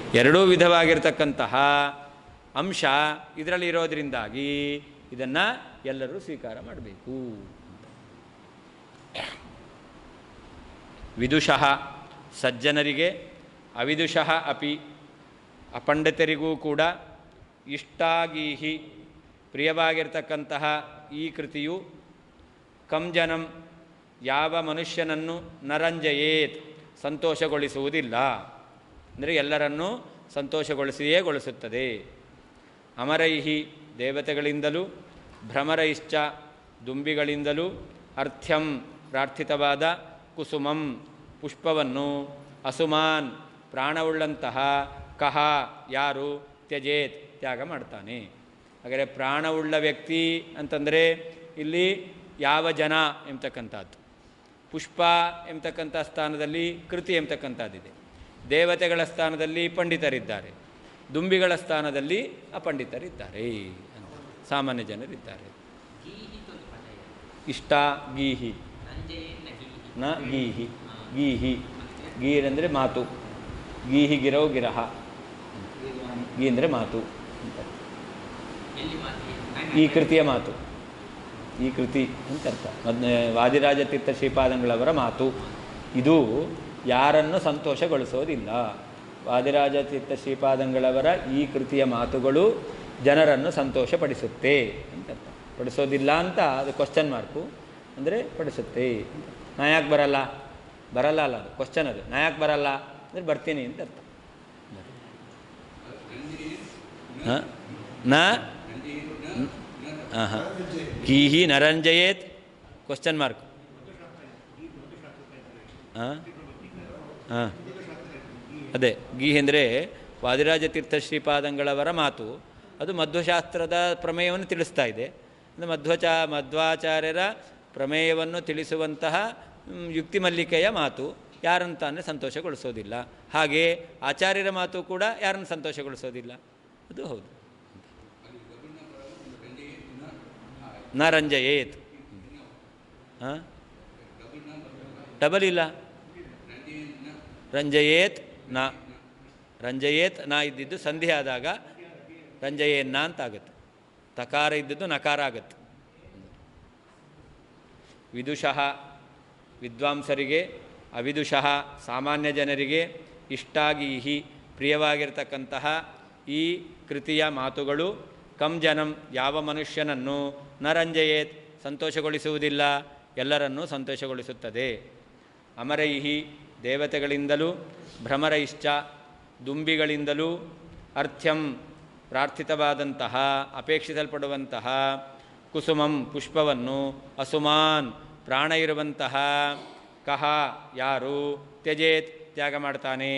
ಎರಡೂ ವಿಧವಾಗಿರ್ತಕ್ಕಂತಹ ಅಂಶ ಇದರಲ್ಲಿ ಇರೋದರಿಂದಾಗಿ ಇದನ್ನು ಎಲ್ಲರೂ ಸ್ವೀಕಾರ ಮಾಡಬೇಕು ವಿದುಷಃ ಸಜ್ಜನರಿಗೆ ಅವಿದುಷಃ ಅಪಿ ಅಪಂಡಿತರಿಗೂ ಕೂಡ ಇಷ್ಟಾಗೀಹಿ ಪ್ರಿಯವಾಗಿರ್ತಕ್ಕಂತಹ ಈ ಕೃತಿಯು ಕಂಜನಂ ಯಾವ ಮನುಷ್ಯನನ್ನು ನರಂಜಯೇತ್ ಸಂತೋಷಗೊಳಿಸುವುದಿಲ್ಲ ಅಂದರೆ ಎಲ್ಲರನ್ನೂ ಸಂತೋಷಗೊಳಿಸಿಯೇ ಗೊಳಿಸುತ್ತದೆ ಅಮರೈಹಿ ದೇವತೆಗಳಿಂದಲೂ ಭ್ರಮರೈಶ್ಚ ದುಂಬಿಗಳಿಂದಲೂ ಅರ್ಥ್ಯಂ ಪ್ರಾರ್ಥಿತವಾದ ಕುಸುಮಂ ಪುಷ್ಪವನ್ನು ಅಸುಮಾನ್ ಪ್ರಾಣವುಳ್ಳಂತಹ ಕಹ ಯಾರು ತ್ಯಜೇತ್ ತ್ಯಾಗ ಮಾಡ್ತಾನೆ ಹಾಗಾದರೆ ಪ್ರಾಣವುಳ್ಳ ವ್ಯಕ್ತಿ ಅಂತಂದರೆ ಇಲ್ಲಿ ಯಾವ ಜನ ಎಂಬತಕ್ಕಂಥದ್ದು ಪುಷ್ಪ ಎಂಬತಕ್ಕಂಥ ಸ್ಥಾನದಲ್ಲಿ ಕೃತಿ ಎಂಬತಕ್ಕಂಥದ್ದಿದೆ ದೇವತೆಗಳ ಸ್ಥಾನದಲ್ಲಿ ಪಂಡಿತರಿದ್ದಾರೆ ದುಂಬಿಗಳ ಸ್ಥಾನದಲ್ಲಿ ಅಪಂಡಿತರಿದ್ದಾರೆ ಅಂತ ಸಾಮಾನ್ಯ ಜನರಿದ್ದಾರೆ ಇಷ್ಟ ಗೀಹಿ ನ ಗೀಹಿ ಗೀಹಿ ಗೀರ್ ಅಂದರೆ ಮಾತು ಗೀಹಿ ಗಿರವು ಗಿರಹ ಗೀ ಅಂದರೆ ಮಾತು ಅಂತ ಈ ಕೃತಿಯ ಮಾತು ಈ ಕೃತಿ ಅಂತ ಅರ್ಥ ಮದ್ ವಾದಿರಾಜ ತೀರ್ಥ ಶ್ರೀಪಾದಂಗಳವರ ಮಾತು ಇದು ಯಾರನ್ನು ಸಂತೋಷಗೊಳಿಸೋದಿಲ್ಲ ವಾದಿರಾಜ ತೀರ್ಥ ಶ್ರೀಪಾದಂಗಳವರ ಈ ಕೃತಿಯ ಮಾತುಗಳು ಜನರನ್ನು ಸಂತೋಷಪಡಿಸುತ್ತೆ ಅಂತ ಅರ್ಥ ಪಡಿಸೋದಿಲ್ಲ ಅಂತ ಅದು ಕ್ವಶನ್ ಮಾರ್ಕು ಅಂದರೆ ಪಡಿಸುತ್ತೆ ಅಂತ. ನಾ ಯಾಕೆ ಬರಲ್ಲ ಬರಲ್ಲ ಅಲ್ಲ ಅದು ಕ್ವಶನ್ ಅದು ನಾ ಯಾಕೆ ಬರಲ್ಲ ಅಂದರೆ ಬರ್ತೀನಿ ಅಂತ ಅರ್ಥ ಹಾಂ ನಾ ಹಾಂ ಹಾಂ ಕೀಹಿ ನರಂಜಯೇತ್ ಕ್ವಶನ್ ಮಾರ್ಕ್ ಹಾಂ ಹಾಂ ಅದೇ ಗೀಹಿ ಅಂದರೆ ವಾದಿರಾಜ ತೀರ್ಥ ಶ್ರೀಪಾದಂಗಳವರ ಮಾತು ಅದು ಮಧ್ವಶಾಸ್ತ್ರದ ಪ್ರಮೇಯವನ್ನು ತಿಳಿಸ್ತಾ ಇದೆ ಅಂದರೆ ಮಧ್ವಚ ಮಧ್ವಾಚಾರ್ಯರ ಪ್ರಮೇಯವನ್ನು ತಿಳಿಸುವಂತಹ ಮ್, ಯುಕ್ತಿ ಮಲ್ಲಿಕೆಯ ಮಾತು ಯಾರನ್ನು ತಾನೇ ಸಂತೋಷಗೊಳಿಸೋದಿಲ್ಲ ಹಾಗೆ ಆಚಾರ್ಯರ ಮಾತು ಕೂಡ ಯಾರನ್ನು ಸಂತೋಷಗೊಳಿಸೋದಿಲ್ಲ ಅದು ಹೌದು ನ ರಂಜಯೇತ್ ಹಾಂ ಡಬಲ್ ಇಲ್ಲ ರಂಜಯೇತ್ ನ ರಂಜಯೇತ್ ನ ಇದ್ದಿದ್ದು ಸಂಧಿ ಆದಾಗ ರಂಜಯೇನ್ನ ಅಂತ ಆಗುತ್ತೆ ತಕಾರ ಇದ್ದದ್ದು ನಕಾರ ಆಗುತ್ತೆ ವಿದುಷಃ ವಿದ್ವಾಂಸರಿಗೆ ಅವಿದುಷಃ ಸಾಮಾನ್ಯ ಜನರಿಗೆ ಇಷ್ಟಾಗೀಹಿ ಪ್ರಿಯವಾಗಿರ್ತಕ್ಕಂತಹ ಈ ಕೃತಿಯ ಮಾತುಗಳು ಕಂ ಜನಂ ಯಾವ ಮನುಷ್ಯನನ್ನು ನ ರಂಜಯೇತ್ ಸಂತೋಷಗೊಳಿಸುವುದಿಲ್ಲ ಎಲ್ಲರನ್ನೂ ಸಂತೋಷಗೊಳಿಸುತ್ತದೆ ಅಮರೈಹಿ ದೇವತೆಗಳಿಂದಲೂ ಭ್ರಮರೈಶ್ಚ ದುಂಬಿಗಳಿಂದಲೂ ಅರ್ಥ್ಯಂ ಪ್ರಾರ್ಥಿತವಾದಂತಹ ಅಪೇಕ್ಷಿಸಲ್ಪಡುವಂತಹ ಕುಸುಮಂ ಪುಷ್ಪವನ್ನು ಅಸುಮಾನ್ ಪ್ರಾಣ ಇರುವಂತಹ ಕಹ ಯಾರು ತ್ಯಜೇತ್ ತ್ಯಾಗ ಮಾಡ್ತಾನೆ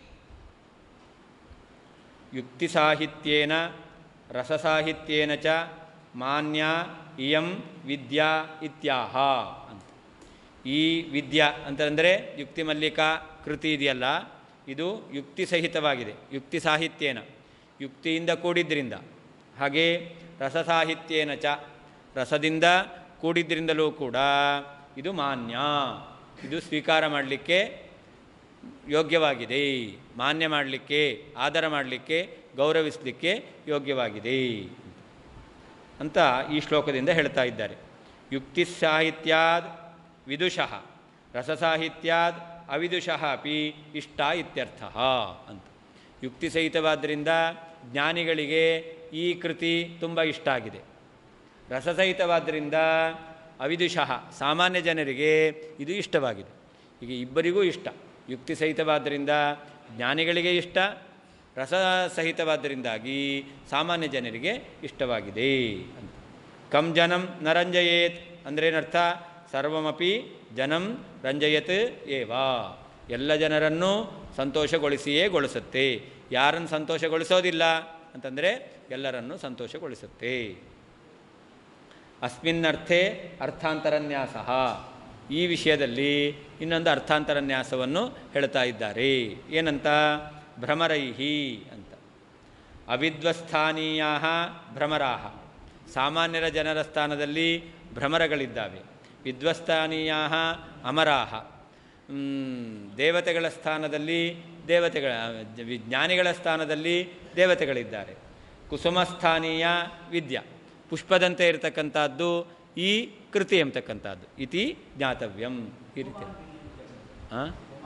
ಯುಕ್ತಿ ಸಾಹಿತ್ಯೇನ ರಸಸಾಹಿತ್ಯೇನ ಚ ಮಾನ್ಯ ಇಯಂ ವಿದ್ಯಾ ಇತ್ಯಾಹ ಅಂತ ಈ ವಿದ್ಯಾ ಅಂತಂದರೆ ಯುಕ್ತಿ ಮಲ್ಲಿಕಾ ಕೃತಿ ಇದೆಯಲ್ಲ ಇದು ಯುಕ್ತಿ ಸಹಿತವಾಗಿದೆ ಯುಕ್ತಿ ಸಾಹಿತ್ಯೇನ ಯುಕ್ತಿಯಿಂದ ಕೂಡಿದ್ದರಿಂದ ಹಾಗೆ ರಸಸಾಹಿತ್ಯೇನ ಚ ರಸದಿಂದ ಕೂಡಿದ್ದರಿಂದಲೂ ಕೂಡ ಇದು ಮಾನ್ಯ ಇದು ಸ್ವೀಕಾರ ಮಾಡಲಿಕ್ಕೆ ಯೋಗ್ಯವಾಗಿದೆ ಮಾನ್ಯ ಮಾಡಲಿಕ್ಕೆ ಆದರ ಮಾಡಲಿಕ್ಕೆ ಗೌರವಿಸಲಿಕ್ಕೆ ಯೋಗ್ಯವಾಗಿದೆ ಅಂತ ಈ ಶ್ಲೋಕದಿಂದ ಹೇಳ್ತಾ ಇದ್ದಾರೆ ಯುಕ್ತಿ ಸಾಹಿತ್ಯಾದ್ ವಿದುಷಃ ರಸಸಾಹಿತ್ಯಾದ್ ಅವಿದುಷಃ ಅಪಿ ಇಷ್ಟ ಇತ್ಯರ್ಥ ಅಂತ ಯುಕ್ತಿ ಸಹಿತವಾದ್ದರಿಂದ ಜ್ಞಾನಿಗಳಿಗೆ ಈ ಕೃತಿ ತುಂಬ ಇಷ್ಟ ಆಗಿದೆ ರಸಸಹಿತವಾದ್ದರಿಂದ ಅವಿದುಷಃ ಸಾಮಾನ್ಯ ಜನರಿಗೆ ಇದು ಇಷ್ಟವಾಗಿದೆ ಹೀಗೆ ಇಬ್ಬರಿಗೂ ಇಷ್ಟ ಯುಕ್ತಿ ಸಹಿತವಾದ್ದರಿಂದ ಜ್ಞಾನಿಗಳಿಗೆ ಇಷ್ಟ ರಸಸಹಿತವಾದ್ದರಿಂದಾಗಿ ಸಾಮಾನ್ಯ ಜನರಿಗೆ ಇಷ್ಟವಾಗಿದೆ ಅಂತ ಕಂ ಜನಂ ನ ರಂಜಯೇತ್ ಅಂದ್ರೇನರ್ಥ ಸರ್ವಮಪಿ ಜನಂ ರಂಜಯತ್ ಏವ ಎಲ್ಲ ಜನರನ್ನೂ ಸಂತೋಷಗೊಳಿಸಿಯೇ ಗೊಳಿಸುತ್ತೆ ಯಾರನ್ನು ಸಂತೋಷಗೊಳಿಸೋದಿಲ್ಲ ಅಂತಂದರೆ ಎಲ್ಲರನ್ನೂ ಸಂತೋಷಗೊಳಿಸುತ್ತೆ ಅಸ್ಮಿನ್ನರ್ಥೆ ಅರ್ಥಾಂತರನ್ಯಾಸ ಈ ವಿಷಯದಲ್ಲಿ ಇನ್ನೊಂದು ಅರ್ಥಾಂತರನ್ಯಾಸವನ್ನು ಹೇಳ್ತಾ ಇದ್ದಾರೆ ಏನಂತ ಭ್ರಮರೈಹಿ ಅಂತ ಅವಿದ್ವಸ್ಥಾನೀಯ ಭ್ರಮರಾಹ ಸಾಮಾನ್ಯರ ಜನರ ಸ್ಥಾನದಲ್ಲಿ ಭ್ರಮರಗಳಿದ್ದಾವೆ ವಿದ್ವಸ್ಥಾನೀಯ ಅಮರಾಹ ಮ್, ದೇವತೆಗಳ ಸ್ಥಾನದಲ್ಲಿ ದೇವತೆಗಳ ಜ್ಞಾನಿಗಳ ಸ್ಥಾನದಲ್ಲಿ ದೇವತೆಗಳಿದ್ದಾರೆ ಕುಸುಮಸ್ಥಾನೀಯ ವಿದ್ಯಾ ಪುಷ್ಪದಂತೆ ಇರತಕ್ಕಂಥದ್ದು ಈ ಕೃತಿ ಎಂಬತಕ್ಕಂಥದ್ದು ಇತಿ ಜ್ಞಾತವ್ಯಂ ಈ ರೀತಿ ಹಾಂ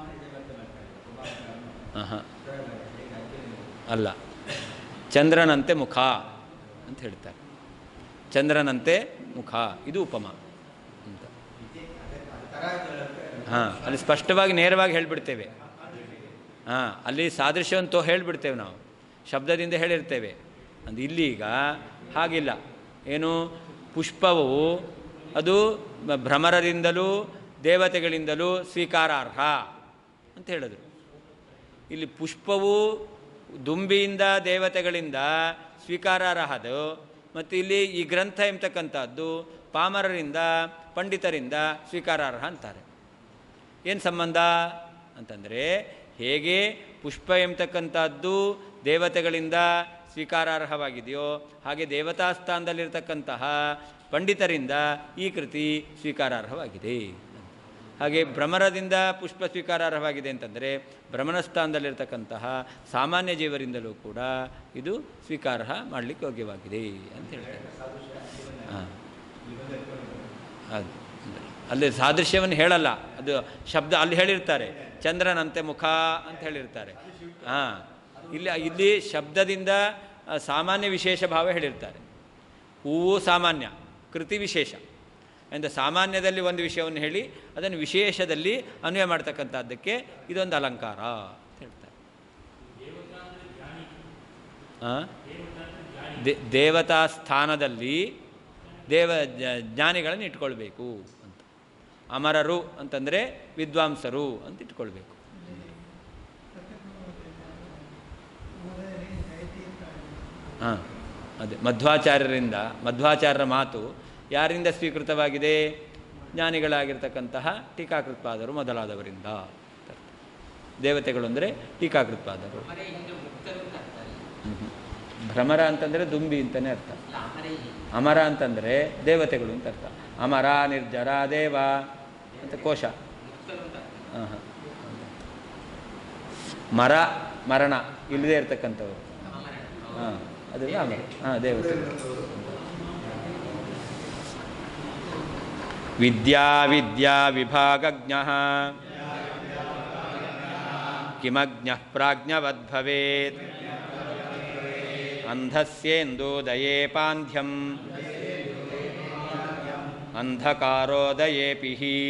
ಹಾಂ ಅಲ್ಲ ಚಂದ್ರನಂತೆ ಮುಖ ಅಂತ ಹೇಳ್ತಾರೆ ಚಂದ್ರನಂತೆ ಮುಖ ಇದು ಉಪಮ ಅಂತ ಹಾಂ ಅಲ್ಲಿ ಸ್ಪಷ್ಟವಾಗಿ ನೇರವಾಗಿ ಹೇಳಿಬಿಡ್ತೇವೆ ಹಾಂ ಅಲ್ಲಿ ಸಾದೃಶ್ಯವಂತೂ ಹೇಳಿಬಿಡ್ತೇವೆ ನಾವು ಶಬ್ದದಿಂದ ಹೇಳಿರ್ತೇವೆ ಅಂದು ಇಲ್ಲಿ ಈಗ ಹಾಗಿಲ್ಲ ಏನು ಪುಷ್ಪವು ಅದು ಬ- ಭ್ರಮರದಿಂದಲೂ ದೇವತೆಗಳಿಂದಲೂ ಸ್ವೀಕಾರಾರ್ಹ ಅಂತ ಹೇಳಿದ್ರು ಇಲ್ಲಿ ಪುಷ್ಪವು ದುಂಬಿಯಿಂದ ದೇವತೆಗಳಿಂದ ಸ್ವೀಕಾರಾರ್ಹದು ಮತ್ತು ಇಲ್ಲಿ ಈ ಗ್ರಂಥ ಎಂಬತಕ್ಕಂಥದ್ದು ಪಾಮರರಿಂದ ಪಂಡಿತರಿಂದ ಸ್ವೀಕಾರಾರ್ಹ ಅಂತಾರೆ ಏನು ಸಂಬಂಧ ಅಂತಂದರೆ ಹೇಗೆ ಪುಷ್ಪ ಎಂಬತಕ್ಕಂಥದ್ದು ದೇವತೆಗಳಿಂದ ಸ್ವೀಕಾರಾರ್ಹವಾಗಿದೆಯೋ ಹಾಗೆ ದೇವತಾ ಸ್ಥಾನದಲ್ಲಿರ್ತಕ್ಕಂತಹ ಪಂಡಿತರಿಂದ ಈ ಕೃತಿ ಸ್ವೀಕಾರಾರ್ಹವಾಗಿದೆ ಹಾಗೆ ಭ್ರಮರದಿಂದ ಪುಷ್ಪ ಸ್ವೀಕಾರಾರ್ಹವಾಗಿದೆ ಅಂತಂದರೆ ಭ್ರಮಣ ಸ್ಥಾನದಲ್ಲಿರ್ತಕ್ಕಂತಹ ಸಾಮಾನ್ಯ ಜೀವರಿಂದಲೂ ಕೂಡ ಇದು ಸ್ವೀಕಾರ ಮಾಡಲಿಕ್ಕೆ ಯೋಗ್ಯವಾಗಿದೆ ಅಂತ ಹೇಳ್ತಾರೆ ಹಾಂ ಅದು ಅಲ್ಲಿ ಸಾದೃಶ್ಯವನ್ನು ಹೇಳಲ್ಲ ಅದು ಶಬ್ದ ಅಲ್ಲಿ ಹೇಳಿರ್ತಾರೆ ಚಂದ್ರನಂತೆ ಮುಖ ಅಂತ ಹೇಳಿರ್ತಾರೆ ಹಾಂ ಇಲ್ಲಿ ಇಲ್ಲಿ ಶಬ್ದದಿಂದ ಆ, ಸಾಮಾನ್ಯ ವಿಶೇಷ ಭಾವ ಹೇಳಿರ್ತಾರೆ ಹೂವು ಸಾಮಾನ್ಯ ಕೃತಿ ವಿಶೇಷ ಎಂದು ಸಾಮಾನ್ಯದಲ್ಲಿ ಒಂದು ವಿಷಯವನ್ನು ಹೇಳಿ ಅದನ್ನು ವಿಶೇಷದಲ್ಲಿ ಅನ್ವಯ ಮಾಡ್ತಕ್ಕಂಥದ್ದಕ್ಕೆ ಇದೊಂದು ಅಲಂಕಾರ ಅಂತ ಹೇಳ್ತಾರೆ ಆ? ದೇ- ದೇವತಾ ಸ್ಥಾನದಲ್ಲಿ ದೇವ ಜ- ಜ್ಞಾನಿಗಳನ್ನು ಇಟ್ಕೊಳ್ಬೇಕು ಅಂತ ಅಮರರು ಅಂತಂದರೆ ವಿದ್ವಾಂಸರು ಅಂತ ಇಟ್ಕೊಳ್ಬೇಕು ಹಾಂ ಅದೇ ಮಧ್ವಾಚಾರ್ಯರಿಂದ ಮಧ್ವಾಚಾರ್ಯರ ಮಾತು ಯಾರಿಂದ ಸ್ವೀಕೃತವಾಗಿದೆ ಜ್ಞಾನಿಗಳಾಗಿರ್ತಕ್ಕಂತಹ ಟೀಕಾಕೃತ್ಪಾದರು ಮೊದಲಾದವರಿಂದ ಅಂತ ಅರ್ಥ. ದೇವತೆಗಳು ಅಂದರೆ ಟೀಕಾಕೃತ್ಪಾದರು ಹ್ಮ್ ಹ್ಮ್. ಭ್ರಮರ ಅಂತಂದರೆ ದುಂಬಿ ಅಂತಲೇ ಅರ್ಥ ಅಮರ ಅಂತಂದರೆ ದೇವತೆಗಳು ಅಂತ ಅರ್ಥ ಅಮರ ನಿರ್ಜರ ದೇವ ಅಂತ ಕೋಶ ಹಾಂ ಹಾಂ ಮರ ಮರಣ ಇಲ್ಲದೆ ಇರ್ತಕ್ಕಂಥವ್ರು ಹಾಂ ಅದು ಅಮರ ಹಾಂ ದೇವತೆಗಳು ವಿದ್ಯಾ ವಿದ್ಯಾ ವಿಭಾಗಜ್ಞ ಕಿಮಜ್ಞ ಪ್ರಾಜ್ಞವದ್ಭವೇತ್ ಅಂಧಸ್ಯೇಂದೋದಯೇ ಪಾಂಧ್ಯಂ ಅಂಧಕಾರೋದಯೇಪಿ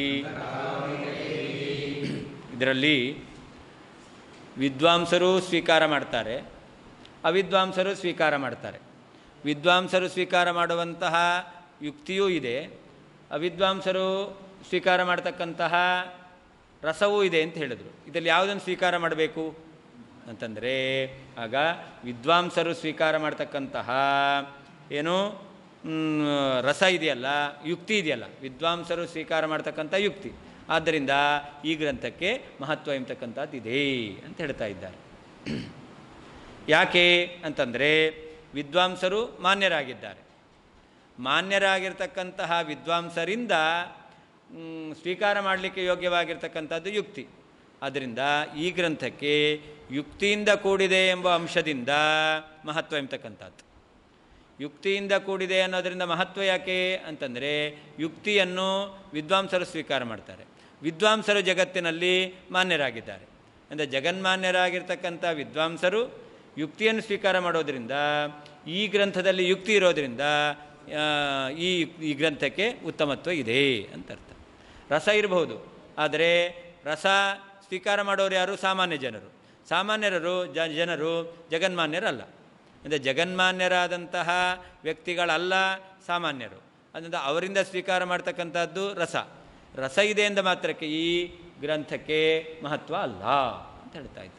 ಇದರಲ್ಲಿ ವಿದ್ವಾಂಸರು ಸ್ವೀಕಾರ ಮಾಡ್ತಾರೆ ಅವಿದ್ವಾಂಸರು ಸ್ವೀಕಾರ ಮಾಡ್ತಾರೆ ವಿದ್ವಾಂಸರು ಸ್ವೀಕಾರ ಮಾಡುವಂತಹ ಯುಕ್ತಿಯೂ ಇದೆ ಅವಿದ್ವಾಂಸರು ಸ್ವೀಕಾರ ಮಾಡ್ತಕ್ಕಂತಹ ರಸವೂ ಇದೆ ಅಂತ ಹೇಳಿದರು ಇದರಲ್ಲಿ ಯಾವುದನ್ನು ಸ್ವೀಕಾರ ಮಾಡಬೇಕು ಅಂತಂದರೆ ಆಗ ವಿದ್ವಾಂಸರು ಸ್ವೀಕಾರ ಮಾಡ್ತಕ್ಕಂತಹ ಏನು ಮ್, ರಸ ಇದೆಯಲ್ಲ ಯುಕ್ತಿ ಇದೆಯಲ್ಲ ವಿದ್ವಾಂಸರು ಸ್ವೀಕಾರ ಮಾಡ್ತಕ್ಕಂಥ ಯುಕ್ತಿ ಆದ್ದರಿಂದ ಈ ಗ್ರಂಥಕ್ಕೆ ಮಹತ್ವ ಎಂಬತಕ್ಕಂಥದ್ದು ಇದೆ ಅಂತ ಹೇಳ್ತಾ ಇದ್ದಾರೆ ಯಾಕೆ ಅಂತಂದರೆ ವಿದ್ವಾಂಸರು ಮಾನ್ಯರಾಗಿದ್ದಾರೆ ಮಾನ್ಯರಾಗಿರ್ತಕ್ಕಂತಹ ವಿದ್ವಾಂಸರಿಂದ ಮ್, ಸ್ವೀಕಾರ ಮಾಡಲಿಕ್ಕೆ ಯೋಗ್ಯವಾಗಿರ್ತಕ್ಕಂಥದ್ದು ಯುಕ್ತಿ ಆದ್ದರಿಂದ ಈ ಗ್ರಂಥಕ್ಕೆ ಯುಕ್ತಿಯಿಂದ ಕೂಡಿದೆ ಎಂಬ ಅಂಶದಿಂದ ಮಹತ್ವ ಎಂಬತಕ್ಕಂಥದ್ದು ಯುಕ್ತಿಯಿಂದ ಕೂಡಿದೆ ಅನ್ನೋದರಿಂದ ಮಹತ್ವ ಯಾಕೆ ಅಂತಂದರೆ ಯುಕ್ತಿಯನ್ನು ವಿದ್ವಾಂಸರು ಸ್ವೀಕಾರ ಮಾಡ್ತಾರೆ ವಿದ್ವಾಂಸರು ಜಗತ್ತಿನಲ್ಲಿ ಮಾನ್ಯರಾಗಿದ್ದಾರೆ ಅಂದರೆ ಜಗನ್ಮಾನ್ಯರಾಗಿರ್ತಕ್ಕಂಥ ವಿದ್ವಾಂಸರು ಯುಕ್ತಿಯನ್ನು ಸ್ವೀಕಾರ ಮಾಡೋದರಿಂದ ಈ ಗ್ರಂಥದಲ್ಲಿ ಯುಕ್ತಿ ಇರೋದರಿಂದ ಆ, ಈ ಈ ಗ್ರಂಥಕ್ಕೆ ಉತ್ತಮತ್ವ ಇದೆ ಅಂತ ಅರ್ಥ ರಸ ಇರಬಹುದು ಆದರೆ ರಸ ಸ್ವೀಕಾರ ಮಾಡೋರು ಯಾರು ಸಾಮಾನ್ಯ ಜನರು ಸಾಮಾನ್ಯರು ಜ ಜನರು ಜಗನ್ಮಾನ್ಯರಲ್ಲ ಅಂದರೆ ಜಗನ್ಮಾನ್ಯರಾದಂತಹ ವ್ಯಕ್ತಿಗಳಲ್ಲ ಸಾಮಾನ್ಯರು ಅದರಿಂದ ಅವರಿಂದ ಸ್ವೀಕಾರ ಮಾಡ್ತಕ್ಕಂಥದ್ದು ರಸ ರಸ ಇದೆ ಎಂದ ಮಾತ್ರಕ್ಕೆ ಈ ಗ್ರಂಥಕ್ಕೆ ಮಹತ್ವ ಅಲ್ಲ ಅಂತ ಹೇಳ್ತಾ ಇದ್ದಾರೆ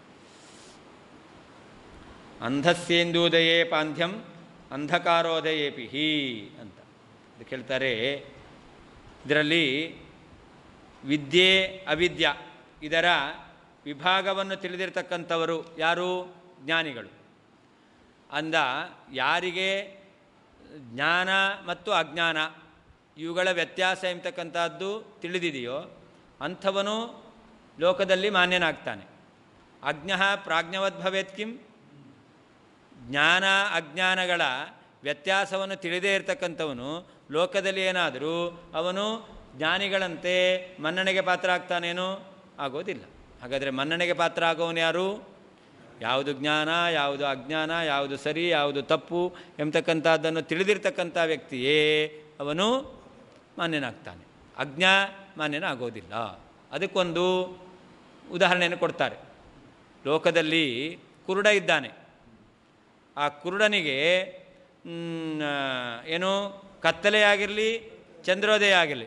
ಅಂಧಸ್ಯೇಂದೂದಯೇ ಪಾಂಧ್ಯಂ ಅಂಧಕಾರೋದಯೇಪಿ ಹಿ ಅಂತ ಅದಕ್ಕೆ ಹೇಳ್ತಾರೆ ಇದರಲ್ಲಿ ವಿದ್ಯೆ ಅವಿದ್ಯ ಇದರ ವಿಭಾಗವನ್ನು ತಿಳಿದಿರ್ತಕ್ಕಂಥವರು ಯಾರು ಜ್ಞಾನಿಗಳು ಅಂದ ಯಾರಿಗೆ ಜ್ಞಾನ ಮತ್ತು ಅಜ್ಞಾನ ಇವುಗಳ ವ್ಯತ್ಯಾಸ ಎಂಬತಕ್ಕಂಥದ್ದು ತಿಳಿದಿದೆಯೋ ಅಂಥವನು ಲೋಕದಲ್ಲಿ ಮಾನ್ಯನಾಗ್ತಾನೆ ಅಜ್ಞ ಪ್ರಾಜ್ಞವದ್ ಭವೇತ್ ಕಿಂ ಜ್ಞಾನ ಅಜ್ಞಾನಗಳ ವ್ಯತ್ಯಾಸವನ್ನು ತಿಳಿದೇ ಇರತಕ್ಕಂಥವನು ಲೋಕದಲ್ಲಿ ಏನಾದರೂ ಅವನು ಜ್ಞಾನಿಗಳಂತೆ ಮನ್ನಣೆಗೆ ಪಾತ್ರ ಆಗ್ತಾನೇನೋ ಆಗೋದಿಲ್ಲ ಹಾಗಾದರೆ ಮನ್ನಣೆಗೆ ಪಾತ್ರ ಆಗೋನು ಯಾರು ಯಾವುದು ಜ್ಞಾನ ಯಾವುದು ಅಜ್ಞಾನ ಯಾವುದು ಸರಿ ಯಾವುದು ತಪ್ಪು ಎಂಬತಕ್ಕಂಥದ್ದನ್ನು ತಿಳಿದಿರ್ತಕ್ಕಂಥ ವ್ಯಕ್ತಿಯೇ ಅವನು ಮಾನ್ಯನಾಗ್ತಾನೆ ಅಜ್ಞಾ ಮಾನ್ಯನಾಗೋದಿಲ್ಲ ಅದಕ್ಕೊಂದು ಉದಾಹರಣೆಯನ್ನು ಕೊಡ್ತಾರೆ ಲೋಕದಲ್ಲಿ ಕುರುಡ ಇದ್ದಾನೆ ಆ ಕುರುಡನಿಗೆ ಮ್, ಆ, ಏನು ಕತ್ತಲೆ ಆಗಿರಲಿ ಚಂದ್ರೋದಯ ಆಗಿರಲಿ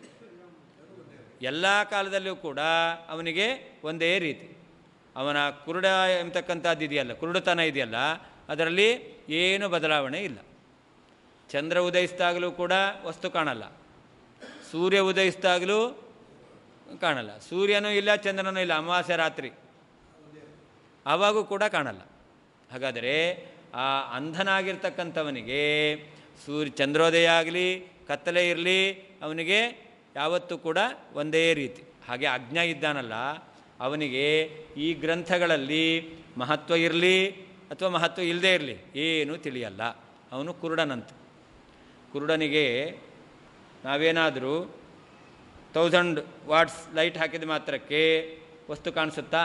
ಎಲ್ಲ ಕಾಲದಲ್ಲಿಯೂ ಕೂಡ ಅವನಿಗೆ ಒಂದೇ ರೀತಿ ಅವನ ಕುರುಡ ಎಂಬತಕ್ಕಂಥದ್ದು ಇದೆಯಲ್ಲ ಕುರುಡುತನ ಇದೆಯಲ್ಲ ಅದರಲ್ಲಿ ಏನು ಬದಲಾವಣೆ ಇಲ್ಲ ಚಂದ್ರ ಉದಯಿಸಿದಾಗಲೂ ಕೂಡ ವಸ್ತು ಕಾಣಲ್ಲ ಸೂರ್ಯ ಉದಯಿಸಿದಾಗಲೂ ಕಾಣಲ್ಲ ಸೂರ್ಯನೂ ಇಲ್ಲ ಚಂದ್ರನೂ ಇಲ್ಲ ಅಮಾವಾಸ್ಯ ರಾತ್ರಿ ಆವಾಗೂ ಕೂಡ ಕಾಣಲ್ಲ ಹಾಗಾದರೆ ಆ ಅಂಧನಾಗಿರ್ತಕ್ಕಂಥವನಿಗೆ ಸೂರ್ಯ ಚಂದ್ರೋದಯ ಆಗಲಿ ಕತ್ತಲೆ ಇರಲಿ ಅವನಿಗೆ ಯಾವತ್ತೂ ಕೂಡ ಒಂದೇ ರೀತಿ ಹಾಗೆ ಅಜ್ಞ ಇದ್ದಾನಲ್ಲ ಅವನಿಗೆ ಈ ಗ್ರಂಥಗಳಲ್ಲಿ ಮಹತ್ವ ಇರಲಿ ಅಥವಾ ಮಹತ್ವ ಇಲ್ಲದೇ ಇರಲಿ ಏನೂ ತಿಳಿಯಲ್ಲ ಅವನು ಕುರುಡನಂತೆ ಕುರುಡನಿಗೆ ನಾವೇನಾದರೂ ತೌಸಂಡ್ ವಾಟ್ಸ್ ಲೈಟ್ ಹಾಕಿದ ಮಾತ್ರಕ್ಕೆ ವಸ್ತು ಕಾಣಿಸುತ್ತಾ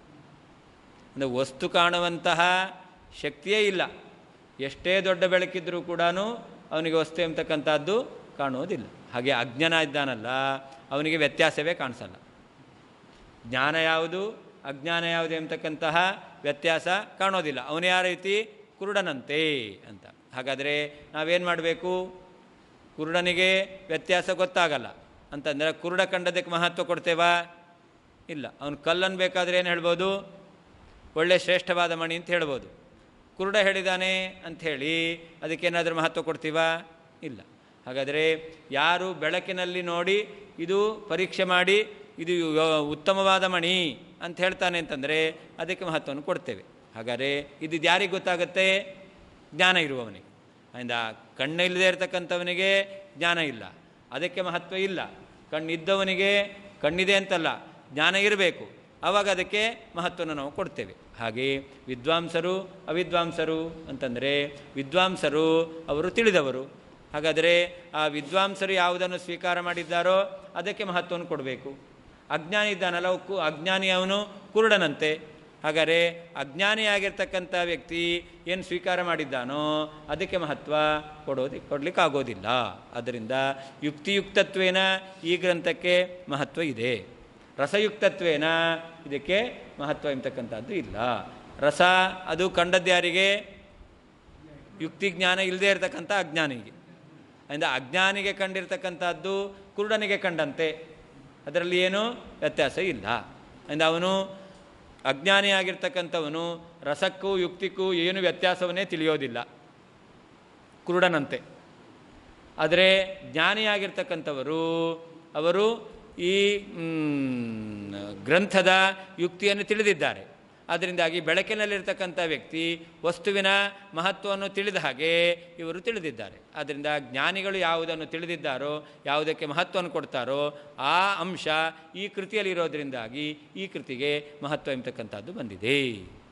ಅಂದರೆ ವಸ್ತು ಕಾಣುವಂತಹ ಶಕ್ತಿಯೇ ಇಲ್ಲ ಎಷ್ಟೇ ದೊಡ್ಡ ಬೆಳಕಿದ್ರೂ ಕೂಡ ಅವನಿಗೆ ವಸ್ತು ಎಂಬತಕ್ಕಂಥದ್ದು ಕಾಣುವುದಿಲ್ಲ ಹಾಗೆ ಅಜ್ಞಾನ ಇದ್ದಾನಲ್ಲ ಅವನಿಗೆ ವ್ಯತ್ಯಾಸವೇ ಕಾಣಿಸಲ್ಲ ಜ್ಞಾನ ಯಾವುದು ಅಜ್ಞಾನ ಯಾವುದು ಎಂಬತಕ್ಕಂತಹ ವ್ಯತ್ಯಾಸ ಕಾಣೋದಿಲ್ಲ ಅವನು ಯಾವ ರೀತಿ ಕುರುಡನಂತೆ ಅಂತ ಹಾಗಾದರೆ ನಾವೇನು ಮಾಡಬೇಕು ಕುರುಡನಿಗೆ ವ್ಯತ್ಯಾಸ ಗೊತ್ತಾಗಲ್ಲ ಅಂತಂದರೆ ಕುರುಡ ಕಂಡದಕ್ಕೆ ಮಹತ್ವ ಕೊಡ್ತೇವಾ ಇಲ್ಲ ಅವನು ಕಲ್ಲನ್ನು ಬೇಕಾದರೆ ಏನು ಹೇಳ್ಬೋದು ಒಳ್ಳೆ ಶ್ರೇಷ್ಠವಾದ ಮಣಿ ಅಂತ ಹೇಳ್ಬೋದು ಕುರುಡ ಹೇಳಿದಾನೆ ಅಂಥೇಳಿ ಅದಕ್ಕೇನಾದರೂ ಮಹತ್ವ ಕೊಡ್ತೀವಾ ಇಲ್ಲ ಹಾಗಾದರೆ ಯಾರು ಬೆಳಕಿನಲ್ಲಿ ನೋಡಿ ಇದು ಪರೀಕ್ಷೆ ಮಾಡಿ ಇದು ಯೋ- ಉತ್ತಮವಾದ ಮಣಿ ಅಂತ ಹೇಳ್ತಾನೆ ಅಂತಂದರೆ ಅದಕ್ಕೆ ಮಹತ್ವವನ್ನು ಕೊಡ್ತೇವೆ ಹಾಗಾದರೆ ಇದು ಯಾರಿಗೆ ಗೊತ್ತಾಗುತ್ತೆ ಜ್ಞಾನ ಇರುವವನಿಗೆ ಆದ್ದರಿಂದ ಕಣ್ಣು ಇಲ್ಲದೆ ಇರತಕ್ಕಂಥವನಿಗೆ ಜ್ಞಾನ ಇಲ್ಲ ಅದಕ್ಕೆ ಮಹತ್ವ ಇಲ್ಲ ಕಣ್ಣಿದ್ದವನಿಗೆ ಕಣ್ಣಿದೆ ಅಂತಲ್ಲ ಜ್ಞಾನ ಇರಬೇಕು ಆವಾಗ ಅದಕ್ಕೆ ಮಹತ್ವವನ್ನು ನಾವು ಕೊಡ್ತೇವೆ ಹಾಗೆ ವಿದ್ವಾಂಸರು ಅವಿದ್ವಾಂಸರು ಅಂತಂದರೆ ವಿದ್ವಾಂಸರು ಅವರು ತಿಳಿದವರು ಹಾಗಾದರೆ ಆ ವಿದ್ವಾಂಸರು ಯಾವುದನ್ನು ಸ್ವೀಕಾರ ಮಾಡಿದ್ದಾರೋ ಅದಕ್ಕೆ ಮಹತ್ವವನ್ನು ಕೊಡಬೇಕು ಅಜ್ಞಾನಿ ಇದ್ದಾನಲ್ಲ ಅವು ಕು ಅಜ್ಞಾನಿ ಅವನು ಕುರುಡನಂತೆ ಹಾಗಾದರೆ ಅಜ್ಞಾನಿಯಾಗಿರ್ತಕ್ಕಂಥ ವ್ಯಕ್ತಿ ಏನು ಸ್ವೀಕಾರ ಮಾಡಿದ್ದಾನೋ ಅದಕ್ಕೆ ಮಹತ್ವ ಕೊಡೋದು ಕೊಡಲಿಕ್ಕಾಗೋದಿಲ್ಲ ಆದ್ದರಿಂದ ಯುಕ್ತಿಯುಕ್ತತ್ವೇನ ಈ ಗ್ರಂಥಕ್ಕೆ ಮಹತ್ವ ಇದೆ ರಸಯುಕ್ತತ್ವೇನ ಇದಕ್ಕೆ ಮಹತ್ವ ಎಂಬತಕ್ಕಂಥದ್ದು ಇಲ್ಲ ರಸ ಅದು ಕಂಡದ್ದು ಯಾರಿಗೆ ಯುಕ್ತಿ ಜ್ಞಾನ ಇಲ್ಲದೆ ಇರತಕ್ಕಂಥ ಅಜ್ಞಾನಿಗೆ ಅಂದರೆ ಅಜ್ಞಾನಿಗೆ ಕಂಡಿರ್ತಕ್ಕಂಥದ್ದು ಕುರುಡನಿಗೆ ಕಂಡಂತೆ ಅದರಲ್ಲಿ ಏನೂ ವ್ಯತ್ಯಾಸ ಇಲ್ಲ ಅಂದರೆ ಅವನು ಅಜ್ಞಾನಿಯಾಗಿರ್ತಕ್ಕಂಥವನು ರಸಕ್ಕೂ ಯುಕ್ತಿಗೂ ಏನು ವ್ಯತ್ಯಾಸವನ್ನೇ ತಿಳಿಯೋದಿಲ್ಲ ಕುರುಡನಂತೆ ಆದರೆ ಜ್ಞಾನಿಯಾಗಿರ್ತಕ್ಕಂಥವರು ಅವರು ಈ ಮ್, ಗ್ರಂಥದ ಯುಕ್ತಿಯನ್ನು ತಿಳಿದಿದ್ದಾರೆ ಅದರಿಂದಾಗಿ ಬೆಳಕಿನಲ್ಲಿರ್ತಕ್ಕಂಥ ವ್ಯಕ್ತಿ ವಸ್ತುವಿನ ಮಹತ್ವವನ್ನು ತಿಳಿದ ಹಾಗೆ ಇವರು ತಿಳಿದಿದ್ದಾರೆ ಆದ್ದರಿಂದ ಜ್ಞಾನಿಗಳು ಯಾವುದನ್ನು ತಿಳಿದಿದ್ದಾರೋ ಯಾವುದಕ್ಕೆ ಮಹತ್ವವನ್ನು ಕೊಡ್ತಾರೋ ಆ ಅಂಶ ಈ ಕೃತಿಯಲ್ಲಿರೋದ್ರಿಂದಾಗಿ ಈ ಕೃತಿಗೆ ಮಹತ್ವ ಎಂಬತಕ್ಕಂಥದ್ದು ಬಂದಿದೆ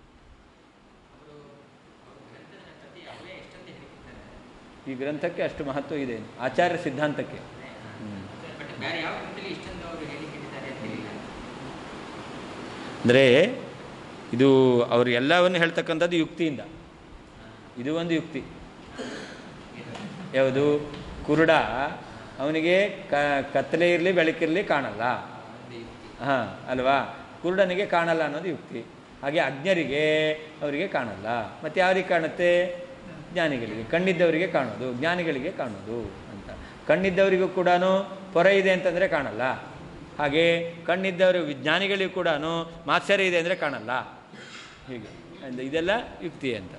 ಈ ಗ್ರಂಥಕ್ಕೆ ಅಷ್ಟು ಮಹತ್ವ ಇದೆ ಆಚಾರ್ಯ ಸಿದ್ಧಾಂತಕ್ಕೆ ಹ್ಮ್. ಬಟ್ ಬೇರೆ ಯಾವ ಕೃತಿಲಿ ಇಷ್ಟೊಂದು ಅವರು ಹೇಳಿಕೊಂಡಿದ್ದಾರೆ ಅಂತ ಹೇಳಿಲ್ಲ ಅಂದರೆ ಇದು ಅವರು ಎಲ್ಲವನ್ನು ಹೇಳ್ತಕ್ಕಂಥದ್ದು ಯುಕ್ತಿಯಿಂದ ಇದು ಒಂದು ಯುಕ್ತಿ ಯಾವುದು ಕುರುಡ ಅವನಿಗೆ ಕ ಕತ್ತಲೆ ಇರಲಿ ಬೆಳಕಿರಲಿ ಕಾಣಲ್ಲ ಹಾಂ ಅಲ್ವಾ ಕುರುಡನಿಗೆ ಕಾಣಲ್ಲ ಅನ್ನೋದು ಯುಕ್ತಿ ಹಾಗೆ ಅಜ್ಞರಿಗೆ ಅವರಿಗೆ ಕಾಣಲ್ಲ ಮತ್ತು ಯಾರಿಗೆ ಕಾಣುತ್ತೆ ಜ್ಞಾನಿಗಳಿಗೆ ಕಣ್ಣಿದ್ದವರಿಗೆ ಕಾಣೋದು ಜ್ಞಾನಿಗಳಿಗೆ ಕಾಣೋದು ಅಂತ ಕಣ್ಣಿದ್ದವರಿಗೂ ಕೂಡ ಪೊರೆ ಇದೆ ಅಂತಂದರೆ ಕಾಣಲ್ಲ ಹಾಗೆ ಕಣ್ಣಿದ್ದವರು ವಿಜ್ಞಾನಿಗಳಿಗೂ ಕೂಡ ಮಾತ್ಸರ್ಯ ಇದೆ ಅಂದರೆ ಕಾಣಲ್ಲ ಹೀಗೆ ಅಂದ್ ಇದೆಲ್ಲ ಯುಕ್ತಿ ಅಂತ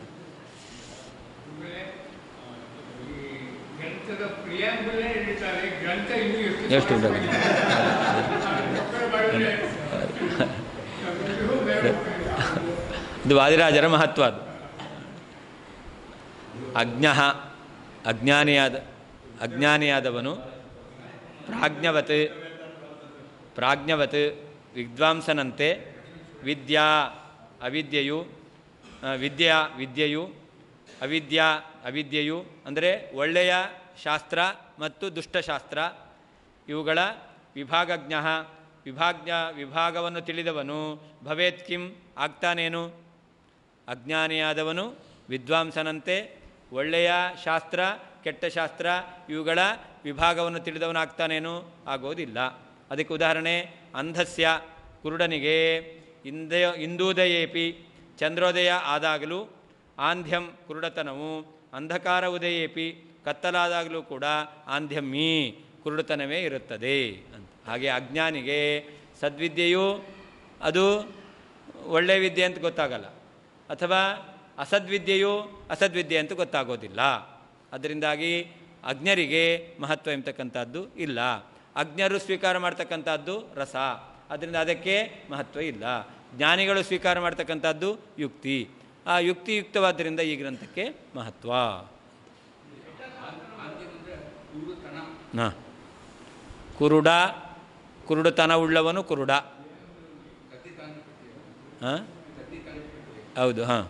ಗ್ರಂಥದ ಪ್ರಿಯಾಂಬಲೇ ಹೇಳಿದ್ದಾರೆ ಗ್ರಂಥ ಇನ್ನೂ ಎಷ್ಟು ಎಷ್ಟು ಉಂಟು? ಮಾಡಿದ್ರೆ ಇದು ವಾದಿರಾಜರ ಮಹತ್ವ ಅದು ಅಜ್ಞ ಅಜ್ಞಾನಿಯಾದ ಅಜ್ಞಾನಿಯಾದವನು ಪ್ರಾಜ್ಞವತ್ ಪ್ರಾಜ್ಞವತ್ ವಿದ್ವಾಂಸನಂತೆ ವಿದ್ಯಾ ಅವಿದ್ಯೆಯು ಆ, ವಿದ್ಯಾ ವಿದ್ಯೆಯು ಅವಿದ್ಯಾ ಅವಿದ್ಯೆಯು ಅಂದರೆ ಒಳ್ಳೆಯ ಶಾಸ್ತ್ರ ಮತ್ತು ದುಷ್ಟಶಾಸ್ತ್ರ ಇವುಗಳ ವಿಭಾಗಜ್ಞ ವಿಭಾಗ್ಯ ವಿಭಾಗವನ್ನು ತಿಳಿದವನು ಭವೇತ್ ಕಿಂ ಆಗ್ತಾನೇನು ಅಜ್ಞಾನಿಯಾದವನು ವಿದ್ವಾಂಸನಂತೆ ಒಳ್ಳೆಯ ಶಾಸ್ತ್ರ ಕೆಟ್ಟ ಶಾಸ್ತ್ರ ಇವುಗಳ ವಿಭಾಗವನ್ನು ತಿಳಿದವನಾಗ್ತಾನೇನು ಆಗೋದಿಲ್ಲ ಅದಕ್ಕೆ ಉದಾಹರಣೆ ಅಂಧಸ್ಯ ಕುರುಡನಿಗೆ ಇಂದಯ ಇಂದೂದಯೇಪಿ ಚಂದ್ರೋದಯ ಆದಾಗಲೂ ಆಂಧ್ಯಂ ಕುರುಡತನವು ಅಂಧಕಾರ ಉದಯೇಪಿ ಕತ್ತಲಾದಾಗಲೂ ಕೂಡ ಆಂಧ್ಯಮೀ ಕುರುಡತನವೇ ಇರುತ್ತದೆ ಅಂತ ಹಾಗೆ ಅಜ್ಞಾನಿಗೆ ಸದ್ವಿದ್ಯೆಯು ಅದು ಒಳ್ಳೆಯ ವಿದ್ಯೆ ಅಂತ ಗೊತ್ತಾಗಲ್ಲ ಅಥವಾ ಅಸದ್ವಿದ್ಯೆಯು ಅಸದ್ವಿದ್ಯೆ ಅಂತ ಗೊತ್ತಾಗೋದಿಲ್ಲ ಅದರಿಂದಾಗಿ ಅಜ್ಞರಿಗೆ ಮಹತ್ವ ಎಂಬತಕ್ಕಂಥದ್ದು ಇಲ್ಲ ಅಜ್ಞರು ಸ್ವೀಕಾರ ಮಾಡ್ತಕ್ಕಂಥದ್ದು ರಸ ಅದರಿಂದ ಅದಕ್ಕೆ ಮಹತ್ವ ಇಲ್ಲ ಜ್ಞಾನಿಗಳು ಸ್ವೀಕಾರ ಮಾಡ್ತಕ್ಕಂಥದ್ದು ಯುಕ್ತಿ ಆ ಯುಕ್ತಿಯುಕ್ತವಾದ್ದರಿಂದ ಈ ಗ್ರಂಥಕ್ಕೆ ಮಹತ್ವ ಹಾಂ ಕುರುಡ ಕುರುಡುತನ ಉಳ್ಳವನು ಕುರುಡ ಹಾಂ ಹೌದು ಹಾಂ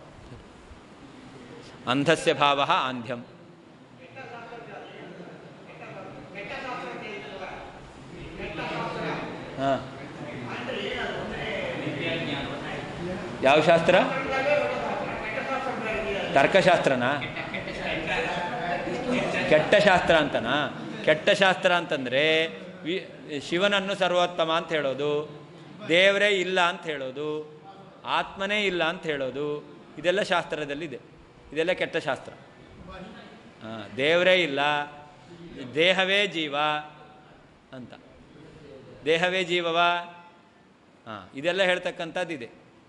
ಅಂಧಸ್ಯ ಭಾವ ಆಂಧ್ಯಂ ಹಾಂ ಯಾವ ಶಾಸ್ತ್ರ ತರ್ಕಶಾಸ್ತ್ರನಾ ಕೆಟ್ಟ ಶಾಸ್ತ್ರ ಅಂತನಾ ಕೆಟ್ಟ ಶಾಸ್ತ್ರ ಅಂತಂದರೆ ವಿ ಶಿವನನ್ನು ಸರ್ವೋತ್ತಮ ಅಂತ ಹೇಳೋದು ದೇವರೇ ಇಲ್ಲ ಅಂತ ಹೇಳೋದು ಆತ್ಮನೇ ಇಲ್ಲ ಅಂತ ಹೇಳೋದು ಇದೆಲ್ಲ ಶಾಸ್ತ್ರದಲ್ಲಿದೆ ಇದೆಲ್ಲ ಕೆಟ್ಟ ಶಾಸ್ತ್ರ ಹಾಂ ದೇವರೇ ಇಲ್ಲ ದೇಹವೇ ಜೀವ ಅಂತ ದೇಹವೇ ಜೀವವಾ ಹಾಂ ಇದೆಲ್ಲ ಹೇಳ್ತಕ್ಕಂಥದ್ದಿದೆ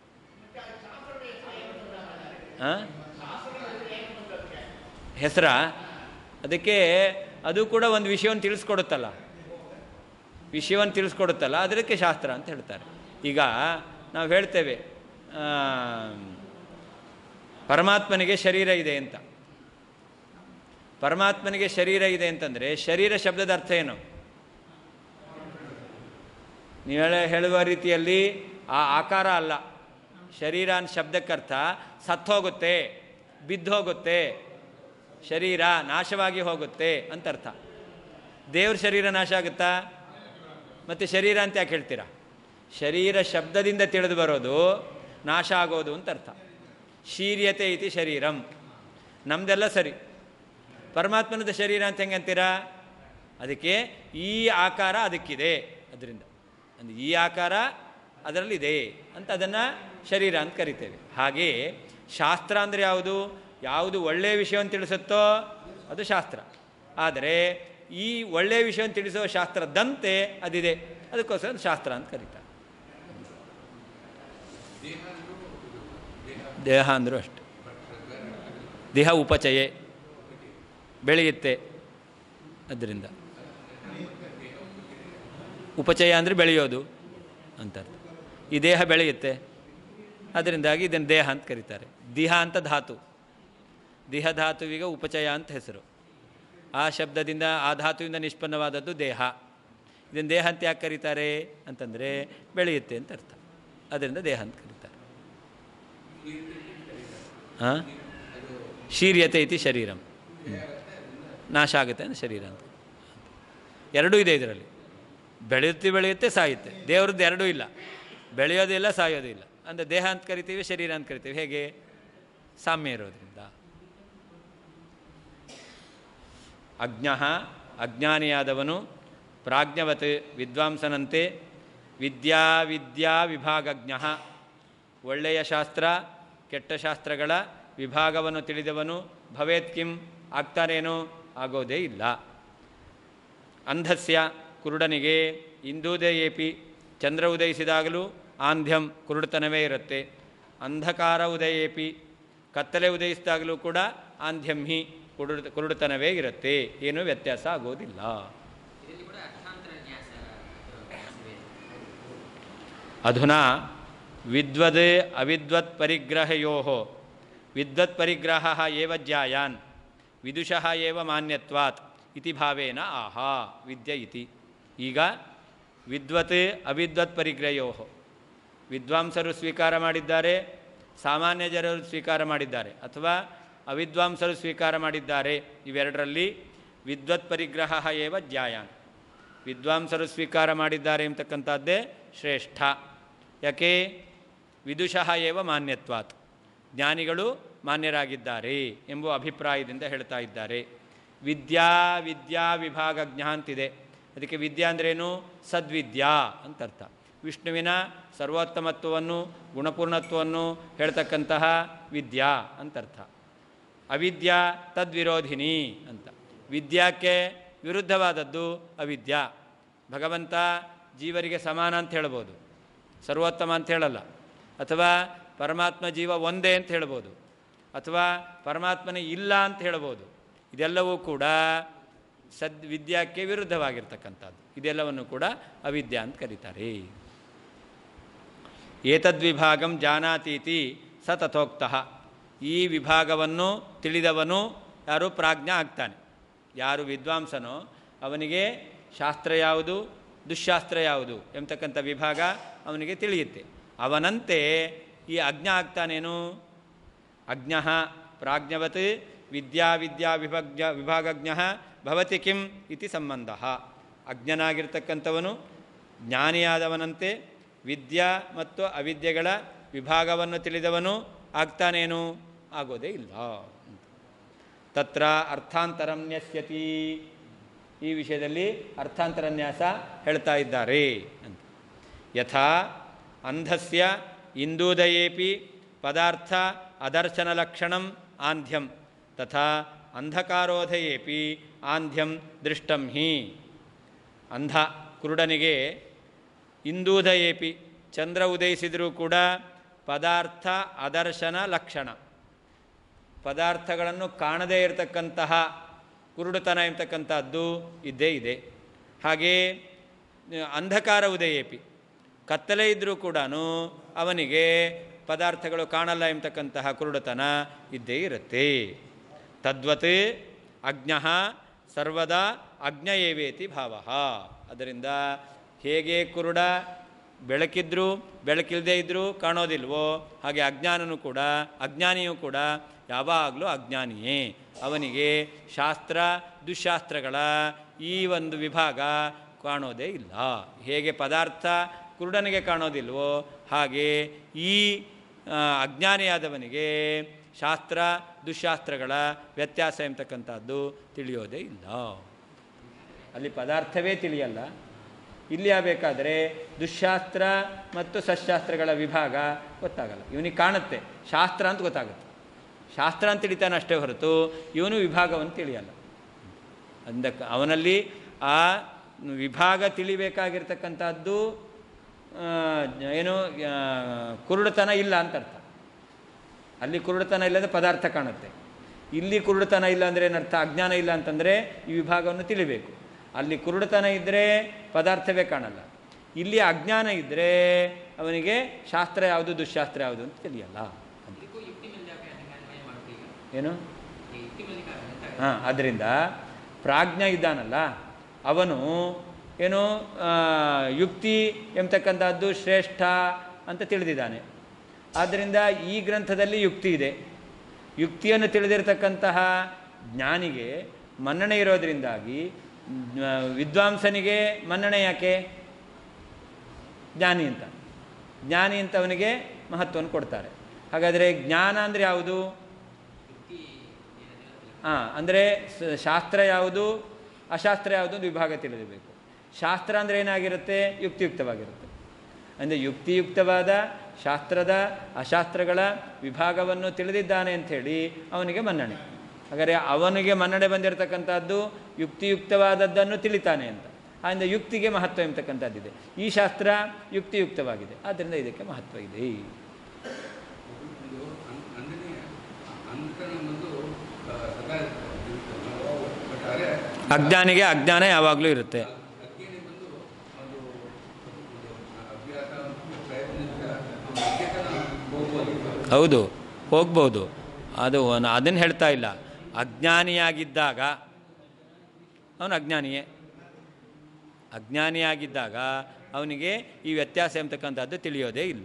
ಹಾಂ ಹೆಸರ ಅದಕ್ಕೆ ಅದು ಕೂಡ ಒಂದು ವಿಷಯವನ್ನು ತಿಳಿಸ್ಕೊಡುತ್ತಲ್ಲ ವಿಷಯವನ್ನು ತಿಳಿಸ್ಕೊಡುತ್ತಲ್ಲ ಅದಕ್ಕೆ ಶಾಸ್ತ್ರ ಅಂತ ಹೇಳ್ತಾರೆ ಈಗ ನಾವು ಹೇಳ್ತೇವೆ ಆ, ಪರಮಾತ್ಮನಿಗೆ ಶರೀರ ಇದೆ ಅಂತ ಪರಮಾತ್ಮನಿಗೆ ಶರೀರ ಇದೆ ಅಂತಂದರೆ ಶರೀರ ಶಬ್ದದ ಅರ್ಥ ಏನು ನೀವು ಹೇಳ ಹೇಳುವ ರೀತಿಯಲ್ಲಿ ಆ ಆಕಾರ ಅಲ್ಲ ಶರೀರ ಅಂತ ಶಬ್ದಕ್ಕರ್ಥ ಸತ್ತೋಗುತ್ತೆ ಬಿದ್ದು ಹೋಗುತ್ತೆ ಶರೀರ ನಾಶವಾಗಿ ಹೋಗುತ್ತೆ ಅಂತ ಅರ್ಥ ದೇವ್ರ ಶರೀರ ನಾಶ ಆಗುತ್ತಾ ಮತ್ತು ಶರೀರ ಅಂತ ಯಾಕೆ ಹೇಳ್ತೀರಾ ಶರೀರ ಶಬ್ದದಿಂದ ತಿಳಿದು ಬರೋದು ನಾಶ ಆಗೋದು ಅಂತ ಅರ್ಥ ಶೀರ್ಯತೆ ಇತಿ ಶರೀರಂ ನಮ್ಮದೆಲ್ಲ ಸರಿ ಪರಮಾತ್ಮನದ ಶರೀರ ಅಂತ ಹೆಂಗೆ ಅಂತೀರಾ ಅದಕ್ಕೆ ಈ ಆಕಾರ ಅದಕ್ಕಿದೆ ಅದರಿಂದ ಅಂದರೆ ಈ ಆಕಾರ ಅದರಲ್ಲಿದೆ ಅಂತ ಅದನ್ನು ಶರೀರ ಅಂತ ಕರಿತೇವೆ ಹಾಗೆ ಶಾಸ್ತ್ರ ಅಂದರೆ ಯಾವುದು ಯಾವುದು ಒಳ್ಳೆಯ ವಿಷಯವನ್ನು ತಿಳಿಸುತ್ತೋ ಅದು ಶಾಸ್ತ್ರ ಆದರೆ ಈ ಒಳ್ಳೆಯ ವಿಷಯವನ್ನು ತಿಳಿಸುವ ಶಾಸ್ತ್ರದಂತೆ ಅದಿದೆ ಅದಕ್ಕೋಸ್ಕರ ಅದು ಶಾಸ್ತ್ರ ಅಂತ ಕರೀತಾರೆ ದೇಹ ಅಂದರೂ ಅಷ್ಟೆ ದೇಹ ಉಪಚಯೆ ಬೆಳೆಯುತ್ತೆ ಅದರಿಂದ ಉಪಚಯ ಅಂದರೆ ಬೆಳೆಯೋದು ಅಂತ ಅರ್ಥ. ಈ ದೇಹ ಬೆಳೆಯುತ್ತೆ ಅದರಿಂದಾಗಿ ಇದನ್ನು ದೇಹ ಅಂತ ಕರೀತಾರೆ ದಿಹ ಅಂತ ಧಾತು ದೇಹ ಧಾತುವಿಗೆ ಉಪಚಯ ಅಂತ ಹೆಸರು ಆ ಶಬ್ದದಿಂದ ಆ ಧಾತುವಿಂದ ನಿಷ್ಪನ್ನವಾದದ್ದು ದೇಹ ಇದನ್ನು ದೇಹ ಅಂತ ಯಾಕೆ ಕರೀತಾರೆ ಅಂತಂದರೆ ಬೆಳೆಯುತ್ತೆ ಅಂತ ಅರ್ಥ ಅದರಿಂದ ದೇಹ ಅಂತ ಕರೀತಾರೆ ಹಾಂ ಶೀರ್ಯತೆ ಇತಿ ಶರೀರಂ ಹ್ಮ್. ನಾಶ ಆಗುತ್ತೆ ಅಂದರೆ ಶರೀರ ಅಂತ ಎರಡೂ ಇದೆ ಇದರಲ್ಲಿ ಬೆಳೆಯುತ್ತೆ ಬೆಳೆಯುತ್ತೆ ಸಾಯುತ್ತೆ ದೇವ್ರದ್ದು ಎರಡೂ ಇಲ್ಲ ಬೆಳೆಯೋದು ಇಲ್ಲ ಸಾಯೋದು ಇಲ್ಲ ಅಂದರೆ ದೇಹ ಅಂತ ಕರಿತೀವಿ ಶರೀರ ಅಂತ ಕರಿತೀವಿ ಹೇಗೆ ಸಾಮ್ಯ ಇರೋದ್ರಿಂದ ಅಜ್ಞ ಅಜ್ಞಾನಿಯಾದವನು ಪ್ರಾಜ್ಞವತ್ ವಿದ್ವಾಂಸನಂತೆ ವಿದ್ಯಾ ವಿದ್ಯಾ ವಿಭಾಗಜ್ಞ ಒಳ್ಳೆಯ ಶಾಸ್ತ್ರ ಕೆಟ್ಟ ಶಾಸ್ತ್ರಗಳ ವಿಭಾಗವನ್ನು ತಿಳಿದವನು ಭವೇತ್ ಕಿಂ ಆಗ್ತಾನೇನೋ ಆಗೋದೇ ಇಲ್ಲ ಅಂಧಸ್ಯ ಕುರುಡನಿಗೆ ಇಂದೂದಯೇಪಿ ಚಂದ್ರ ಉದಯಿಸಿದಾಗಲೂ ಆಂಧ್ಯಂ ಕುರುಡುತನವೇ ಇರುತ್ತೆ ಅಂಧಕಾರ ಉದಯೇಪಿ ಕತ್ತಲೆ ಉದಯಿಸಿದಾಗಲೂ ಕೂಡ ಆಂಧ್ಯಂ ಹಿ ಕುರುಡು ಕುರುಡುತನವೇ ಇರುತ್ತೆ ಏನೂ ವ್ಯತ್ಯಾಸ ಆಗೋದಿಲ್ಲ ಇದರಲ್ಲಿ ಕೂಡ ಅರ್ಥಾಂತರ ನ್ಯಾಸ ನ್ಯಾಸವೇ ಅಧುನಾ ವಿದ್ವದ್ ಅವಿದ್ವತ್ ಪರಿಗ್ರಹಯೋ ವಿದ್ವತ್ ಪರಿಗ್ರಹ ಏವ ಜ್ಯಾಯಾನ್ ವಿದುಷಃ ಏವ ಮಾನ್ಯತ್ವಾತ್ ಇತಿ ಭಾವೇನ ಆಹಾ ವಿದ್ಯ ಇತಿ ಈಗ ವಿದ್ವತ್ ಅವಿದ್ವತ್ ಪರಿಗ್ರಹಯೋ ವಿದ್ವಾಂಸರು ಸ್ವೀಕಾರ ಮಾಡಿದ್ದಾರೆ ಸಾಮಾನ್ಯ ಜನರು ಸ್ವೀಕಾರ ಮಾಡಿದ್ದಾರೆ ಅಥವಾ ಅವಿದ್ವಾಂಸರು ಸ್ವೀಕಾರ ಮಾಡಿದ್ದಾರೆ ಇವೆರಡರಲ್ಲಿ ವಿದ್ವತ್ ಪರಿಗ್ರಹ ಏವ ಜ್ಯಾಯಾನ್ ವಿದ್ವಾಂಸರು ಸ್ವೀಕಾರ ಮಾಡಿದ್ದಾರೆ ಎಂಬತಕ್ಕಂಥದ್ದೇ ಶ್ರೇಷ್ಠ ಯಾಕೆ ವಿದುಷಃ ಏವ ಮಾನ್ಯತ್ವಾತ್ ಜ್ಞಾನಿಗಳು ಮಾನ್ಯರಾಗಿದ್ದಾರೆ ಎಂಬ ಅಭಿಪ್ರಾಯದಿಂದ ಹೇಳ್ತಾ ಇದ್ದಾರೆ ವಿದ್ಯಾ ವಿದ್ಯಾ ವಿಭಾಗಜ್ಞ ಅಂತಿದೆ ಅದಕ್ಕೆ ವಿದ್ಯಾ ಅಂದ್ರೇನು ಸದ್ವಿದ್ಯಾ ಅಂತ ಅರ್ಥ ವಿಷ್ಣುವಿನ ಸರ್ವೋತ್ತಮತ್ವವನ್ನು ಗುಣಪೂರ್ಣತ್ವವನ್ನು ಹೇಳ್ತಕ್ಕಂತಹ ವಿದ್ಯಾ ಅಂತರ್ಥ ಅವಿದ್ಯಾ ತದ್ವಿರೋಧಿನಿ ಅಂತ ವಿದ್ಯಾಕ್ಕೆ ವಿರುದ್ಧವಾದದ್ದು ಅವಿದ್ಯಾ ಭಗವಂತ ಜೀವರಿಗೆ ಸಮಾನ ಅಂತ ಹೇಳ್ಬೋದು ಸರ್ವೋತ್ತಮ ಅಂತ ಹೇಳಲ್ಲ ಅಥವಾ ಪರಮಾತ್ಮ ಜೀವ ಒಂದೇ ಅಂತ ಹೇಳ್ಬೋದು ಅಥವಾ ಪರಮಾತ್ಮನೇ ಇಲ್ಲ ಅಂತ ಹೇಳ್ಬೋದು ಇದೆಲ್ಲವೂ ಕೂಡ ಸದ್ ವಿದ್ಯಾಕ್ಕೆ ವಿರುದ್ಧವಾಗಿರ್ತಕ್ಕಂಥದ್ದು ಇದೆಲ್ಲವನ್ನು ಕೂಡ ಅವಿದ್ಯಾ ಅಂತ ಕರೀತಾರೆ ಏತದ್ವಿಭಾಗಂ ಜಾನಾತೀತಿ ಸ ತಥೋಕ್ತಃ ಈ ವಿಭಾಗವನ್ನು ತಿಳಿದವನು ಯಾರು ಪ್ರಾಜ್ಞ ಆಗ್ತಾನೆ ಯಾರು ವಿದ್ವಾಂಸನೋ ಅವನಿಗೆ ಶಾಸ್ತ್ರ ಯಾವುದು ದುಶ್ಶಾಸ್ತ್ರ ಯಾವುದು ಎಂಬತಕ್ಕಂಥ ವಿಭಾಗ ಅವನಿಗೆ ತಿಳಿಯುತ್ತೆ ಅವನಂತೆ ಈ ಅಜ್ಞ ಆಗ್ತಾನೇನು ಅಜ್ಞ ಪ್ರಾಜ್ಞವತ್ ವಿದ್ಯಾ ವಿದ್ಯಾ ವಿಭಜ್ಞ ವಿಭಾಗಜ್ಞ ಭವತಿ ಕಿಂ ಇತಿ ಸಂಬಂಧ ಅಜ್ಞನಾಗಿರ್ತಕ್ಕಂಥವನು ಜ್ಞಾನಿಯಾದವನಂತೆ ವಿದ್ಯಾ ಮತ್ತು ಅವಿದ್ಯೆಗಳ ವಿಭಾಗವನ್ನು ತಿಳಿದವನು ಆಗ್ತಾನೇನು ಆಗೋದೇ ಇಲ್ಲ ತತ್ರ ಅರ್ಥಾಂತರಂ ನ್ಯಸ್ಯತಿ ಈ ವಿಷಯದಲ್ಲಿ ಅರ್ಥಾಂತರನ್ಯಾಸ ಹೇಳ್ತಾ ಇದ್ದಾರೆ ಅಂತ ಯಥಾ ಅಂಧಸ್ಯ ಇಂದೂದಯೇಪಿ ಪದಾರ್ಥ ಅದರ್ಶನಲಕ್ಷಣಂ ಆಂಧ್ಯಂ ತಥಾ ಅಂಧಕಾರೋಧಯೇಪಿ ಆಂಧ್ಯಂ ದೃಷ್ಟಂ ಹಿ ಅಂಧ ಕುರುಡನಿಗೆ ಇಂದೂದಯೇಪಿ ಚಂದ್ರ ಉದಯಿಸಿದರೂ ಕೂಡ ಪದಾರ್ಥ ಅದರ್ಶನ ಲಕ್ಷಣ ಪದಾರ್ಥಗಳನ್ನು ಕಾಣದೇ ಇರತಕ್ಕಂತಹ ಕುರುಡುತನ ಎಂಬತಕ್ಕಂಥದ್ದು ಇದ್ದೇ ಇದೆ ಹಾಗೇ ಅಂಧಕಾರ ಉದಯೇಪಿ ಕತ್ತಲೆ ಇದ್ದರೂ ಕೂಡ ಅವನಿಗೆ ಪದಾರ್ಥಗಳು ಕಾಣಲ್ಲ ಎಂಬತಕ್ಕಂತಹ ಕುರುಡುತನ ಇದ್ದೇ ಇರುತ್ತೆ ತದ್ವತ್ ಅಜ್ಞ ಸರ್ವದಾ ಅಜ್ಞಯೇವೇತಿ ಭಾವ ಅದರಿಂದ ಹೇಗೆ ಕುರುಡ ಬೆಳಕಿದ್ರೂ ಬೆಳಕಿಲ್ಲದೆ ಇದ್ದರೂ ಕಾಣೋದಿಲ್ವೋ ಹಾಗೆ ಅಜ್ಞಾನನೂ ಕೂಡ ಅಜ್ಞಾನಿಯೂ ಕೂಡ ಯಾವಾಗಲೂ ಅಜ್ಞಾನಿಯೇ ಅವನಿಗೆ ಶಾಸ್ತ್ರ ದುಶ್ಶಾಸ್ತ್ರಗಳ ಈ ಒಂದು ವಿಭಾಗ ಕಾಣೋದೇ ಇಲ್ಲ ಹೇಗೆ ಪದಾರ್ಥ ಕುರುಡನಿಗೆ ಕಾಣೋದಿಲ್ವೋ ಹಾಗೆ ಈ ಆ, ಅಜ್ಞಾನಿಯಾದವನಿಗೆ ಶಾಸ್ತ್ರ ದುಶ್ಶಾಸ್ತ್ರಗಳ ವ್ಯತ್ಯಾಸ ಎಂಬತಕ್ಕಂಥದ್ದು ತಿಳಿಯೋದೇ ಇಲ್ಲ ಅಲ್ಲಿ ಪದಾರ್ಥವೇ ತಿಳಿಯಲ್ಲ ಇಲ್ಲಿ ಆಗಬೇಕಾದ್ರೆ ದುಶ್ಶಾಸ್ತ್ರ ಮತ್ತು ಸಶಾಸ್ತ್ರಗಳ ವಿಭಾಗ ಗೊತ್ತಾಗಲ್ಲ ಇವನಿಗೆ ಕಾಣುತ್ತೆ ಶಾಸ್ತ್ರ ಅಂತ ಗೊತ್ತಾಗುತ್ತೆ ಶಾಸ್ತ್ರ ಅಂತ ತಿಳಿತಾನೆ ಅಷ್ಟೇ ಹೊರತು ಇವನು ವಿಭಾಗವನ್ನು ತಿಳಿಯಲ್ಲ ಅಂದಕ್ಕ ಅವನಲ್ಲಿ ಆ ವಿಭಾಗ ತಿಳಿಬೇಕಾಗಿರ್ತಕ್ಕಂಥದ್ದು ಆ, ಏನು ಆ, ಕುರುಡುತನ ಇಲ್ಲ ಅಂತ ಅರ್ಥ ಅಲ್ಲಿ ಕುರುಡುತನ ಇಲ್ಲದೆ ಪದಾರ್ಥ ಕಾಣುತ್ತೆ ಇಲ್ಲಿ ಕುರುಡುತನ ಇಲ್ಲ ಅಂದರೆ ಏನರ್ಥ ಅಜ್ಞಾನ ಇಲ್ಲ ಅಂತಂದರೆ ಈ ವಿಭಾಗವನ್ನು ತಿಳಿಬೇಕು ಅಲ್ಲಿ ಕುರುಡುತನ ಇದ್ದರೆ ಪದಾರ್ಥವೇ ಕಾಣಲ್ಲ ಇಲ್ಲಿ ಅಜ್ಞಾನ ಇದ್ದರೆ ಅವನಿಗೆ ಶಾಸ್ತ್ರ ಯಾವುದು ದುಶ್ಶಾಸ್ತ್ರ ಯಾವುದು ಅಂತ ತಿಳಿಯಲ್ಲ ಅಂತ ಇದಕ್ಕೂ ಯುಕ್ತಿ ಮೇಲೆ ಯಾಕೆ ಅದಕ್ಕೆ ಅನ್ವಯ ಮಾಡೋದು ಈಗ ಏನು ಈ ಯುಕ್ತಿ ಮೇಲೆ ಅಂತ ಹಾಂ ಆದ್ದರಿಂದ ಪ್ರಾಜ್ಞ ಇದ್ದಾನಲ್ಲ ಅವನು ಏನು ಆ, ಯುಕ್ತಿ ಎಂಬತಕ್ಕಂಥದ್ದು ಶ್ರೇಷ್ಠ ಅಂತ ತಿಳಿದಿದ್ದಾನೆ ಆದ್ದರಿಂದ ಈ ಗ್ರಂಥದಲ್ಲಿ ಯುಕ್ತಿ ಇದೆ ಯುಕ್ತಿಯನ್ನು ತಿಳಿದಿರತಕ್ಕಂತಹ ಜ್ಞಾನಿಗೆ ಮನ್ನಣೆ ಇರೋದರಿಂದಾಗಿ ಜ್ಞ- ವಿದ್ವಾಂಸನಿಗೆ ಮನ್ನಣೆ ಯಾಕೆ ಜ್ಞಾನಿ ಅಂತ ಜ್ಞಾನಿ ಅಂತ ಅವನಿಗೆ ಮಹತ್ವವನ್ನು ಕೊಡ್ತಾರೆ ಹಾಗಾದರೆ ಜ್ಞಾನ ಅಂದರೆ ಯಾವುದು ಯುಕ್ತಿ ಏನಿದೆ ಹಾಂ ಅಂದರೆ ಸ- ಶಾಸ್ತ್ರ ಯಾವುದು ಅಶಾಸ್ತ್ರ ಯಾವುದು ಅಂತ ವಿಭಾಗ ತಿಳಿದಿರಬೇಕು ಶಾಸ್ತ್ರ ಅಂದರೆ ಏನಾಗಿರುತ್ತೆ ಯುಕ್ತಿಯುಕ್ತವಾಗಿರುತ್ತೆ ಅಂದರೆ ಯುಕ್ತಿಯುಕ್ತವಾದ ಶಾಸ್ತ್ರದ ಅಶಾಸ್ತ್ರಗಳ ವಿಭಾಗವನ್ನು ತಿಳಿದಿದ್ದಾನೆ ಅಂಥೇಳಿ ಅವನಿಗೆ ಮನ್ನಣೆ ಹಾಗಾದರೆ ಅವನಿಗೆ ಮನ್ನಣೆ ಬಂದಿರತಕ್ಕಂಥದ್ದು ಯುಕ್ತಿಯುಕ್ತವಾದದ್ದನ್ನು ತಿಳಿತಾನೆ ಅಂತ ಆದ್ದರಿಂದ ಯುಕ್ತಿಗೆ ಮಹತ್ವ ಎಂಬತಕ್ಕಂಥದ್ದಿದೆ ಈ ಶಾಸ್ತ್ರ ಯುಕ್ತಿಯುಕ್ತವಾಗಿದೆ ಆದ್ದರಿಂದ ಇದಕ್ಕೆ ಮಹತ್ವ ಇದೆ ಇದು ಅನ್- ಅಂದನೇ ಅಂಧಕರಣ ಬಂದು ಆ, ಸದಾ ಇರುತ್ತೆ. ನಾವು ಬಟ್ ಅದೇ ಅಜ್ಞಾನಿಗೆ ಅಜ್ಞಾನ ಯಾವಾಗಲೂ ಇರುತ್ತೆ ಅಜ್ಞಾನಿ ಬಂದು ಅದು ಒಂದು ಅಭ್ಯಾಸ ಪ್ರಯತ್ನದಿಂದ ಅಜ್ಞಾನ ಹೋಗ್ಬೋದು ಹೌದು ಹೋಗ್ಬೋದು ಅದು ಅದನ್ನು ಹೇಳ್ತಾ ಇಲ್ಲ ಅಜ್ಞಾನಿಯಾಗಿದ್ದಾಗ ಅವನು ಅಜ್ಞಾನಿಯೇ ಅಜ್ಞಾನಿಯಾಗಿದ್ದಾಗ ಅವನಿಗೆ ಈ ವ್ಯತ್ಯಾಸ ಎಂಬತಕ್ಕಂಥದ್ದು ತಿಳಿಯೋದೇ ಇಲ್ಲ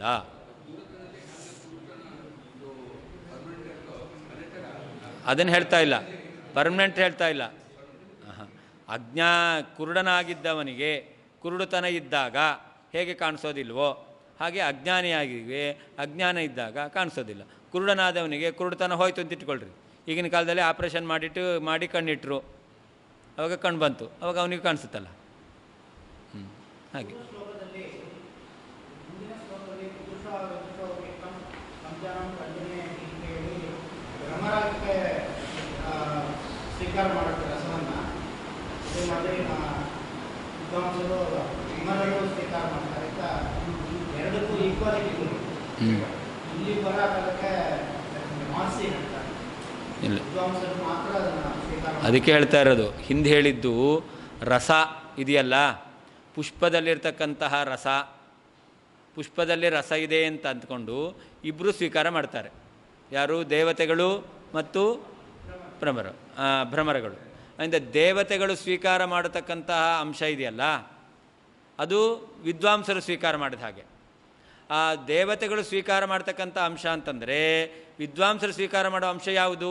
ಅದನ್ನು ಹೇಳ್ತಾ ಇಲ್ಲ ಪರ್ಮನೆಂಟ್ ಹೇಳ್ತಾ ಇಲ್ಲ ಆಹಾ. ಅಜ್ಞಾ ಕುರುಡನಾಗಿದ್ದವನಿಗೆ ಕುರುಡುತನ ಇದ್ದಾಗ ಹೇಗೆ ಕಾಣಿಸೋದಿಲ್ವೋ ಹಾಗೆ ಅಜ್ಞಾನಿಯಾಗಿವೆ ಅಜ್ಞಾನ ಇದ್ದಾಗ ಕಾಣಿಸೋದಿಲ್ಲ ಕುರುಡನಾದವನಿಗೆ ಕುರುಡುತನ ಹೋಯ್ತು ಅಂತ ಇಟ್ಕೊಳ್ರಿ ಈಗಿನ ಕಾಲದಲ್ಲಿ ಆಪ್ರೇಷನ್ ಮಾಡಿಟ್ಟು ಮಾಡಿ ಕಣ್ಣಿಟ್ರು ಅವಾಗ ಕಣ್ಣು ಬಂತು ಅವಾಗ ಅವನಿಗೆ ಕಾಣಿಸುತ್ತಲ್ಲ ಹ್ಞೂ ಹಾಗೆ ಶ್ಲೋಕದಲ್ಲಿ ಮುಂದಿನ ಶ್ಲೋಕದಲ್ಲಿ ಪುರುಷ ರಜಸೋಕ್ತಂ ಸಂಜಾನಂ ಕಂಜನೆ ಅಂತ ಹೇಳಿ ಭ್ರಮರಾಗಕ್ಕೆ ಆ, ಸ್ವೀಕಾರ ಮಾಡುತ್ತೆ ರಸವನ್ನು ಅದೇ ಮಾದರಿ ಮ- ವಿದ್ವಾಂಸರು ವಿಮಲರು ಸ್ವೀಕಾರ ಮಾಡ್ತಾರೆ ಅಂತ ಎರಡಕ್ಕೂ ಈಕ್ವಾಲಿಟಿ ಹ್ಞೂ ಇಲ್ಲಿ ಬರೋ ಕಾಲಕ್ಕೆ ಮಾಸಿ ಹೇಳ್ತಾರೆ ಇಲ್ಲ ವಿದ್ವಾಂಸರು ಮಾತ್ರ ಅದನ್ನು ಸ್ವೀಕಾರ ಮಾಡ್ತಾರೆ. ಅದಕ್ಕೆ ಹೇಳ್ತಾ ಇರೋದು ಹಿಂದೆ ಹೇಳಿದ್ದು ರಸ ಇದೆಯಲ್ಲ ಪುಷ್ಪದಲ್ಲಿರ್ತಕ್ಕಂತಹ ರಸ ಪುಷ್ಪದಲ್ಲಿ ರಸ ಇದೆ ಅಂತ ಅಂದ್ಕೊಂಡು ಇಬ್ಬರು ಸ್ವೀಕಾರ ಮಾಡ್ತಾರೆ ಯಾರು ದೇವತೆಗಳು ಮತ್ತು ಭ್ರಮರ ಆ, ಭ್ರಮರಗಳು ಅಂದರೆ ದೇವತೆಗಳು ಸ್ವೀಕಾರ ಮಾಡತಕ್ಕಂತಹ ಅಂಶ ಇದೆಯಲ್ಲ ಅದು ವಿದ್ವಾಂಸರು ಸ್ವೀಕಾರ ಮಾಡಿದ ಹಾಗೆ ಆ ದೇವತೆಗಳು ಸ್ವೀಕಾರ ಮಾಡ್ತಕ್ಕಂಥ ಅಂಶ ಅಂತಂದರೆ ವಿದ್ವಾಂಸರು ಸ್ವೀಕಾರ ಮಾಡೋ ಅಂಶ ಯಾವುದು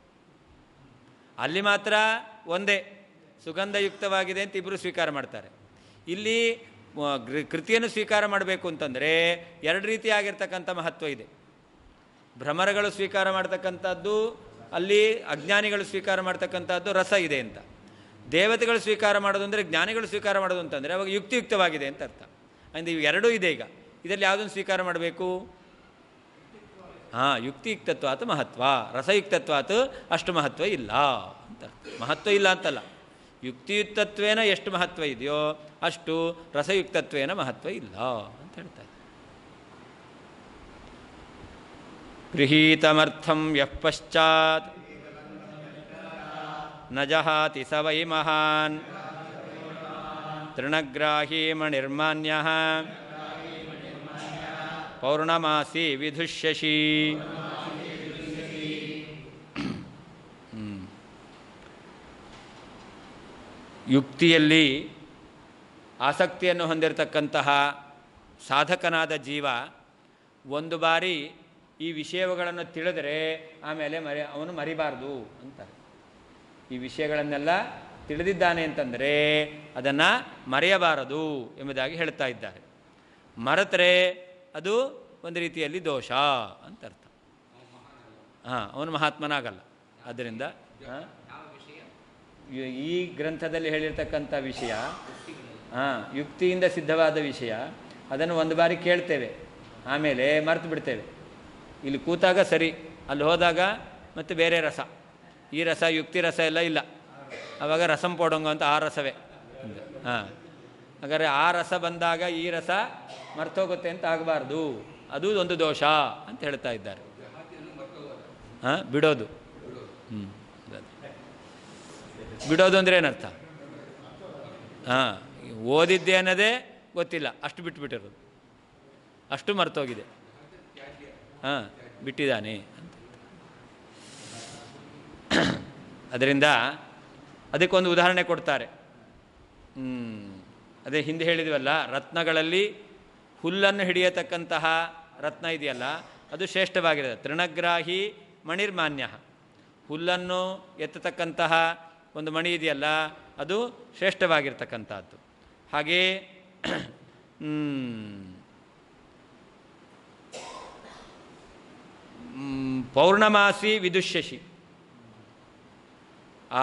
ಅಲ್ಲಿ ಮಾತ್ರ ಒಂದೇ ಸುಗಂಧಯುಕ್ತವಾಗಿದೆ ಅಂತ ಇಬ್ಬರು ಸ್ವೀಕಾರ ಮಾಡ್ತಾರೆ ಇಲ್ಲಿ ಮ, ಗೃ- ಕೃತಿಯನ್ನು ಸ್ವೀಕಾರ ಮಾಡಬೇಕು ಅಂತಂದರೆ ಎರಡು ರೀತಿಯಾಗಿರ್ತಕ್ಕಂಥ ಮಹತ್ವ ಇದೆ ಭ್ರಮರಗಳು ಸ್ವೀಕಾರ ಮಾಡ್ತಕ್ಕಂಥದ್ದು ಅಲ್ಲಿ ಅಜ್ಞಾನಿಗಳು ಸ್ವೀಕಾರ ಮಾಡ್ತಕ್ಕಂಥದ್ದು ರಸ ಇದೆ ಅಂತ ದೇವತೆಗಳು ಸ್ವೀಕಾರ ಮಾಡೋದು ಅಂದರೆ ಜ್ಞಾನಿಗಳು ಸ್ವೀಕಾರ ಮಾಡೋದು ಅಂತಂದರೆ ಅವಾಗ ಯುಕ್ತಿಯುಕ್ತವಾಗಿದೆ ಅಂತ ಅರ್ಥ ಅಂದರೆ ಇವು ಎರಡೂ ಇದೆ ಈಗ ಇದರಲ್ಲಿ ಯಾವುದನ್ನು ಸ್ವೀಕಾರ ಮಾಡಬೇಕು ಹಾಂ ಯುಕ್ತಿಯುಕ್ತತ್ವಾತ್ ಮಹತ್ವ ರಸಯುಕ್ತತ್ವಾತ್ ಅಷ್ಟು ಮಹತ್ವ ಇಲ್ಲ ಅಂತ ಅರ್ಥ. ಮಹತ್ವ ಇಲ್ಲ ಅಂತಲ್ಲ ಯುಕ್ತಿಯುಕ್ತತ್ವೇನ ಎಷ್ಟು ಮಹತ್ವ ಇದೆಯೋ ಅಷ್ಟು ರಸಯುಕ್ತತ್ವೇನ ಮಹತ್ವ ಇಲ್ಲ ಅಂತ ಹೇಳ್ತಾರೆ ಗೃಹೀತಮರ್ಥಂ ಯಃ ಪಶ್ಚಾತ್ ನ ಜಹಾತಿ ಸ ವೈ ಮಹಾನ್ ತೃಣಗ್ರಾಹೀ ಮಣಿರ್ಮಾನ್ಯ ಪೌರ್ಣಮಾಸಿ ವಿಧುಷ್ಯಸಿ ಹ್ಮ್. ಯುಕ್ತಿಯಲ್ಲಿ ಆಸಕ್ತಿಯನ್ನು ಹೊಂದಿರತಕ್ಕಂತಹ ಸಾಧಕನಾದ ಜೀವ ಒಂದು ಬಾರಿ ಈ ವಿಷಯಗಳನ್ನು ತಿಳಿದರೆ ಆಮೇಲೆ ಮರಿ ಅವನು ಮರಿಬಾರ್ದು ಅಂತಾರೆ ಈ ವಿಷಯಗಳನ್ನೆಲ್ಲ ತಿಳಿದಿದ್ದಾನೆ ಅಂತಂದರೆ ಅದನ್ನು ಮರೆಯಬಾರದು ಎಂಬುದಾಗಿ ಹೇಳ್ತಾ ಇದ್ದಾರೆ ಮರೆತರೆ ಅದು ಒಂದು ರೀತಿಯಲ್ಲಿ ದೋಷ ಅಂತ ಅರ್ಥ ಹಾಂ ಅವನು ಮಹಾತ್ಮನಾಗಲ್ಲ ಆದ್ದರಿಂದ ಹಾಂ ಯಾವ ವಿಷಯ ಈ- ಈ ಗ್ರಂಥದಲ್ಲಿ ಹೇಳಿರ್ತಕ್ಕಂಥ ವಿಷಯ ಹಾಂ ಯುಕ್ತಿಯಿಂದ ಸಿದ್ಧವಾದ ವಿಷಯ ಅದನ್ನು ಒಂದು ಬಾರಿ ಕೇಳ್ತೇವೆ ಆಮೇಲೆ ಮರೆತು ಬಿಡ್ತೇವೆ ಇಲ್ಲಿ ಕೂತಾಗ ಸರಿ ಅಲ್ಲಿ ಹೋದಾಗ ಮತ್ತೆ ಬೇರೆ ರಸ ಈ ರಸ ಯುಕ್ತಿ ರಸ ಎಲ್ಲ ಇಲ್ಲ ಆವಾಗ ರಸಂ ಪೋಡಂಗ ಅಂತ ಆ ರಸವೇ ಹಾಂ ಹಾಗಾದ್ರೆ ಆ ರಸ ಬಂದಾಗ ಈ ರಸ ಮರ್ತೋಗುತ್ತೆ ಅಂತ ಆಗಬಾರ್ದು ಅದು ಒಂದು ದೋಷ ಅಂತ ಹೇಳ್ತಾ ಇದ್ದಾರೆ ಹಾಂ ಬಿಡೋದು ಹ್ಞೂ ಬಿಡೋದು ಅಂದರೆ ಏನರ್ಥ ಹಾಂ ಓದಿದ್ದೆ ಅನ್ನೋದೇ ಗೊತ್ತಿಲ್ಲ ಅಷ್ಟು ಬಿಟ್ಬಿಟ್ಟಿರೋದು ಅಷ್ಟು ಮರ್ತೋಗಿದೆ ಹಾಂ ಬಿಟ್ಟಿದ್ದಾನೆ ಅಂತ ಅದರಿಂದ ಅದಕ್ಕೊಂದು ಉದಾಹರಣೆ ಕೊಡ್ತಾರೆ ಹ್ಮ್. ಅದೇ ಹಿಂದೆ ಹೇಳಿದ್ವಲ್ಲ ರತ್ನಗಳಲ್ಲಿ ಹುಲ್ಲನ್ನು ಹಿಡಿಯತಕ್ಕಂತಹ ರತ್ನ ಇದೆಯಲ್ಲ ಅದು ಶ್ರೇಷ್ಠವಾಗಿದೆ ತೃಣಗ್ರಾಹಿ ಮಣಿರ್ಮಾನ್ಯ ಹುಲ್ಲನ್ನು ಎತ್ತತಕ್ಕಂತಹ ಒಂದು ಮಣಿ ಇದೆಯಲ್ಲ ಅದು ಶ್ರೇಷ್ಠವಾಗಿರ್ತಕ್ಕಂಥದ್ದು ಹಾಗೇ ಹ್ಮ್, ಮ್, ಪೌರ್ಣಮಾಸಿ ವಿದುಷ್ಯಸಿ ಆ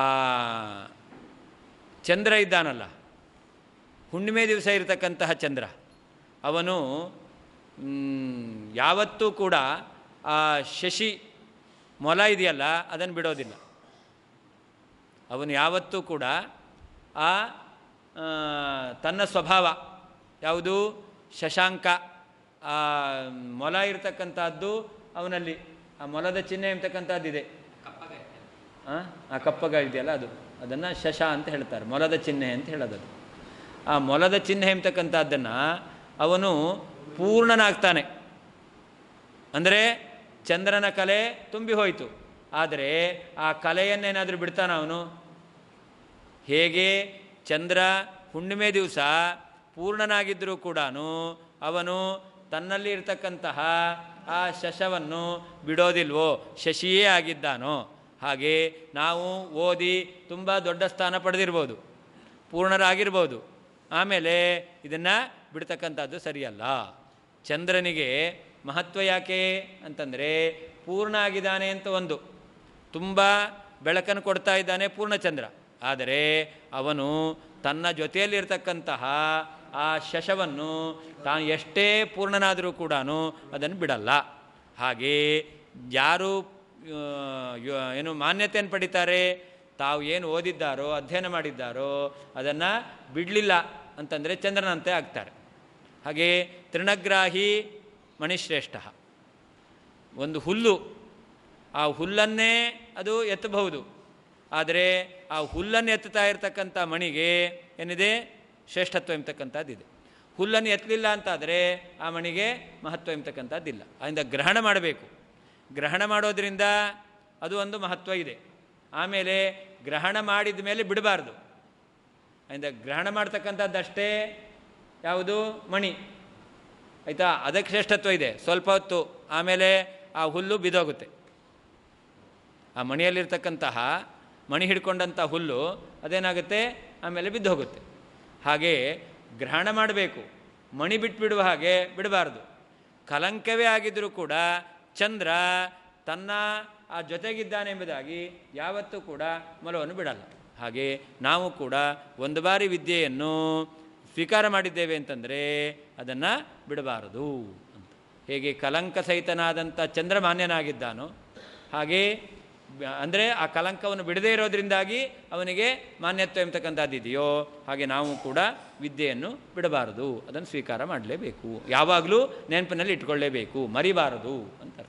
ಚಂದ್ರ ಇದ್ದಾನಲ್ಲ ಹುಣ್ಣಿಮೆ ದಿವಸ ಇರತಕ್ಕಂತಹ ಚಂದ್ರ ಅವನು ಮ್, ಯಾವತ್ತೂ ಕೂಡ ಆ ಶಶಿ ಮೊಲ ಇದೆಯಲ್ಲ ಅದನ್ನು ಬಿಡೋದಿಲ್ಲ ಅವನು ಯಾವತ್ತೂ ಕೂಡ ಆ ಆ, ತನ್ನ ಸ್ವಭಾವ ಯಾವುದು ಶಶಾಂಕ ಆ ಮೊಲ ಇರತಕ್ಕಂಥದ್ದು ಅವನಲ್ಲಿ ಆ ಮೊಲದ ಚಿಹ್ನೆ ಎಂಬತಕ್ಕಂಥದ್ದಿದೆ ಕಪ್ಪಗತ್ತೆ ಆ ಆ ಕಪ್ಪಗ ಇದೆಯಲ್ಲ ಅದು ಅದನ್ನು ಶಶ ಅಂತ ಹೇಳ್ತಾರೆ ಮೊಲದ ಚಿಹ್ನೆ ಅಂತ ಹೇಳೋದು ಅದು. ಆ ಮೊಲದ ಚಿಹ್ನೆ ಎಂಬತಕ್ಕಂಥದ್ದನ್ನು ಅವನು ಪೂರ್ಣನಾಗ್ತಾನೆ ಅಂದರೆ ಚಂದ್ರನ ಕಲೆ ತುಂಬಿ ಹೋಯಿತು ಆದರೆ ಆ ಕಲೆಯನ್ನೇನಾದರೂ ಬಿಡ್ತಾನ ಅವನು ಹೇಗೆ ಚಂದ್ರ ಹುಣ್ಣಿಮೆ ದಿವಸ ಪೂರ್ಣನಾಗಿದ್ದರೂ ಕೂಡ ಅವನು ತನ್ನಲ್ಲಿ ಇರ್ತಕ್ಕಂತಹ ಆ ಶಶವನ್ನು ಬಿಡೋದಿಲ್ವೋ ಶಶಿಯೇ ಆಗಿದ್ದಾನೋ ಹಾಗೆ ನಾವು ಓದಿ ತುಂಬ ದೊಡ್ಡ ಸ್ಥಾನ ಪಡೆದಿರ್ಬೋದು ಪೂರ್ಣರಾಗಿರ್ಬೋದು ಆಮೇಲೆ ಇದನ್ನು ಬಿಡ್ತಕ್ಕಂಥದ್ದು ಸರಿಯಲ್ಲ ಚಂದ್ರನಿಗೆ ಮಹತ್ವ ಯಾಕೆ ಅಂತಂದರೆ ಪೂರ್ಣ ಆಗಿದ್ದಾನೆ ಅಂತ ಒಂದು ತುಂಬ ಬೆಳಕನ್ನು ಕೊಡ್ತಾ ಇದ್ದಾನೆ ಪೂರ್ಣಚಂದ್ರ ಆದರೆ ಅವನು ತನ್ನ ಜೊತೆಯಲ್ಲಿರ್ತಕ್ಕಂತಹ ಆ ಶಶವನ್ನು ತಾನು ಎಷ್ಟೇ ಪೂರ್ಣನಾದರೂ ಕೂಡ ಅದನ್ನು ಬಿಡಲ್ಲ ಹಾಗೆ ಯಾರು ಆ, ಯು- ಏನು ಮಾನ್ಯತೆಯನ್ನು ಪಡಿತಾರೆ ತಾವು ಏನು ಓದಿದ್ದಾರೋ ಅಧ್ಯಯನ ಮಾಡಿದ್ದಾರೋ ಅದನ್ನು ಬಿಡಲಿಲ್ಲ ಅಂತಂದರೆ ಚಂದ್ರನಂತೆ ಆಗ್ತಾರೆ ಹಾಗೆ ತೃಣಗ್ರಾಹಿ ಮಣಿಶ್ರೇಷ್ಠ ಒಂದು ಹುಲ್ಲು ಆ ಹುಲ್ಲನ್ನೇ ಅದು ಎತ್ತಬಹುದು ಆದರೆ ಆ ಹುಲ್ಲನ್ನು ಎತ್ತುತ್ತಾ ಇರತಕ್ಕಂಥ ಮಣಿಗೆ ಏನಿದೆ ಶ್ರೇಷ್ಠತ್ವ ಎಂಬತಕ್ಕಂಥದ್ದಿದೆ ಹುಲ್ಲನ್ನು ಎತ್ತಲಿಲ್ಲ ಅಂತಾದರೆ ಆ ಮಣಿಗೆ ಮಹತ್ವ ಎಂಬತಕ್ಕಂಥದ್ದಿಲ್ಲ ಅದರಿಂದ ಗ್ರಹಣ ಮಾಡಬೇಕು ಗ್ರಹಣ ಮಾಡೋದ್ರಿಂದ ಅದು ಒಂದು ಮಹತ್ವ ಇದೆ ಆಮೇಲೆ ಗ್ರಹಣ ಮಾಡಿದ ಮೇಲೆ ಬಿಡಬಾರ್ದು ಅದರಿಂದ ಗ್ರಹಣ ಮಾಡ್ತಕ್ಕಂಥದ್ದಷ್ಟೇ ಯಾವುದು ಮಣಿ ಆಯಿತಾ ಅದಕ್ಕೆ ಶ್ರೇಷ್ಠತ್ವ ಇದೆ ಸ್ವಲ್ಪ ಹೊತ್ತು ಆಮೇಲೆ ಆ ಹುಲ್ಲು ಬಿದೋಗುತ್ತೆ ಆ ಮಣಿಯಲ್ಲಿರ್ತಕ್ಕಂತಹ ಮಣಿ ಹಿಡ್ಕೊಂಡಂಥ ಹುಲ್ಲು ಅದೇನಾಗುತ್ತೆ ಆಮೇಲೆ ಬಿದ್ದು ಹೋಗುತ್ತೆ ಹಾಗೆ ಗ್ರಹಣ ಮಾಡಬೇಕು ಮಣಿ ಬಿಟ್ಬಿಡುವ ಹಾಗೆ ಬಿಡಬಾರ್ದು ಕಲಂಕವೇ ಆಗಿದ್ದರೂ ಕೂಡ ಚಂದ್ರ ತನ್ನ ಆ ಜೊತೆಗಿದ್ದಾನೆ ಎಂಬುದಾಗಿ ಯಾವತ್ತೂ ಕೂಡ ಮೊಲವನ್ನು ಬಿಡಲ್ಲ ಹಾಗೆ ನಾವು ಕೂಡ ಒಂದು ಬಾರಿ ವಿದ್ಯೆಯನ್ನು ಸ್ವೀಕಾರ ಮಾಡಿದ್ದೇವೆ ಅಂತಂದರೆ ಅದನ್ನು ಬಿಡಬಾರದು ಅಂತ ಹೇಗೆ ಕಲಂಕ ಸಹಿತನಾದಂಥ ಚಂದ್ರ ಮಾನ್ಯನಾಗಿದ್ದಾನೋ ಹಾಗೆ ಅಂದರೆ ಆ ಕಲಂಕವನ್ನು ಬಿಡದೇ ಇರೋದ್ರಿಂದಾಗಿ ಅವನಿಗೆ ಮಾನ್ಯತ್ವ ಎಂಬತಕ್ಕಂಥದ್ದು ಇದೆಯೋ ಹಾಗೆ ನಾವು ಕೂಡ ವಿದ್ಯೆಯನ್ನು ಬಿಡಬಾರದು ಅದನ್ನು ಸ್ವೀಕಾರ ಮಾಡಲೇಬೇಕು ಯಾವಾಗಲೂ ನೆನಪಿನಲ್ಲಿ ಇಟ್ಕೊಳ್ಳೇಬೇಕು ಮರಿಬಾರದು ಅಂತ ಅರ್ಥ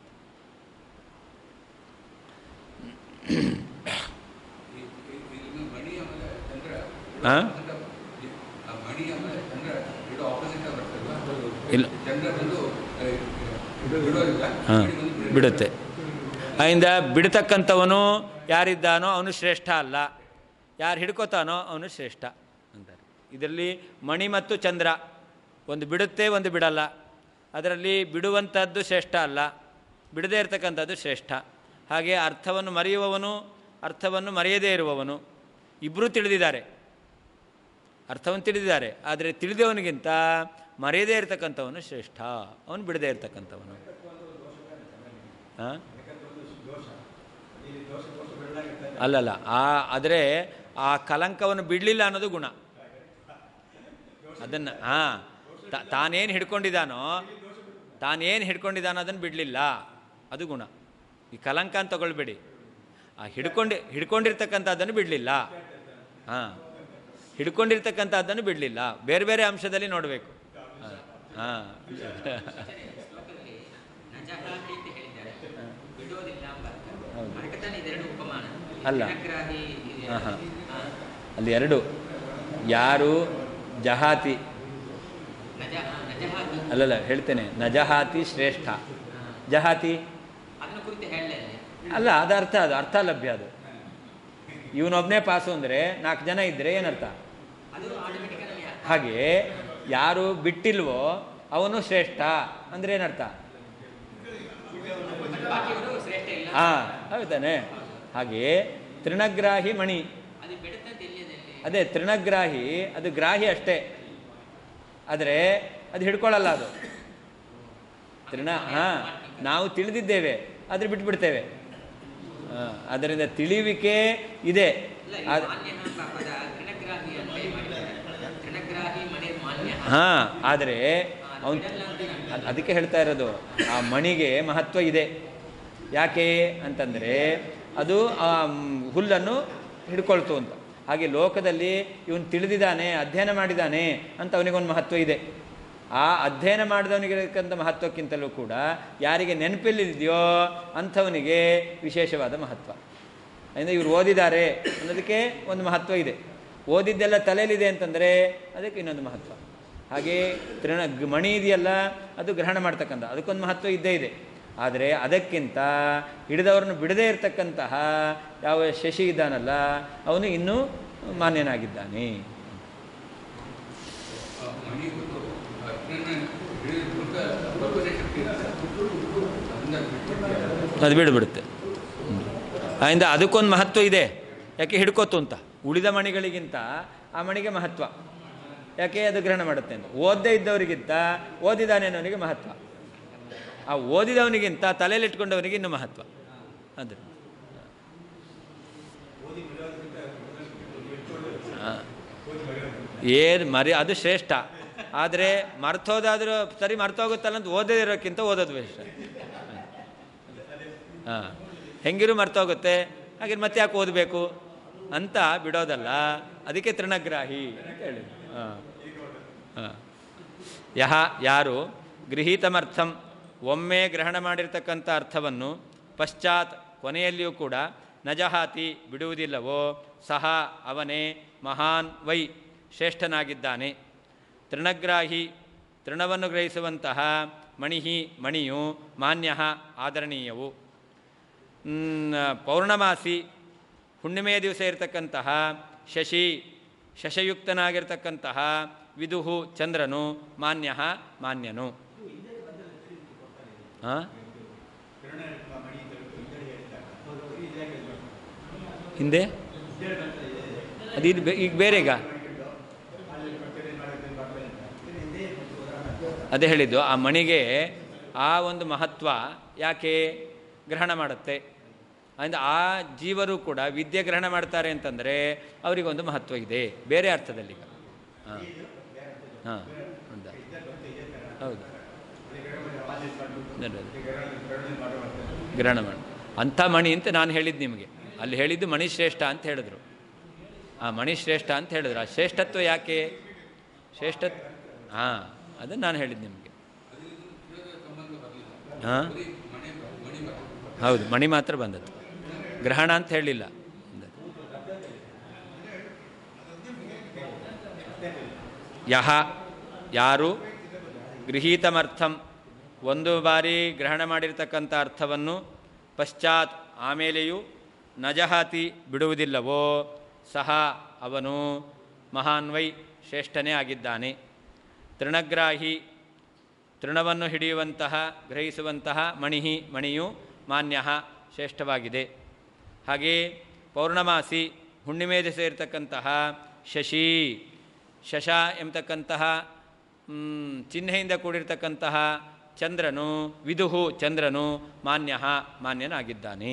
ಈ- ಈ- ಇಲ್ಲಿ ಮಣಿ ಆಮೇಲೆ ಚಂದ್ರ ಆ? ಆ ಮಣಿ ಆಮೇಲೆ ಚಂದ್ರ ಇದು ಆಪೋಸಿಟ್ ಬರ್ತಲ್ವಾ ಇಲ್ಲ ಚಂದ್ರ ಬಂದು ಆ, ಇದು ಬಿಡೋದಿಲ್ಲ ಹಾಂ ಮಣಿ ಬಂದು ಬಿಡುತ್ತೆ ಅದರಿಂದ ಬಿಡ್ತಕ್ಕಂಥವನು ಯಾರಿದ್ದಾನೋ ಅವನು ಶ್ರೇಷ್ಠ ಅಲ್ಲ ಯಾರು ಹಿಡ್ಕೋತಾನೋ ಅವನು ಶ್ರೇಷ್ಠ ಅಂತಾರೆ ಇದರಲ್ಲಿ ಮಣಿ ಮತ್ತು ಚಂದ್ರ ಒಂದು ಬಿಡುತ್ತೆ ಒಂದು ಬಿಡಲ್ಲ ಅದರಲ್ಲಿ ಬಿಡುವಂಥದ್ದು ಶ್ರೇಷ್ಠ ಅಲ್ಲ ಬಿಡದೇ ಇರತಕ್ಕಂಥದ್ದು ಶ್ರೇಷ್ಠ ಹಾಗೆ ಅರ್ಥವನ್ನು ಮರೆಯುವವನು ಅರ್ಥವನ್ನು ಮರೆಯದೇ ಇರುವವನು ಇಬ್ಬರೂ ತಿಳಿದಿದ್ದಾರೆ ಅರ್ಥವನ್ನು ತಿಳಿದಿದ್ದಾರೆ ಆದರೆ ತಿಳಿದವನಿಗಿಂತ ಮರೆಯದೇ ಇರತಕ್ಕಂಥವನು ಶ್ರೇಷ್ಠ ಅವನು ಬಿಡದೇ ಇರತಕ್ಕಂಥವನು ಹಾಂ ಅಲ್ಲಲ್ಲ ಆ ಆದರೆ ಆ ಕಲಂಕವನ್ನು ಬಿಡಲಿಲ್ಲ ಅನ್ನೋದು ಗುಣ ಅದನ್ನು ಹಾಂ ತಾನೇನು ಹಿಡ್ಕೊಂಡಿದ್ದಾನೋ ತಾನೇನು ಹಿಡ್ಕೊಂಡಿದ್ದಾನೋ ಅದನ್ನು ಬಿಡಲಿಲ್ಲ ಅದು ಗುಣ ಈ ಕಲಂಕ ಅಂತ ತಗೊಳ್ಬೇಡಿ ಆ ಹಿಡ್ಕೊಂಡು ಹಿಡ್ಕೊಂಡಿರ್ತಕ್ಕಂಥದ್ದನ್ನು ಬಿಡಲಿಲ್ಲ ಹಾಂ ಹಿಡ್ಕೊಂಡಿರ್ತಕ್ಕಂಥದ್ದನ್ನು ಬಿಡಲಿಲ್ಲ ಬೇರೆ ಬೇರೆ ಅಂಶದಲ್ಲಿ ನೋಡಬೇಕು ಹಾಂ ಶ್ಲೋಕದಲ್ಲಿ ನಜಹಾತಿ ಅಂತ ಹೇಳಿದ್ದಾರೆ ಬಿಡೋದಿಲ್ಲ ಎಂಬ ಅರ್ಥ. ಹೌದು. ಅದಕ್ಕೆ ತಾನೇ ಇದೆರಡು ಉಪಮಾನ ಅಲ್ಲ. ಜನಗ್ರಾಹಿ ಇದೆ. ಹಾಂ ಹಾಂ ಹಾ. ಅಲ್ಲಿ ಎರಡು ಯಾರು ಜಹಾತಿ ನಜ ಹಾ, ನಜಹಾತಿ ಅಲ್ಲಲ್ಲ ಹೇಳ್ತೇನೆ ನಜಹಾತಿ ಶ್ರೇಷ್ಠ ಹಾ. ಜಹಾತಿ ಅದನ್ನ ಕುರಿತು ಹೇಳಲೇ ಅಲ್ಲ ಅದು ಅರ್ಥ ಅದು ಅರ್ಥ ಲಭ್ಯ ಅದು ಇವನೊಬ್ಬನೇ ಪಾಸು ಅಂದರೆ ನಾಲ್ಕು ಜನ ಇದ್ದರೆ ಏನರ್ಥ ಅದು ಆಟೋಮೆಟಿಕಲಿ ಹಾಗೆ ಯಾರು ಬಿಟ್ಟಿಲ್ವೋ ಅವನು ಶ್ರೇಷ್ಠ ಅಂದರೆ ಏನರ್ಥ ಬಾಕಿಯವರು ಶ್ರೇಷ್ಠ ಇಲ್ಲ ಹಾಂ ಹೌದಾನೆ ಹಾಗೆ ತೃಣಗ್ರಾಹಿ ಮಣಿ ಅದು ಬಿಡುತ್ತಂತ ಎಲ್ಲಿಯಲ್ಲಿ ಅದೇ ತೃಣಗ್ರಾಹಿ ಅದು ಗ್ರಾಹಿ ಅಷ್ಟೇ ಆದರೆ ಅದು ಹಿಡ್ಕೊಳ್ಳಲ್ಲ ಅದು ತೃಣ ಹಾಂ ನಾವು ತಿಳಿದಿದ್ದೇವೆ ಆದರೆ ಬಿಟ್ಬಿಡ್ತೇವೆ ಹಾಂ ಅದರಿಂದ ತಿಳಿವಿಕೆ ಇದೆ ಇಲ್ಲ ಈ ಆದ್- ಮಾನ್ಯ ಎಂಬ ಪದ ತೃಣಗ್ರಾಹಿ ಅಂತ ಮಾಡಿದ್ದಾರೆ ತೃಣಗ್ರಾಹಿ ಮಣಿ ಮಾನ್ಯ ಹಾಂ ಆದರೆ ಅವನು ಬಿಡಲ್ಲ ಅಂತ ನಾನು- ಅದ್- ಅದಕ್ಕೆ ಹೇಳ್ತಾ ಇರೋದು ಆ ಮಣಿಗೆ ಮಹತ್ವ ಇದೆ ಯಾಕೆ ಅಂತಂದರೆ ಅದು ಆ ಮ್, ಹುಲ್ಲನ್ನು ಹಿಡ್ಕೊಳ್ತು ಅಂತ ಹಾಗೆ ಲೋಕದಲ್ಲಿ ಇವನು ತಿಳಿದಿದ್ದಾನೆ ಅಧ್ಯಯನ ಮಾಡಿದ್ದಾನೆ ಅಂತ ಅವನಿಗೊಂದು ಮಹತ್ವ ಇದೆ ಆ ಅಧ್ಯಯನ ಮಾಡಿದವನಿಗಿರತಕ್ಕಂಥ ಮಹತ್ವಕ್ಕಿಂತಲೂ ಕೂಡ ಯಾರಿಗೆ ನೆನಪಿಲ್ಲಿದೆಯೋ ಅಂಥವನಿಗೆ ವಿಶೇಷವಾದ ಮಹತ್ವ ಅಂದರೆ ಇವರು ಓದಿದ್ದಾರೆ ಅನ್ನೋದಕ್ಕೆ ಒಂದು ಮಹತ್ವ ಇದೆ ಓದಿದ್ದೆಲ್ಲ ತಲೆಯಲ್ಲಿದೆ ಅಂತಂದರೆ ಅದಕ್ಕೆ ಇನ್ನೊಂದು ಮಹತ್ವ ಹಾಗೆ ತೃಣ ಗ್- ಮಣಿ ಇದೆಯಲ್ಲ ಅದು ಗ್ರಹಣ ಮಾಡ್ತಕ್ಕಂಥ ಅದಕ್ಕೊಂದು ಮಹತ್ವ ಇದ್ದೇ ಇದೆ ಆದರೆ ಅದಕ್ಕಿಂತ ಹಿಡಿದವರನ್ನು ಬಿಡದೇ ಇರತಕ್ಕಂತಹ ಯಾವ ಶಶಿ ಇದ್ದಾನಲ್ಲ ಅವನು ಇನ್ನೂ ಮಾನ್ಯನಾಗಿದ್ದಾನೆ ಆ, ಮಣಿ ಅದು ಬಿಡುಬಿಡುತ್ತೆ ಅದರಿಂದ ಅದಕ್ಕೊಂದು ಮಹತ್ವ ಇದೆ ಯಾಕೆ ಹಿಡ್ಕೋತು ಅಂತ ಉಳಿದ ಮಣಿಗಳಿಗಿಂತ ಆ ಮಣಿಗೆ ಮಹತ್ವ ಯಾಕೆ ಅದು ಗ್ರಹಣ ಮಾಡುತ್ತೆ ಅಂತ ಓದದೇ ಇದ್ದವರಿಗಿಂತ ಓದಿದಾನೆ ಅನ್ನೋನಿಗೆ ಮಹತ್ವ ಆ ಓದಿದವನಿಗಿಂತ ತಲೆಯಲ್ಲಿ ಇಟ್ಕೊಂಡವನಿಗೆ ಇನ್ನೂ ಮಹತ್ವ ಅದು ಏನು ಮರಿ ಅದು ಶ್ರೇಷ್ಠ ಆದರೆ ಮರ್ತೋದಾದರೂ ಸರಿ ಮರ್ತೋಗುತ್ತಲ್ಲ ಅಂತ ಓದದೇ ಇರೋಕ್ಕಿಂತ ಓದೋದು ಶ್ರೇಷ್ಠ ಹಾಂ ಹೆಂಗಿರು ಮರ್ತೋಗುತ್ತೆ ಹಾಗೆ ಮತ್ತೆ ಯಾಕೆ ಓದಬೇಕು ಅಂತ ಬಿಡೋದಲ್ಲ ಅದಕ್ಕೆ ತೃಣಗ್ರಾಹಿ ಅಂತ ಹೇಳಿ ಹಾಂ ಹಾಂ ಯಹ ಯಾರು ಗೃಹೀತಮರ್ಥಂ ಒಮ್ಮೆ ಗ್ರಹಣ ಮಾಡಿರ್ತಕ್ಕಂಥ ಅರ್ಥವನ್ನು ಪಶ್ಚಾತ್ ಕೊನೆಯಲ್ಲಿಯೂ ಕೂಡ ನಜಹಾತಿ ಬಿಡುವುದಿಲ್ಲವೋ ಸಹ ಅವನೇ ಮಹಾನ್ ವೈ ಶ್ರೇಷ್ಠನಾಗಿದ್ದಾನೆ ತೃಣಗ್ರಾಹಿ ತೃಣವನ್ನು ಗ್ರಹಿಸುವಂತಹ ಮಣಿಹಿ ಮಣಿಯು ಮಾನ್ಯ ಆದರಣೀಯವು ಮ್, ಪೌರ್ಣಮಾಸಿ ಹುಣ್ಣಿಮೆಯ ದಿವಸ ಇರತಕ್ಕಂತಹ ಶಶಿ ಶಶಯುಕ್ತನಾಗಿರ್ತಕ್ಕಂತಹ ವಿದುಹು ಚಂದ್ರನು ಮಾನ್ಯ ಮಾನ್ಯನು ಹಾಂ ಹಿಂದೆ ಅದು ಇದು ಬೆ- ಈಗ ಬೇರೆಗ ಅದೇ ಹೇಳಿದ್ದು ಆ ಮಣಿಗೆ ಆ ಒಂದು ಮಹತ್ವ ಯಾಕೆ ಗ್ರಹಣ ಮಾಡುತ್ತೆ ಅಂದರೆ ಆ ಜೀವರು ಕೂಡ ವಿದ್ಯೆ ಗ್ರಹಣ ಮಾಡ್ತಾರೆ ಅಂತಂದರೆ ಅವರಿಗೊಂದು ಮಹತ್ವ ಇದೆ ಬೇರೆ ಅರ್ಥದಲ್ಲಿ ಈಗ ಹಾಂ ಹಾಂ ಹೌದಾ ಹೌದು ನೋಡು. ಗ್ರಹಣ ಮಾಡಿ ಅಂಥ ಮಣಿ ಅಂತ ನಾನು ಹೇಳಿದ್ದು ನಿಮಗೆ ಅಲ್ಲಿ ಹೇಳಿದ್ದು ಮಣಿ ಶ್ರೇಷ್ಠ ಅಂತ ಹೇಳಿದ್ರು ಆ ಮಣಿ ಶ್ರೇಷ್ಠ ಅಂತ ಹೇಳಿದ್ರು ಆ ಶ್ರೇಷ್ಠತ್ವ ಯಾಕೆ ಶ್ರೇಷ್ಠ ಹಾಂ ಅದನ್ನು ನಾನು ಹೇಳಿದ್ದು ನಿಮಗೆ ಹಾಂ ಹೌದು ಮಣಿ ಮಾತ್ರ ಬಂದದ್ದು ಗ್ರಹಣ ಅಂತ ಹೇಳಿಲ್ಲ ಯಹ ಯಾರು ಗೃಹೀತಮರ್ಥಂ ಒಂದು ಬಾರಿ ಗ್ರಹಣ ಮಾಡಿರ್ತಕ್ಕಂಥ ಅರ್ಥವನ್ನು ಪಶ್ಚಾತ್ ಆಮೇಲೆಯೂ ನಜಹಾತಿ ಬಿಡುವುದಿಲ್ಲವೋ ಸಹ ಅವನು ಮಹಾನ್ವೈ ಶ್ರೇಷ್ಠನೇ ಆಗಿದ್ದಾನೆ ತೃಣಗ್ರಾಹಿ ತೃಣವನ್ನು ಹಿಡಿಯುವಂತಹ ಗ್ರಹಿಸುವಂತಹ ಮಣಿಹಿ ಮಣಿಯು ಮಾನ್ಯ ಶ್ರೇಷ್ಠವಾಗಿದೆ ಹಾಗೆಯೇ ಪೌರ್ಣಮಾಸಿ ಹುಣ್ಣಿಮೆ ದಿವಸ ಇರತಕ್ಕಂತಹ ಶಶಿ ಶಶ ಎಂಬತಕ್ಕಂತಹ ಮ್, ಚಿಹ್ನೆಯಿಂದ ಕೂಡಿರ್ತಕ್ಕಂತಹ ಚಂದ್ರನು ವಿದುಹು ಚಂದ್ರನು ಮಾನ್ಯ ಮಾನ್ಯನಾಗಿದ್ದಾನೆ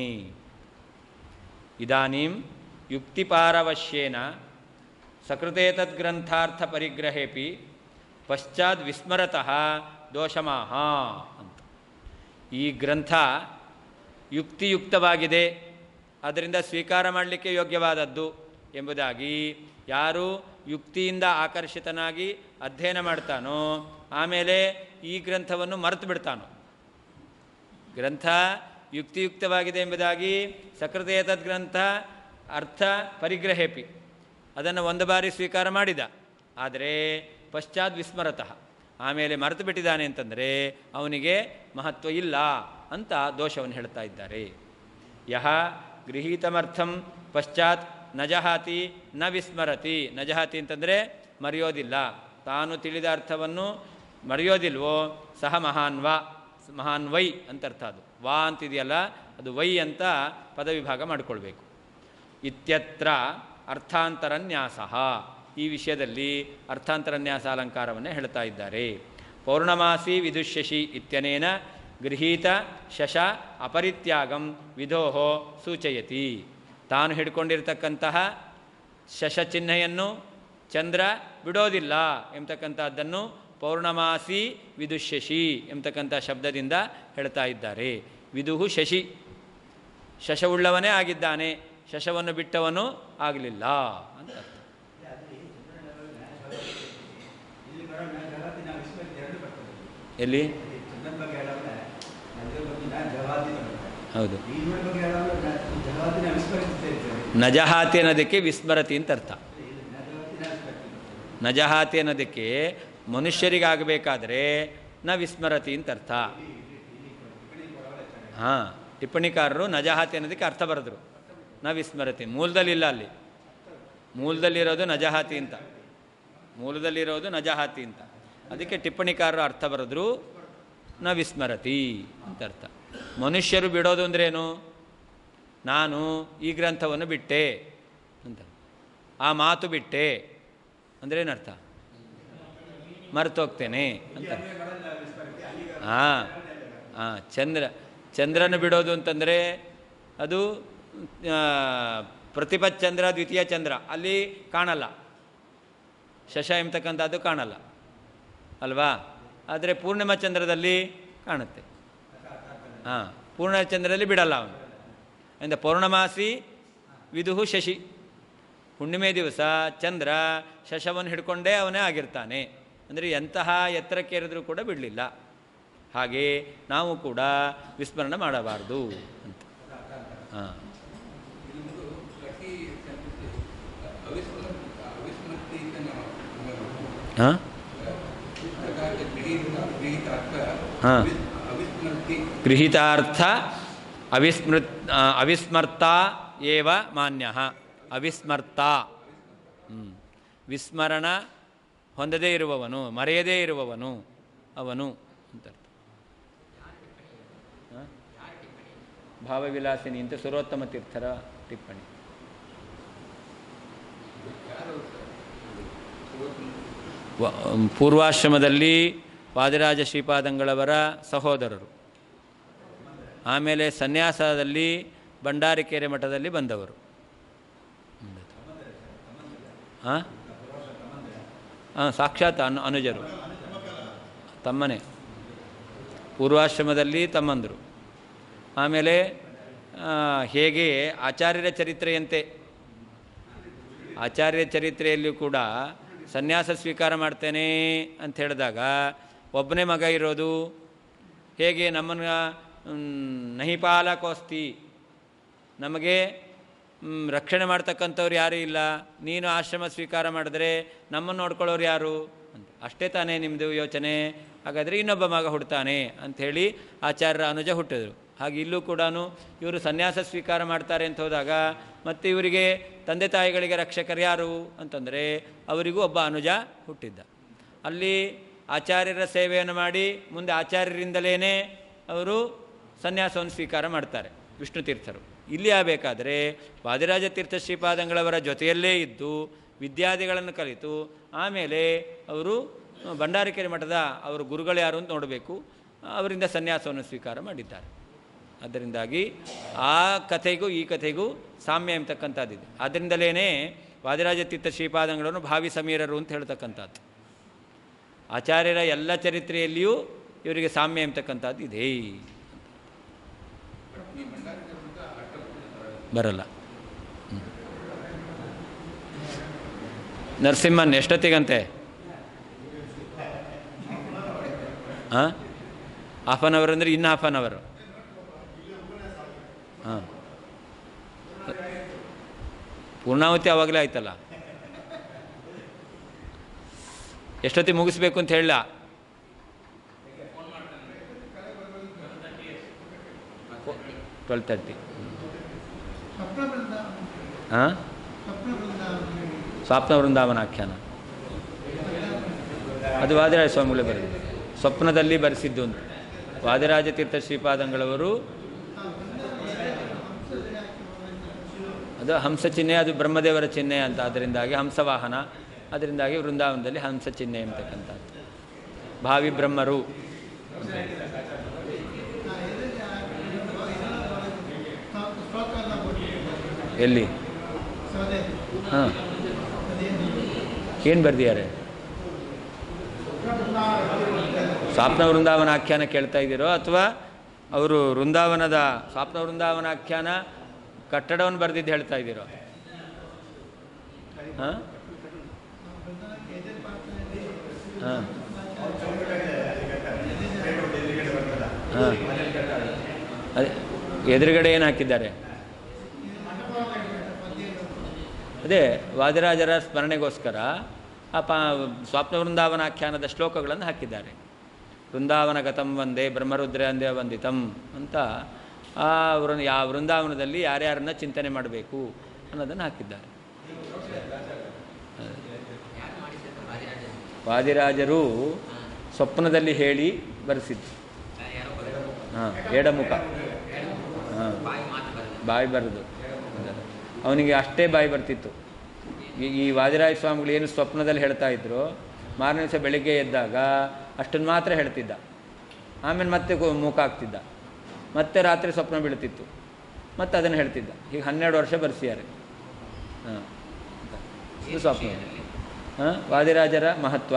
ಇದಾನೀಂ ಯುಕ್ತಿಪಾರವಶ್ಯೇನ ಸಕೃತೇತದ್ಗ್ರಂಥಾರ್ಥ ಪರಿಗ್ರಹೇಪಿ ಪಶ್ಚಾತ್ ವಿಸ್ಮರತಃ ದೋಷಮಾಹ ಅಂತ ಈ ಗ್ರಂಥ ಯುಕ್ತಿಯುಕ್ತವಾಗಿದೆ ಅದರಿಂದ ಸ್ವೀಕಾರ ಮಾಡಲಿಕ್ಕೆ ಯೋಗ್ಯವಾದದ್ದು ಎಂಬುದಾಗಿ ಯಾರು ಯುಕ್ತಿಯಿಂದ ಆಕರ್ಷಿತನಾಗಿ ಅಧ್ಯಯನ ಮಾಡ್ತಾನೋ ಆಮೇಲೆ ಈ ಗ್ರಂಥವನ್ನು ಮರೆತು ಬಿಡ್ತಾನೋ ಗ್ರಂಥ ಯುಕ್ತಿಯುಕ್ತವಾಗಿದೆ ಎಂಬುದಾಗಿ ಸಕೃತೇತದ್ ಗ್ರಂಥ ಅರ್ಥ ಪರಿಗ್ರಹೇಪಿ ಅದನ್ನು ಒಂದು ಬಾರಿ ಸ್ವೀಕಾರ ಮಾಡಿದ ಆದರೆ ಪಶ್ಚಾತ್ ವಿಸ್ಮರತಃ ಆಮೇಲೆ ಮರೆತು ಬಿಟ್ಟಿದ್ದಾನೆ ಅಂತಂದರೆ ಅವನಿಗೆ ಮಹತ್ವ ಇಲ್ಲ ಅಂತ ದೋಷವನ್ನು ಹೇಳ್ತಾ ಇದ್ದಾರೆ ಯಹ ಗೃಹೀತಮರ್ಥಂ ಪಶ್ಚಾತ್ ನಜಹಾತಿ ನ ವಿಸ್ಮರತಿ ನಜಹಾತಿ ಅಂತಂದರೆ ಮರೆಯೋದಿಲ್ಲ ತಾನು ತಿಳಿದ ಅರ್ಥವನ್ನು ಮರೆಯೋದಿಲ್ವೋ ಸಹ ಮಹಾನ್ವ ಮಹಾನ್ ವೈ ಅಂತ ಅರ್ಥ ಅದು ವಾ ಅಂತಿದೆಯಲ್ಲ ಅದು ವೈ ಅಂತ ಪದವಿಭಾಗ ಮಾಡಿಕೊಳ್ಬೇಕು ಇತ್ಯತ್ರ ಅರ್ಥಾಂತರನ್ಯಾಸ ಈ ವಿಷಯದಲ್ಲಿ ಅರ್ಥಾಂತರನ್ಯಾಸ ಅಲಂಕಾರವನ್ನು ಹೇಳ್ತಾ ಇದ್ದಾರೆ ಪೌರ್ಣಮಾಸಿ ವಿದುಷ್ಯಶಿ ಇತ್ಯನೇನ ಗೃಹೀತ ಶಶ ಅಪರಿತ್ಯಾಗಂ ವಿಧೋಹೋ ಸೂಚಯತಿ ತಾನು ಹಿಡ್ಕೊಂಡಿರ್ತಕ್ಕಂತಹ ಶಶ ಚಿಹ್ನೆಯನ್ನು ಚಂದ್ರ ಬಿಡೋದಿಲ್ಲ ಎಂಬತಕ್ಕಂಥದ್ದನ್ನು ಪೌರ್ಣಮಾಸಿ ವಿದುಷ್ಯಶಿ ಎಂಬತಕ್ಕಂಥ ಶಬ್ದದಿಂದ ಹೇಳ್ತಾ ಇದ್ದಾರೆ ವಿದುಹು ಶಶಿ ಶಶವುಳ್ಳವನೇ ಆಗಿದ್ದಾನೆ ಶಶವನ್ನು ಬಿಟ್ಟವನು ಆಗಲಿಲ್ಲ ಅಂತ ಅರ್ಥ ಇಲ್ಲಿ ಬರೋ ಜಗತ್ತಿನ ವಿಶ್ವಕ್ಕೆ ಎರಡು ಬರ್ತದೆ ಎಲ್ಲಿ ಚಂದ್ರನ ಬಗ್ಗೆ ಹೇಳೋದ್ರೆ ನದಿಯ ಬಗ್ಗೆ ನಾನು ಜವಾದಿ ಬರ್ತದೆ ಹೌದು ಈ ನೋಡಿ ಬಗ್ಗೆ ಹೇಳೋದ್ರೆ ಜಗತ್ತಿನ ವಿಸ್ಮರಿಸುತ್ತೆ ಇರ್ತದೆ ನಜಹಾತಿ ಅನ್ನೋದಕ್ಕೆ ವಿಸ್ಮರತಿ ಅಂತ ಅರ್ಥ ಜಗತ್ತಿನ ವಿಸ್ಮರಿಸುತ್ತೆ ನಜಹಾತಿ ಅನ್ನೋದಕ್ಕೆ ಮನುಷ್ಯರಿಗಾಗಬೇಕಾದ್ರೆ ನ ವಿಸ್ಮರತಿ ಅಂತ ಅರ್ಥ ಹಾಂ ಟಿಪ್ಪಣಿಕಾರರು ನಜಹಾತಿ ಅನ್ನೋದಕ್ಕೆ ಅರ್ಥ ಬರೆದ್ರು ನ ವಿಸ್ಮರತಿ ಮೂಲದಲ್ಲಿಲ್ಲ ಅಲ್ಲಿ ಮೂಲದಲ್ಲಿರೋದು ನಜಹಾತಿ ಅಂತ ಮೂಲದಲ್ಲಿರೋದು ನಜಹಾತಿ ಅಂತ ಅದಕ್ಕೆ ಟಿಪ್ಪಣಿಕಾರರು ಅರ್ಥ ಬರೆದ್ರು ನ ವಿಸ್ಮರತಿ ಅಂತ ಅರ್ಥ ಮನುಷ್ಯರು ಬಿಡೋದು ಅಂದ್ರೇನು ನಾನು ಈ ಗ್ರಂಥವನ್ನು ಬಿಟ್ಟೆ ಅಂತ ಆ ಮಾತು ಬಿಟ್ಟೆ ಅಂದ್ರೇನರ್ಥ ಮರ್ತೋಗ್ತೇನೆ ಅಂತ ಹಾಂ ಹಾಂ ಚಂದ್ರ ಚಂದ್ರನ ಬಿಡೋದು ಅಂತಂದರೆ ಅದು ಆ, ಪ್ರತಿಪತ್ ಚಂದ್ರ ದ್ವಿತೀಯ ಚಂದ್ರ ಅಲ್ಲಿ ಕಾಣಲ್ಲ ಶಶ ಎಂಬತಕ್ಕಂಥದ್ದು ಕಾಣಲ್ಲ ಅಲ್ವಾ ಆದರೆ ಪೂರ್ಣಿಮಾ ಚಂದ್ರದಲ್ಲಿ ಕಾಣುತ್ತೆ ಹಾಂ ಪೂರ್ಣ ಚಂದ್ರದಲ್ಲಿ ಬಿಡಲ್ಲ ಅವನು ಅಂದರೆ ಪೌರ್ಣಮಾಸಿ ವಿದುಹು ಶಶಿ ಹುಣ್ಣಿಮೆ ದಿವಸ ಚಂದ್ರ ಶಶವನ್ನು ಹಿಡ್ಕೊಂಡೇ ಅವನೇ ಆಗಿರ್ತಾನೆ ಅಂದರೆ ಎಂತಹ ಎತ್ತರಕ್ಕೆ ಏರಿದ್ರೂ ಕೂಡ ಬಿಡಲಿಲ್ಲ ಹಾಗೆ ನಾವು ಕೂಡ ವಿಸ್ಮರಣೆ ಮಾಡಬಾರ್ದು ಅಂತ ಹಾಂ ಇನ್ನೊಂದು ಪ್ರತಿ ಸಂಸ್ಕೃತಿ ಅವಿಸ್ಮೃತ ಅವಿಸ್ಮೃತಿ ಅಂತ ನಾವು ನಾವು ಹಾಂ ಪ್ರಕಾರದ ಗೃಹೀತ ಗೃಹೀತ ಅರ್ಥ ಹಾ. ಅವಿಸ್- ಅವಿಸ್ಮೃತಿ ಗೃಹೀತಾರ್ಥ ಅವಿಸ್ಮೃತ್ ಆ, ಅವಿಸ್ಮರ್ತ ಏವ ಮಾನ್ಯ ಅವಿಸ್ಮರ್ತ ಹ್ಮ್. ವಿಸ್ಮರಣ ಹೊಂದದೇ ಇರುವವನು ಮರೆಯದೇ ಇರುವವನು ಅವನು ಅಂತ ಅರ್ಥ. ಹ? ಭಾವವಿಲಾಸಿನಿ ಅಂತ ಸುರೋತ್ತಮ ತೀರ್ಥರ ಟಿಪ್ಪಣಿ ವ- ಪೂರ್ವಾಶ್ರಮದಲ್ಲಿ ವಾದಿರಾಜ ಶ್ರೀಪಾದಂಗಳವರ ಸಹೋದರರು ಆಮೇಲೆ ಸನ್ಯಾಸದಲ್ಲಿ ಭಂಡಾರಿಕೆರೆ ಮಠದಲ್ಲಿ ಬಂದವರು ಹಾಂ ಹಾಂ ಸಾಕ್ಷಾತ್ ಅನು ಅನುಜರು ತಮ್ಮನೇ ಪೂರ್ವಾಶ್ರಮದಲ್ಲಿ ತಮ್ಮಂದರು ಆಮೇಲೆ ಆ, ಹೇಗೆ ಆಚಾರ್ಯರ ಚರಿತ್ರೆಯಂತೆ ಆಚಾರ್ಯ ಚರಿತ್ರೆಯಲ್ಲಿಯೂ ಕೂಡ ಸನ್ಯಾಸ ಸ್ವೀಕಾರ ಮಾಡ್ತೇನೆ ಅಂತ ಹೇಳಿದಾಗ ಒಬ್ಬನೇ ಮಗ ಇರೋದು ಹೇಗೆ ನಮ್ಮನ್ನು ನಹಿಪಾಲ ಕೋಸ್ತಿ ನಮಗೆ ಮ್, ರಕ್ಷಣೆ ಮಾಡ್ತಕ್ಕಂಥವ್ರು ಯಾರೂ ಇಲ್ಲ ನೀನು ಆಶ್ರಮ ಸ್ವೀಕಾರ ಮಾಡಿದ್ರೆ ನಮ್ಮನ್ನು ನೋಡ್ಕೊಳ್ಳೋರು ಯಾರು ಅಂತ ಅಷ್ಟೇ ತಾನೇ ನಿಮ್ಮದು ಯೋಚನೆ ಹಾಗಾದರೆ ಇನ್ನೊಬ್ಬ ಮಗ ಹುಡ್ತಾನೆ ಅಂಥೇಳಿ ಆಚಾರ್ಯರ ಅನುಜ ಹುಟ್ಟಿದ್ರು ಹಾಗೆ ಇಲ್ಲೂ ಕೂಡ ಇವರು ಸನ್ಯಾಸ ಸ್ವೀಕಾರ ಮಾಡ್ತಾರೆ ಅಂತ ಹೋದಾಗ ಮತ್ತು ಇವರಿಗೆ ತಂದೆ ತಾಯಿಗಳಿಗೆ ರಕ್ಷಕರು ಯಾರು ಅಂತಂದರೆ ಅವರಿಗೂ ಒಬ್ಬ ಅನುಜ ಹುಟ್ಟಿದ್ದ ಅಲ್ಲಿ ಆಚಾರ್ಯರ ಸೇವೆಯನ್ನು ಮಾಡಿ ಮುಂದೆ ಆಚಾರ್ಯರಿಂದಲೇ ಅವರು ಸನ್ಯಾಸವನ್ನು ಸ್ವೀಕಾರ ಮಾಡ್ತಾರೆ ವಿಷ್ಣು ತೀರ್ಥರು ಇಲ್ಲಿ ಆಗಬೇಕಾದ್ರೆ ವಾದಿರಾಜ ತೀರ್ಥ ಶ್ರೀಪಾದಂಗಳವರ ಜೊತೆಯಲ್ಲೇ ಇದ್ದು ವಿದ್ಯಾದಿಗಳನ್ನು ಕಲಿತು ಆಮೇಲೆ ಅವರು ಭಂಡಾರಿಕೆರೆ ಮಠದ ಅವರ ಗುರುಗಳು ಯಾರು ಅಂತ ನೋಡಬೇಕು ಅವರಿಂದ ಸನ್ಯಾಸವನ್ನು ಸ್ವೀಕಾರ ಮಾಡಿದ್ದಾರೆ ಅದರಿಂದಾಗಿ ಆ ಕಥೆಗೂ ಈ ಕಥೆಗೂ ಸಾಮ್ಯ ಎಂಬತಕ್ಕಂಥದ್ದಿದೆ ಅದರಿಂದಲೇ ವಾದಿರಾಜ ತೀರ್ಥ ಶ್ರೀಪಾದಂಗಳನ್ನು ಭಾವಿ ಸಮೀರರು ಅಂತ ಹೇಳ್ತಕ್ಕಂಥದ್ದು ಆಚಾರ್ಯರ ಎಲ್ಲ ಚರಿತ್ರೆಯಲ್ಲಿಯೂ ಇವರಿಗೆ ಸಾಮ್ಯ ಎಂಬತಕ್ಕಂಥದ್ದು ಇದೆ ಬರಲ್ಲ ಹ್ಮ್. ನರಸಿಂಹನ್ ಎಷ್ಟೊತ್ತಿಗಂತೆ ಹಾಂ ಹಾಫ್ ಆನ್ ಅವರ್ ಅಂದರೆ ಇನ್ನು ಹಾಫ್ ಆನ್ ಅವರು ಹಾಂ ಪೂರ್ಣಾವತಿ ಆವಾಗಲೇ ಆಯ್ತಲ್ಲ ಎಷ್ಟೊತ್ತಿಗೆ ಮುಗಿಸ್ಬೇಕು ಅಂತ ಹೇಳ ಟ್ವೆಲ್ ತರ್ಟಿ ಸ್ವಪ್ನ ಬೃಂದಾವನ ಹಾಂ ಸ್ವಪ್ನ ಬೃಂದಾವನ ಸ್ವಪ್ನ ವೃಂದಾವನ ಆಖ್ಯಾನ ಅದು ವಾದಿರಾಜ ಸ್ವಾಮಿಗಳೇ ಬರೆದಿದೆ ಸ್ವಪ್ನದಲ್ಲಿ ಬರೆಸಿದ್ದು ಅಂತ ವಾದಿರಾಜ ತೀರ್ಥ ಶ್ರೀಪಾದಂಗಳವರು ಅದು ಹಂಸ ಚಿಹ್ನೆ ಅದು ಬ್ರಹ್ಮದೇವರ ಚಿಹ್ನೆ ಅಂತ ಅದರಿಂದಾಗಿ ಹಂಸವಾಹನ ಅದರಿಂದಾಗಿ ವೃಂದಾವನದಲ್ಲಿ ಹಂಸ ಚಿಹ್ನೆ ಎಂಬತಕ್ಕಂಥದ್ದು ಭಾವಿ ಬ್ರಹ್ಮರು ಶ್ಲೋಕ ಎಲ್ಲ ಕೊಟ್ಟಿದ್ದಾರೆ. ಎಲ್ಲಿ ಸೌದೆ ಹಾಂ ಅದೇನು ಏನು ಬರೆದಿದ್ದಾರೆ ಸ್ವಪ್ನ ವೃಂದಾವನ ಆಖ್ಯಾನ ಕೇಳ್ತಾ ಇದ್ದೀರೋ ಅಥವಾ ಅವರು ವೃಂದಾವನದ ಸ್ವಪ್ನ ವೃಂದಾವನ ಆಖ್ಯಾನ ಕಟ್ಟಡವನ್ನು ಬರೆದಿದ್ದು ಹೇಳ್ತಾ ಇದ್ದೀರೋ ಹಾಂ ಹಾಂ ಹಾಂ ಅದೇ ಎದುರುಗಡೆ ಏನು ಹಾಕಿದ್ದಾರೆ ಅದೇ ವಾದಿರಾಜರ ಸ್ಮರಣೆಗೋಸ್ಕರ ಆ ಪಾ ಸ್ವಪ್ನ ವೃಂದಾವನ ಆಖ್ಯಾನದ ಶ್ಲೋಕಗಳನ್ನು ಹಾಕಿದ್ದಾರೆ ವೃಂದಾವನ ಗತಂ ಒಂದೇ ಬ್ರಹ್ಮರುದ್ರೇಂದೇ ವಂದಿತಂ ಅಂತ ಆ ವೃ ಯಾವ ವೃಂದಾವನದಲ್ಲಿ ಯಾರ್ಯಾರನ್ನ ಚಿಂತನೆ ಮಾಡಬೇಕು ಅನ್ನೋದನ್ನು ಹಾಕಿದ್ದಾರೆ ಯಾರು ಮಾಡಿದ್ದಾರೆ ವಾದಿರಾಜ ವಾದಿರಾಜರು ಸ್ವಪ್ನದಲ್ಲಿ ಹೇಳಿ ಬರೆಸಿದ್ದು ಯಾರೋ ಬರೆದ್ರು ಹಾಂ ಎಡಮುಖ ಹಾಂ ಬಾಯಿ ಮಾತು ಬರಲ್ಲ ಬಾಯಿ ಬರೋದು ಅವನಿಗೆ ಅಷ್ಟೇ ಬಾಯಿ ಬರ್ತಿತ್ತು ಈ ಈ ವಾದಿರಾಜ ಸ್ವಾಮಿಗಳು ಏನು ಸ್ವಪ್ನದಲ್ಲಿ ಹೇಳ್ತಾ ಇದ್ರು ಮಾರನೇ ದಿವಸ ಬೆಳಿಗ್ಗೆ ಎದ್ದಾಗ ಅಷ್ಟನ್ನು ಮಾತ್ರ ಹೇಳ್ತಿದ್ದ ಆಮೇಲೆ ಮತ್ತೆ ಕೊ- ಮೂಕ ಆಗ್ತಿದ್ದ ಮತ್ತೆ ರಾತ್ರಿ ಸ್ವಪ್ನ ಬೀಳ್ತಿತ್ತು ಮತ್ತೆ ಅದನ್ನು ಹೇಳ್ತಿದ್ದ ಈಗ ಹನ್ನೆರಡು ವರ್ಷ ಬರ್ಸಿದ್ದಾರೆ ಹಾಂ ಇದು ಸ್ವಪ್ನ ಹಾಂ ವಾದಿರಾಜರ ಮಹತ್ವ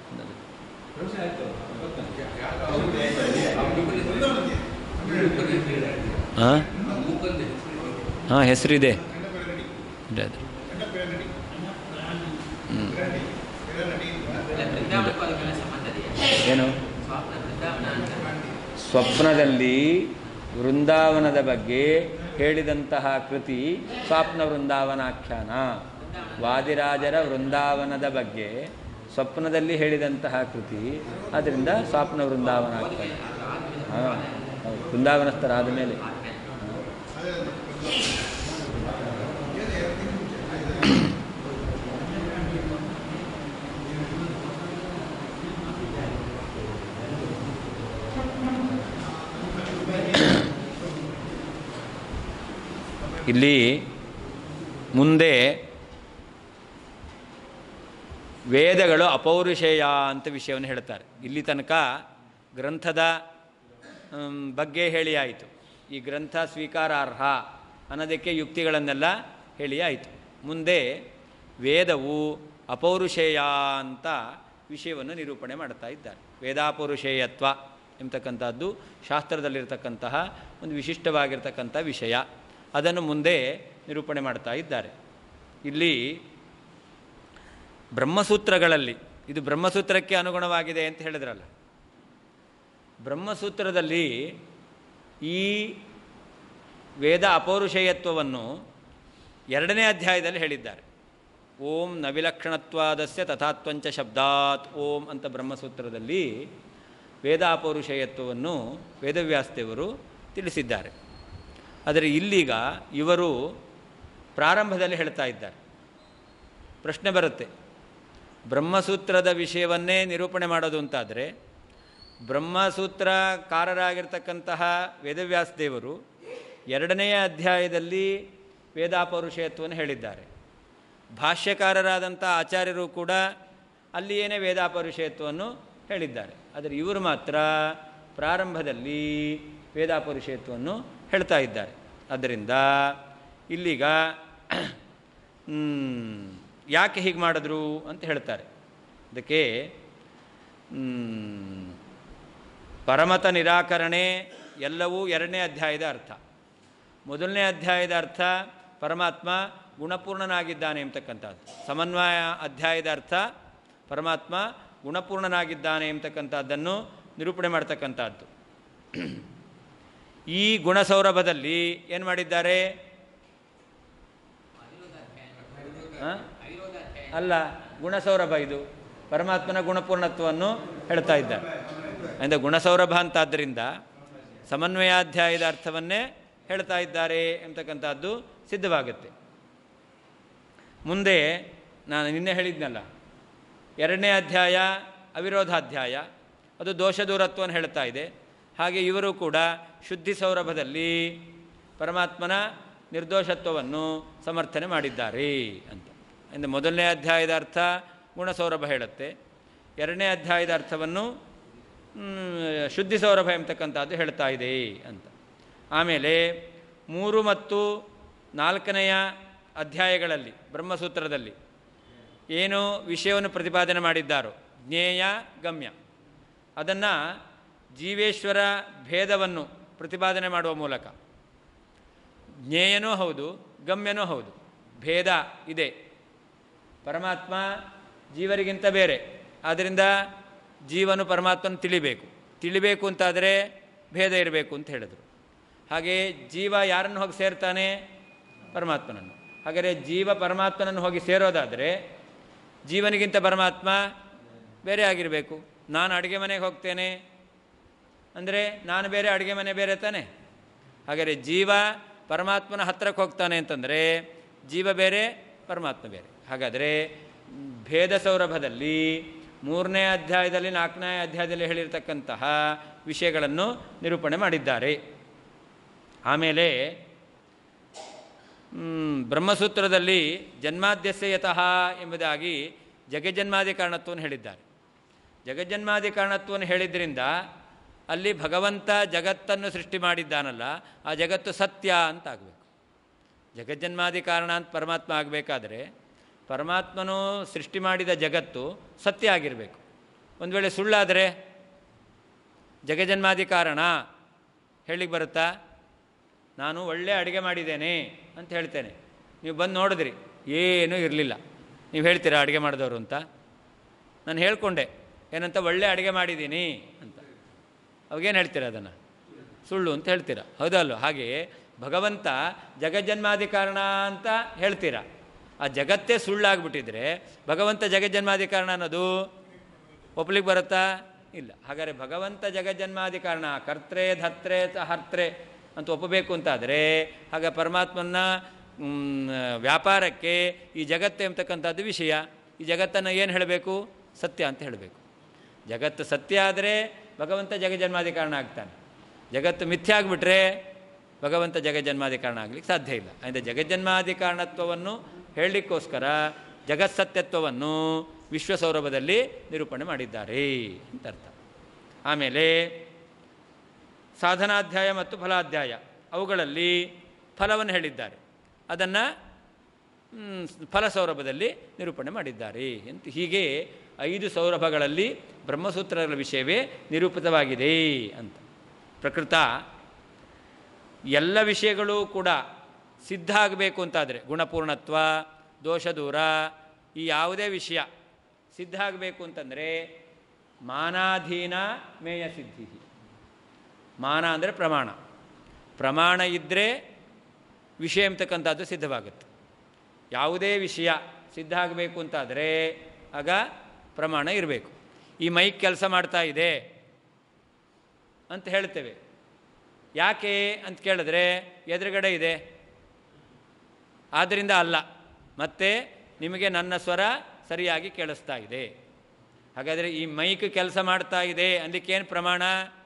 ಹಾಂ ಮೂಕಂದ ಹೆಸರು ಹಾಂ ಹೆಸರಿದೆ ಇದೆ ಅದು ಹ್ಞೂ ಇಲ್ಲ, ವೃಂದಾವನಕ್ಕೂ ಅದಕ್ಕೆಲ್ಲ ಸಂಬಂಧ ಇದೆಯಾ ಏನು ಸ್ವಪ್ನ ವೃಂದಾವನ ಅಂತ ಸ್ವಪ್ನದಲ್ಲಿ ವೃಂದಾವನದ ಬಗ್ಗೆ ಹೇಳಿದಂತಹ ಕೃತಿ ಸ್ವಪ್ನ ವೃಂದಾವನಾಖ್ಯಾನ ವಾದಿರಾಜರ ವೃಂದಾವನದ ಬಗ್ಗೆ ಸ್ವಪ್ನದಲ್ಲಿ ಹೇಳಿದಂತಹ ಕೃತಿ ಅದರಿಂದ ಸ್ವಪ್ನ ವೃಂದಾವನಾಖ್ಯಾನ ಹಾಂ ಹೌದು ವೃಂದಾವನಸ್ಥರಾದ ಮೇಲೆ ಇಲ್ಲಿ ಮುಂದೆ ವೇದಗಳು ಅಪೌರುಷೇಯ ಅಂತ ವಿಷಯವನ್ನು ಹೇಳ್ತಾರೆ ಇಲ್ಲಿ ತನಕ ಗ್ರಂಥದ ಮ್, ಬಗ್ಗೆ ಹೇಳಿ ಆಯಿತು ಈ ಗ್ರಂಥ ಸ್ವೀಕಾರಾರ್ಹ ಅನ್ನೋದಕ್ಕೆ ಯುಕ್ತಿಗಳನ್ನೆಲ್ಲ ಹೇಳಿ ಆಯಿತು ಮುಂದೆ ವೇದವು ಅಪೌರುಷೇಯ ಅಂತ ವಿಷಯವನ್ನು ನಿರೂಪಣೆ ಮಾಡ್ತಾ ಇದ್ದಾರೆ ವೇದಾಪೌರುಷೇಯತ್ವ ಎಂಬತಕ್ಕಂಥದ್ದು ಶಾಸ್ತ್ರದಲ್ಲಿರ್ತಕ್ಕಂತಹ ಒಂದು ವಿಶಿಷ್ಟವಾಗಿರ್ತಕ್ಕಂಥ ವಿಷಯ ಅದನ್ನು ಮುಂದೆ ನಿರೂಪಣೆ ಮಾಡ್ತಾ ಇದ್ದಾರೆ ಇಲ್ಲಿ ಬ್ರಹ್ಮಸೂತ್ರಗಳಲ್ಲಿ ಇದು ಬ್ರಹ್ಮಸೂತ್ರಕ್ಕೆ ಅನುಗುಣವಾಗಿದೆ ಅಂತ ಹೇಳಿದ್ರಲ್ಲ ಬ್ರಹ್ಮಸೂತ್ರದಲ್ಲಿ ಈ ವೇದ ಅಪೌರುಷೇಯತ್ವವನ್ನು ಎರಡನೇ ಅಧ್ಯಾಯದಲ್ಲಿ ಹೇಳಿದ್ದಾರೆ ಓಂ ನವಿಲಕ್ಷಣತ್ವಾದಸ್ಯ ತಥಾತ್ವಂಚ ಶಬ್ದಾತ್ ಓಂ ಅಂತ ಬ್ರಹ್ಮಸೂತ್ರದಲ್ಲಿ ವೇದ ಅಪೌರುಷೇಯತ್ವವನ್ನು ವೇದವ್ಯಾಸದೇವರು ತಿಳಿಸಿದ್ದಾರೆ ಆದರೆ ಇಲ್ಲೀಗ ಇವರು ಪ್ರಾರಂಭದಲ್ಲಿ ಹೇಳ್ತಾ ಇದ್ದಾರೆ ಪ್ರಶ್ನೆ ಬರುತ್ತೆ ಬ್ರಹ್ಮಸೂತ್ರದ ವಿಷಯವನ್ನೇ ನಿರೂಪಣೆ ಮಾಡೋದು ಅಂತಾದರೆ ಬ್ರಹ್ಮಸೂತ್ರಕಾರರಾಗಿರ್ತಕ್ಕಂತಹ ವೇದವ್ಯಾಸ ದೇವರು ಎರಡನೆಯ ಅಧ್ಯಾಯದಲ್ಲಿ ವೇದಾಪೌರುಷೇಯತ್ವವನ್ನು ಹೇಳಿದ್ದಾರೆ ಭಾಷ್ಯಕಾರರಾದಂಥ ಆಚಾರ್ಯರು ಕೂಡ ಅಲ್ಲಿಯೇನೇ ವೇದಾಪೌರುಷೇಯತ್ವವನ್ನು ಹೇಳಿದ್ದಾರೆ ಆದರೆ ಇವರು ಮಾತ್ರ ಪ್ರಾರಂಭದಲ್ಲಿ ವೇದಾಪೌರುಷೇಯತ್ವವನ್ನು ಹೇಳ್ತಾ ಇದ್ದಾರೆ ಆದ್ದರಿಂದ ಇಲ್ಲೀಗ ಮ್, ಯಾಕೆ ಹೀಗೆ ಮಾಡಿದ್ರು ಅಂತ ಹೇಳ್ತಾರೆ ಅದಕ್ಕೆ ಮ್, ಪರಮತ ನಿರಾಕರಣೆ ಎಲ್ಲವೂ ಎರಡನೇ ಅಧ್ಯಾಯದ ಅರ್ಥ ಮೊದಲನೇ ಅಧ್ಯಾಯದ ಅರ್ಥ ಪರಮಾತ್ಮ ಗುಣಪೂರ್ಣನಾಗಿದ್ದಾನೆ ಎಂಬತಕ್ಕಂಥದ್ದು ಸಮನ್ವಯ ಅಧ್ಯಾಯದ ಅರ್ಥ ಪರಮಾತ್ಮ ಗುಣಪೂರ್ಣನಾಗಿದ್ದಾನೆ ಎಂಬತಕ್ಕಂಥದ್ದನ್ನು ನಿರೂಪಣೆ ಮಾಡ್ತಕ್ಕಂಥದ್ದು ಈ ಗುಣಸೌರಭದಲ್ಲಿ ಏನು ಮಾಡಿದ್ದಾರೆ ಆ? ಅಲ್ಲ ಗುಣಸೌರಭ ಇದು ಪರಮಾತ್ಮನ ಗುಣಪೂರ್ಣತ್ವವನ್ನು ಹೇಳ್ತಾ ಇದ್ದಾರೆ ಅಂದರೆ ಗುಣಸೌರಭ ಅಂತಾದ್ದರಿಂದ ಸಮನ್ವಯಾಧ್ಯಾಯದ ಅರ್ಥವನ್ನೇ ಹೇಳ್ತಾ ಇದ್ದಾರೆ ಎಂಬತಕ್ಕಂಥದ್ದು ಸಿದ್ಧವಾಗುತ್ತೆ ಮುಂದೆ ನಾನು ನಿನ್ನೆ ಹೇಳಿದ್ನಲ್ಲ ಎರಡನೇ ಅಧ್ಯಾಯ ಅವಿರೋಧಾಧ್ಯಾಯ ಅದು ದೋಷ ದೂರತ್ವವನ್ನು ಹೇಳ್ತಾ ಇದೆ ಹಾಗೆ ಇವರು ಕೂಡ ಶುದ್ಧಿ ಸೌರಭದಲ್ಲಿ ಪರಮಾತ್ಮನ ನಿರ್ದೋಷತ್ವವನ್ನು ಸಮರ್ಥನೆ ಮಾಡಿದ್ದಾರೆ ಅಂತ ಅಂದರೆ ಮೊದಲನೇ ಅಧ್ಯಾಯದ ಅರ್ಥ ಗುಣಸೌರಭ ಹೇಳುತ್ತೆ ಎರಡನೇ ಅಧ್ಯಾಯದ ಅರ್ಥವನ್ನು ಮ್, ಶುದ್ಧಿ ಸೌರಭ ಎಂಬತಕ್ಕಂಥದ್ದು ಹೇಳ್ತಾ ಇದೆ ಅಂತ ಆಮೇಲೆ ಮೂರು ಮತ್ತು ನಾಲ್ಕನೆಯ ಅಧ್ಯಾಯಗಳಲ್ಲಿ ಬ್ರಹ್ಮಸೂತ್ರದಲ್ಲಿ ಏನು ವಿಷಯವನ್ನು ಪ್ರತಿಪಾದನೆ ಮಾಡಿದ್ದಾರೋ ಜ್ಞೇಯ ಗಮ್ಯ ಅದನ್ನು ಜೀವೇಶ್ವರ ಭೇದವನ್ನು ಪ್ರತಿಪಾದನೆ ಮಾಡುವ ಮೂಲಕ ಜ್ಞೇಯನೂ ಹೌದು ಗಮ್ಯನೂ ಹೌದು ಭೇದ ಇದೆ ಪರಮಾತ್ಮ ಜೀವರಿಗಿಂತ ಬೇರೆ ಆದ್ದರಿಂದ ಜೀವನು ಪರಮಾತ್ಮನ ತಿಳಿಬೇಕು ತಿಳಿಬೇಕು ಅಂತಾದರೆ ಭೇದ ಇರಬೇಕು ಅಂತ ಹೇಳಿದರು ಹಾಗೆ ಜೀವ ಯಾರನ್ನು ಹೋಗಿ ಸೇರ್ತಾನೆ ಪರಮಾತ್ಮನನ್ನು ಹಾಗಾದರೆ ಜೀವ ಪರಮಾತ್ಮನನ್ನು ಹೋಗಿ ಸೇರೋದಾದರೆ ಜೀವನಿಗಿಂತ ಪರಮಾತ್ಮ ಬೇರೆ ಆಗಿರಬೇಕು ನಾನು ಅಡುಗೆ ಮನೆಗೆ ಹೋಗ್ತೇನೆ ಅಂದರೆ ನಾನು ಬೇರೆ ಅಡುಗೆ ಮನೆ ಬೇರೆ ತಾನೆ ಹಾಗಾದರೆ ಜೀವ ಪರಮಾತ್ಮನ ಹತ್ತಿರಕ್ಕೆ ಹೋಗ್ತಾನೆ ಅಂತಂದರೆ ಜೀವ ಬೇರೆ ಪರಮಾತ್ಮ ಬೇರೆ ಹಾಗಾದರೆ ಭೇದ ಸೌರಭದಲ್ಲಿ ಮೂರನೇ ಅಧ್ಯಾಯದಲ್ಲಿ ನಾಲ್ಕನೇ ಅಧ್ಯಾಯದಲ್ಲಿ ಹೇಳಿರ್ತಕ್ಕಂತಹ ವಿಷಯಗಳನ್ನು ನಿರೂಪಣೆ ಮಾಡಿದ್ದಾರೆ ಆಮೇಲೆ ಮ್, ಬ್ರಹ್ಮಸೂತ್ರದಲ್ಲಿ ಜನ್ಮಾದ್ಯಸ್ಯ ಯತಃ ಎಂಬುದಾಗಿ ಜಗಜ್ಜನ್ಮಾದಿ ಕಾರಣತ್ವವನ್ನು ಹೇಳಿದ್ದಾರೆ ಜಗಜ್ಜನ್ಮಾದಿ ಕಾರಣತ್ವವನ್ನು ಹೇಳಿದ್ರಿಂದ ಅಲ್ಲಿ ಭಗವಂತ ಜಗತ್ತನ್ನು ಸೃಷ್ಟಿ ಮಾಡಿದ್ದಾನಲ್ಲ ಆ ಜಗತ್ತು ಸತ್ಯ ಅಂತ ಆಗಬೇಕು ಜಗಜ್ಜನ್ಮಾದಿ ಕಾರಣ ಅಂತ ಪರಮಾತ್ಮ ಆಗಬೇಕಾದ್ರೆ ಪರಮಾತ್ಮನು ಸೃಷ್ಟಿ ಮಾಡಿದ ಜಗತ್ತು ಸತ್ಯ ಆಗಿರಬೇಕು ಒಂದು ವೇಳೆ ಸುಳ್ಳಾದರೆ ಜಗಜನ್ಮಾದಿ ಕಾರಣ ಹೇಳಿಕ್ಕೆ ಬರುತ್ತಾ ನಾನು ಒಳ್ಳೆ ಅಡುಗೆ ಮಾಡಿದ್ದೇನೆ ಅಂತ ಹೇಳ್ತೇನೆ ನೀವು ಬಂದು ನೋಡಿದ್ರಿ ಏನೂ ಇರಲಿಲ್ಲ ನೀವು ಹೇಳ್ತೀರಾ ಅಡುಗೆ ಮಾಡಿದವರು ಅಂತ ನಾನು ಹೇಳ್ಕೊಂಡೆ ಏನಂತ ಒಳ್ಳೆ ಅಡುಗೆ ಮಾಡಿದ್ದೀನಿ ಅಂತ ಅವಾಗೇನು ಹೇಳ್ತೀರಾ ಅದನ್ನು ಸುಳ್ಳು ಅಂತ ಹೇಳ್ತೀರಾ ಹೌದಲ್ವ ಹಾಗೆ ಭಗವಂತ ಜಗಜ್ಜನ್ಮಾದಿ ಕಾರಣ ಅಂತ ಹೇಳ್ತೀರಾ ಆ ಜಗತ್ತೇ ಸುಳ್ಳಾಗ್ಬಿಟ್ಟಿದ್ರೆ ಭಗವಂತ ಜಗಜ್ಜನ್ಮಾದಿ ಕಾರಣ ಅನ್ನೋದು ಒಪ್ಲಿಕ್ಕೆ ಬರುತ್ತಾ ಇಲ್ಲ ಹಾಗಾದರೆ ಭಗವಂತ ಜಗಜ್ಜನ್ಮಾದಿ ಕಾರಣ ಕರ್ತ್ರೆ ಧತ್ರೆ ತ ಹರ್ತ್ರೆ ಅಂತ ಒಪ್ಪಬೇಕು ಅಂತಾದರೆ ಆಗ ಪರಮಾತ್ಮನ ಮ್, ವ್ಯಾಪಾರಕ್ಕೆ ಈ ಜಗತ್ತು ಎಂಬತಕ್ಕಂಥದ್ದು ವಿಷಯ ಈ ಜಗತ್ತನ್ನು ಏನು ಹೇಳಬೇಕು ಸತ್ಯ ಅಂತ ಹೇಳಬೇಕು ಜಗತ್ತು ಸತ್ಯ ಆದರೆ ಭಗವಂತ ಜಗಜನ್ಮಾದಿ ಕಾರಣ ಆಗ್ತಾನೆ ಜಗತ್ತು ಮಿಥ್ಯೆ ಆಗಿಬಿಟ್ರೆ ಭಗವಂತ ಜಗಜ್ಜನ್ಮಾದಿ ಕಾರಣ ಆಗಲಿಕ್ಕೆ ಸಾಧ್ಯ ಇಲ್ಲ ಅಂದರೆ ಜಗಜ್ಜನ್ಮಾದಿ ಕಾರಣತ್ವವನ್ನು ಹೇಳಲಿಕ್ಕೋಸ್ಕರ ಜಗತ್ಸತ್ಯತ್ವವನ್ನು ವಿಶ್ವಸೌರಭದಲ್ಲಿ ನಿರೂಪಣೆ ಮಾಡಿದ್ದಾರೆ ಅಂತ ಅರ್ಥ ಆಮೇಲೆ ಸಾಧನಾಧ್ಯಾಯ ಮತ್ತು ಫಲಾಧ್ಯಾಯ ಅವುಗಳಲ್ಲಿ ಫಲವನ್ನು ಹೇಳಿದ್ದಾರೆ ಅದನ್ನು ಫಲಸೌರಭದಲ್ಲಿ ನಿರೂಪಣೆ ಮಾಡಿದ್ದಾರೆ ಅಂತ ಹೀಗೆ ಐದು ಸೌರಭಗಳಲ್ಲಿ ಬ್ರಹ್ಮಸೂತ್ರಗಳ ವಿಷಯವೇ ನಿರೂಪಿತವಾಗಿದೆ ಅಂತ ಪ್ರಕೃತ ಎಲ್ಲ ವಿಷಯಗಳು ಕೂಡ ಸಿದ್ಧ ಆಗಬೇಕು ಅಂತಾದರೆ ಗುಣಪೂರ್ಣತ್ವ ದೋಷ ದೂರ ಈ ಯಾವುದೇ ವಿಷಯ ಸಿದ್ಧ ಆಗಬೇಕು ಅಂತಂದರೆ ಮಾನಾಧೀನ ಮೇಯ ಸಿದ್ಧಿ ಮಾನ ಅಂದರೆ ಪ್ರಮಾಣ ಪ್ರಮಾಣ ಇದ್ದರೆ ವಿಷಯ ಎಂಬತಕ್ಕಂಥದ್ದು ಸಿದ್ಧವಾಗುತ್ತೆ ಯಾವುದೇ ವಿಷಯ ಸಿದ್ಧ ಆಗಬೇಕು ಅಂತಾದರೆ ಆಗ ಪ್ರಮಾಣ ಇರಬೇಕು ಈ ಮೈಕ್ ಕೆಲಸ ಮಾಡ್ತಾ ಇದೆ ಅಂತ ಹೇಳ್ತೇವೆ ಯಾಕೆ ಅಂತ ಕೇಳಿದ್ರೆ ಎದುರುಗಡೆ ಇದೆ ಆದ್ದರಿಂದ ಅಲ್ಲ ಮತ್ತು ನಿಮಗೆ ನನ್ನ ಸ್ವರ ಸರಿಯಾಗಿ ಕೇಳಿಸ್ತಾ ಇದೆ ಹಾಗಾದರೆ ಈ ಮೈಕ್ ಕೆಲಸ ಮಾಡ್ತಾ ಇದೆ ಅದಕ್ಕೇನು ಪ್ರಮಾಣ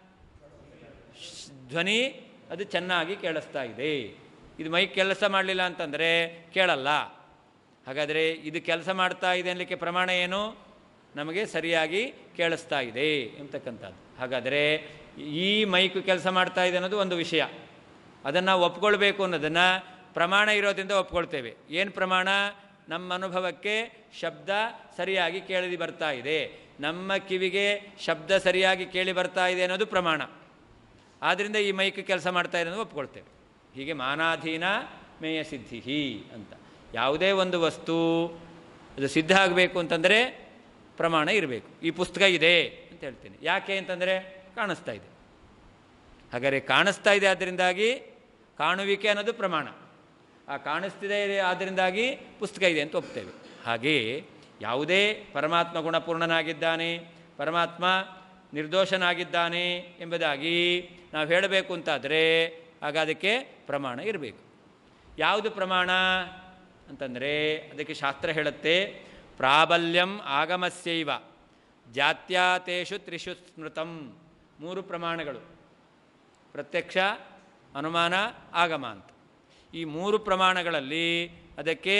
ಶ್- ಧ್ವನಿ ಅದು ಚೆನ್ನಾಗಿ ಕೇಳಿಸ್ತಾ ಇದೆ ಇದು ಮೈಕ್ ಕೆಲಸ ಮಾಡಲಿಲ್ಲ ಅಂತಂದರೆ ಕೇಳಲ್ಲ ಹಾಗಾದರೆ ಇದು ಕೆಲಸ ಮಾಡ್ತಾ ಇದೆ ಅನ್ನಲಿಕ್ಕೆ ಪ್ರಮಾಣ ಏನು ನಮಗೆ ಸರಿಯಾಗಿ ಕೇಳಿಸ್ತಾ ಇದೆ ಎಂಬತಕ್ಕಂಥದ್ದು ಹಾಗಾದರೆ ಈ ಮೈಕ್ ಕೆಲಸ ಮಾಡ್ತಾ ಇದೆ ಅನ್ನೋದು ಒಂದು ವಿಷಯ ಅದನ್ನು ನಾವು ಒಪ್ಕೊಳ್ಬೇಕು ಅನ್ನೋದನ್ನು ಪ್ರಮಾಣ ಇರೋದ್ರಿಂದ ಒಪ್ಕೊಳ್ತೇವೆ ಏನು ಪ್ರಮಾಣ ನಮ್ಮ ಅನುಭವಕ್ಕೆ ಶಬ್ದ ಸರಿಯಾಗಿ ಕೇಳಿ ಬರ್ತಾ ಇದೆ ನಮ್ಮ ಕಿವಿಗೆ ಶಬ್ದ ಸರಿಯಾಗಿ ಕೇಳಿ ಬರ್ತಾ ಇದೆ ಅನ್ನೋದು ಪ್ರಮಾಣ ಆದ್ದರಿಂದ ಈ ಮೈಕ್ ಕೆಲಸ ಮಾಡ್ತಾ ಇದೆ ಅನ್ನೋದು ಒಪ್ಕೊಳ್ತೇವೆ ಹೀಗೆ ಮಾನಾಧೀನ ಮೇಯ ಸಿದ್ಧಿ ಅಂತ ಯಾವುದೇ ಒಂದು ವಸ್ತು ಅದು ಸಿದ್ಧ ಆಗಬೇಕು ಅಂತಂದರೆ ಪ್ರಮಾಣ ಇರಬೇಕು ಈ ಪುಸ್ತಕ ಇದೆ ಅಂತ ಹೇಳ್ತೀನಿ ಯಾಕೆ ಅಂತಂದರೆ ಕಾಣಿಸ್ತಾ ಇದೆ ಹಾಗಾದರೆ ಕಾಣಿಸ್ತಾ ಇದೆ ಆದ್ದರಿಂದಾಗಿ ಕಾಣುವಿಕೆ ಅನ್ನೋದು ಪ್ರಮಾಣ ಆ ಕಾಣಿಸ್ತಿದೆ ಆದ್ದರಿಂದಾಗಿ ಪುಸ್ತಕ ಇದೆ ಅಂತ ಒಪ್ತೇವೆ ಹಾಗೆಯೇ ಯಾವುದೇ ಪರಮಾತ್ಮ ಗುಣಪೂರ್ಣನಾಗಿದ್ದಾನೆ ಪರಮಾತ್ಮ ನಿರ್ದೋಷನಾಗಿದ್ದಾನೆ ಎಂಬುದಾಗಿ ನಾವು ಹೇಳಬೇಕು ಅಂತಾದರೆ ಆಗ ಅದಕ್ಕೆ ಪ್ರಮಾಣ ಇರಬೇಕು ಯಾವುದು ಪ್ರಮಾಣ ಅಂತಂದರೆ ಅದಕ್ಕೆ ಶಾಸ್ತ್ರ ಹೇಳುತ್ತೆ ಪ್ರಾಬಲ್ಯಂ ಆಗಮಸ್ಯೈವ ಜಾತ್ಯಾತೇಷು ತ್ರಿಷು ಸ್ಮೃತಂ ಮೂರು ಪ್ರಮಾಣಗಳು ಪ್ರತ್ಯಕ್ಷ ಅನುಮಾನ ಆಗಮ ಅಂತ ಈ ಮೂರು ಪ್ರಮಾಣಗಳಲ್ಲಿ ಅದಕ್ಕೆ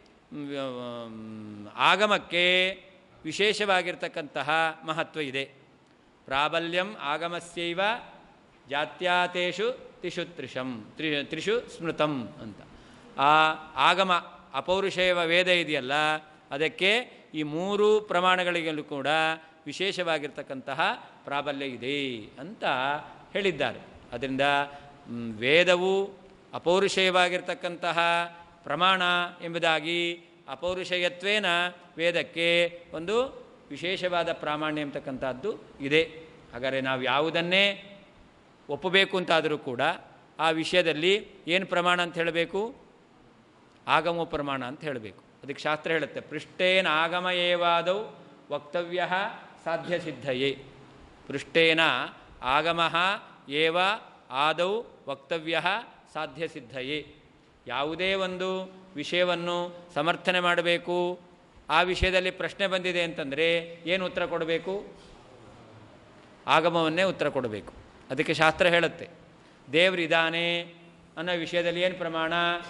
ಮ್, ಆಗಮಕ್ಕೆ ವಿಶೇಷವಾಗಿರ್ತಕ್ಕಂತಹ ಮಹತ್ವ ಇದೆ ಪ್ರಾಬಲ್ಯಂ ಆಗಮಸ್ಯೈವ ಜಾತ್ಯಾತೇಷು ತ್ರಿಷು ತ್ರಿಷಂ ತ್ರಿ ತ್ರಿಷು ಸ್ಮೃತಂ ಅಂತ ಆ ಆಗಮ ಅಪೌರುಷೇವ ವೇದ ಇದೆಯಲ್ಲ ಅದಕ್ಕೆ ಈ ಮೂರು ಪ್ರಮಾಣಗಳಿಗಲ್ಲೂ ಕೂಡ ವಿಶೇಷವಾಗಿರ್ತಕ್ಕಂತಹ ಪ್ರಾಬಲ್ಯ ಇದೆ ಅಂತ ಹೇಳಿದ್ದಾರೆ ಅದರಿಂದ ಮ್, ವೇದವು ಅಪೌರುಷೇಯವಾಗಿರ್ತಕ್ಕಂತಹ ಪ್ರಮಾಣ ಎಂಬುದಾಗಿ ಅಪೌರುಷಯತ್ವೇನ ವೇದಕ್ಕೆ ಒಂದು ವಿಶೇಷವಾದ ಪ್ರಾಮಾಣ್ಯ ಎಂಬತಕ್ಕಂಥದ್ದು ಇದೆ ಹಾಗಾದರೆ ನಾವು ಯಾವುದನ್ನೇ ಒಪ್ಪಬೇಕು ಅಂತಾದರೂ ಕೂಡ ಆ ವಿಷಯದಲ್ಲಿ ಏನು ಪ್ರಮಾಣ ಅಂತ ಹೇಳಬೇಕು ಆಗಮ ಪ್ರಮಾಣ ಅಂತ ಹೇಳಬೇಕು ಅದಕ್ಕೆ ಶಾಸ್ತ್ರ ಹೇಳುತ್ತೆ ಪೃಷ್ಟೇನ ಆಗಮ ಏವಾದೌ ವಕ್ತವ್ಯ ಸಾಧ್ಯ ಸಿದ್ಧಯೇ ಪೃಷ್ಟೇನ ಆಗಮ ಏವ ಆದೌ ವಕ್ತವ್ಯ ಸಾಧ್ಯ ಸಿದ್ಧಯೇ ಯಾವುದೇ ಒಂದು ವಿಷಯವನ್ನು ಸಮರ್ಥನೆ ಮಾಡಬೇಕು ಆ ವಿಷಯದಲ್ಲಿ ಪ್ರಶ್ನೆ ಬಂದಿದೆ ಅಂತಂದರೆ ಏನು ಉತ್ತರ ಕೊಡಬೇಕು ಆಗಮವನ್ನೇ ಉತ್ತರ ಕೊಡಬೇಕು ಅದಕ್ಕೆ ಶಾಸ್ತ್ರ ಹೇಳುತ್ತೆ ದೇವರಿದ್ದಾನೆ ಅನ್ನೋ ವಿಷಯದಲ್ಲಿ ಏನು ಪ್ರಮಾಣ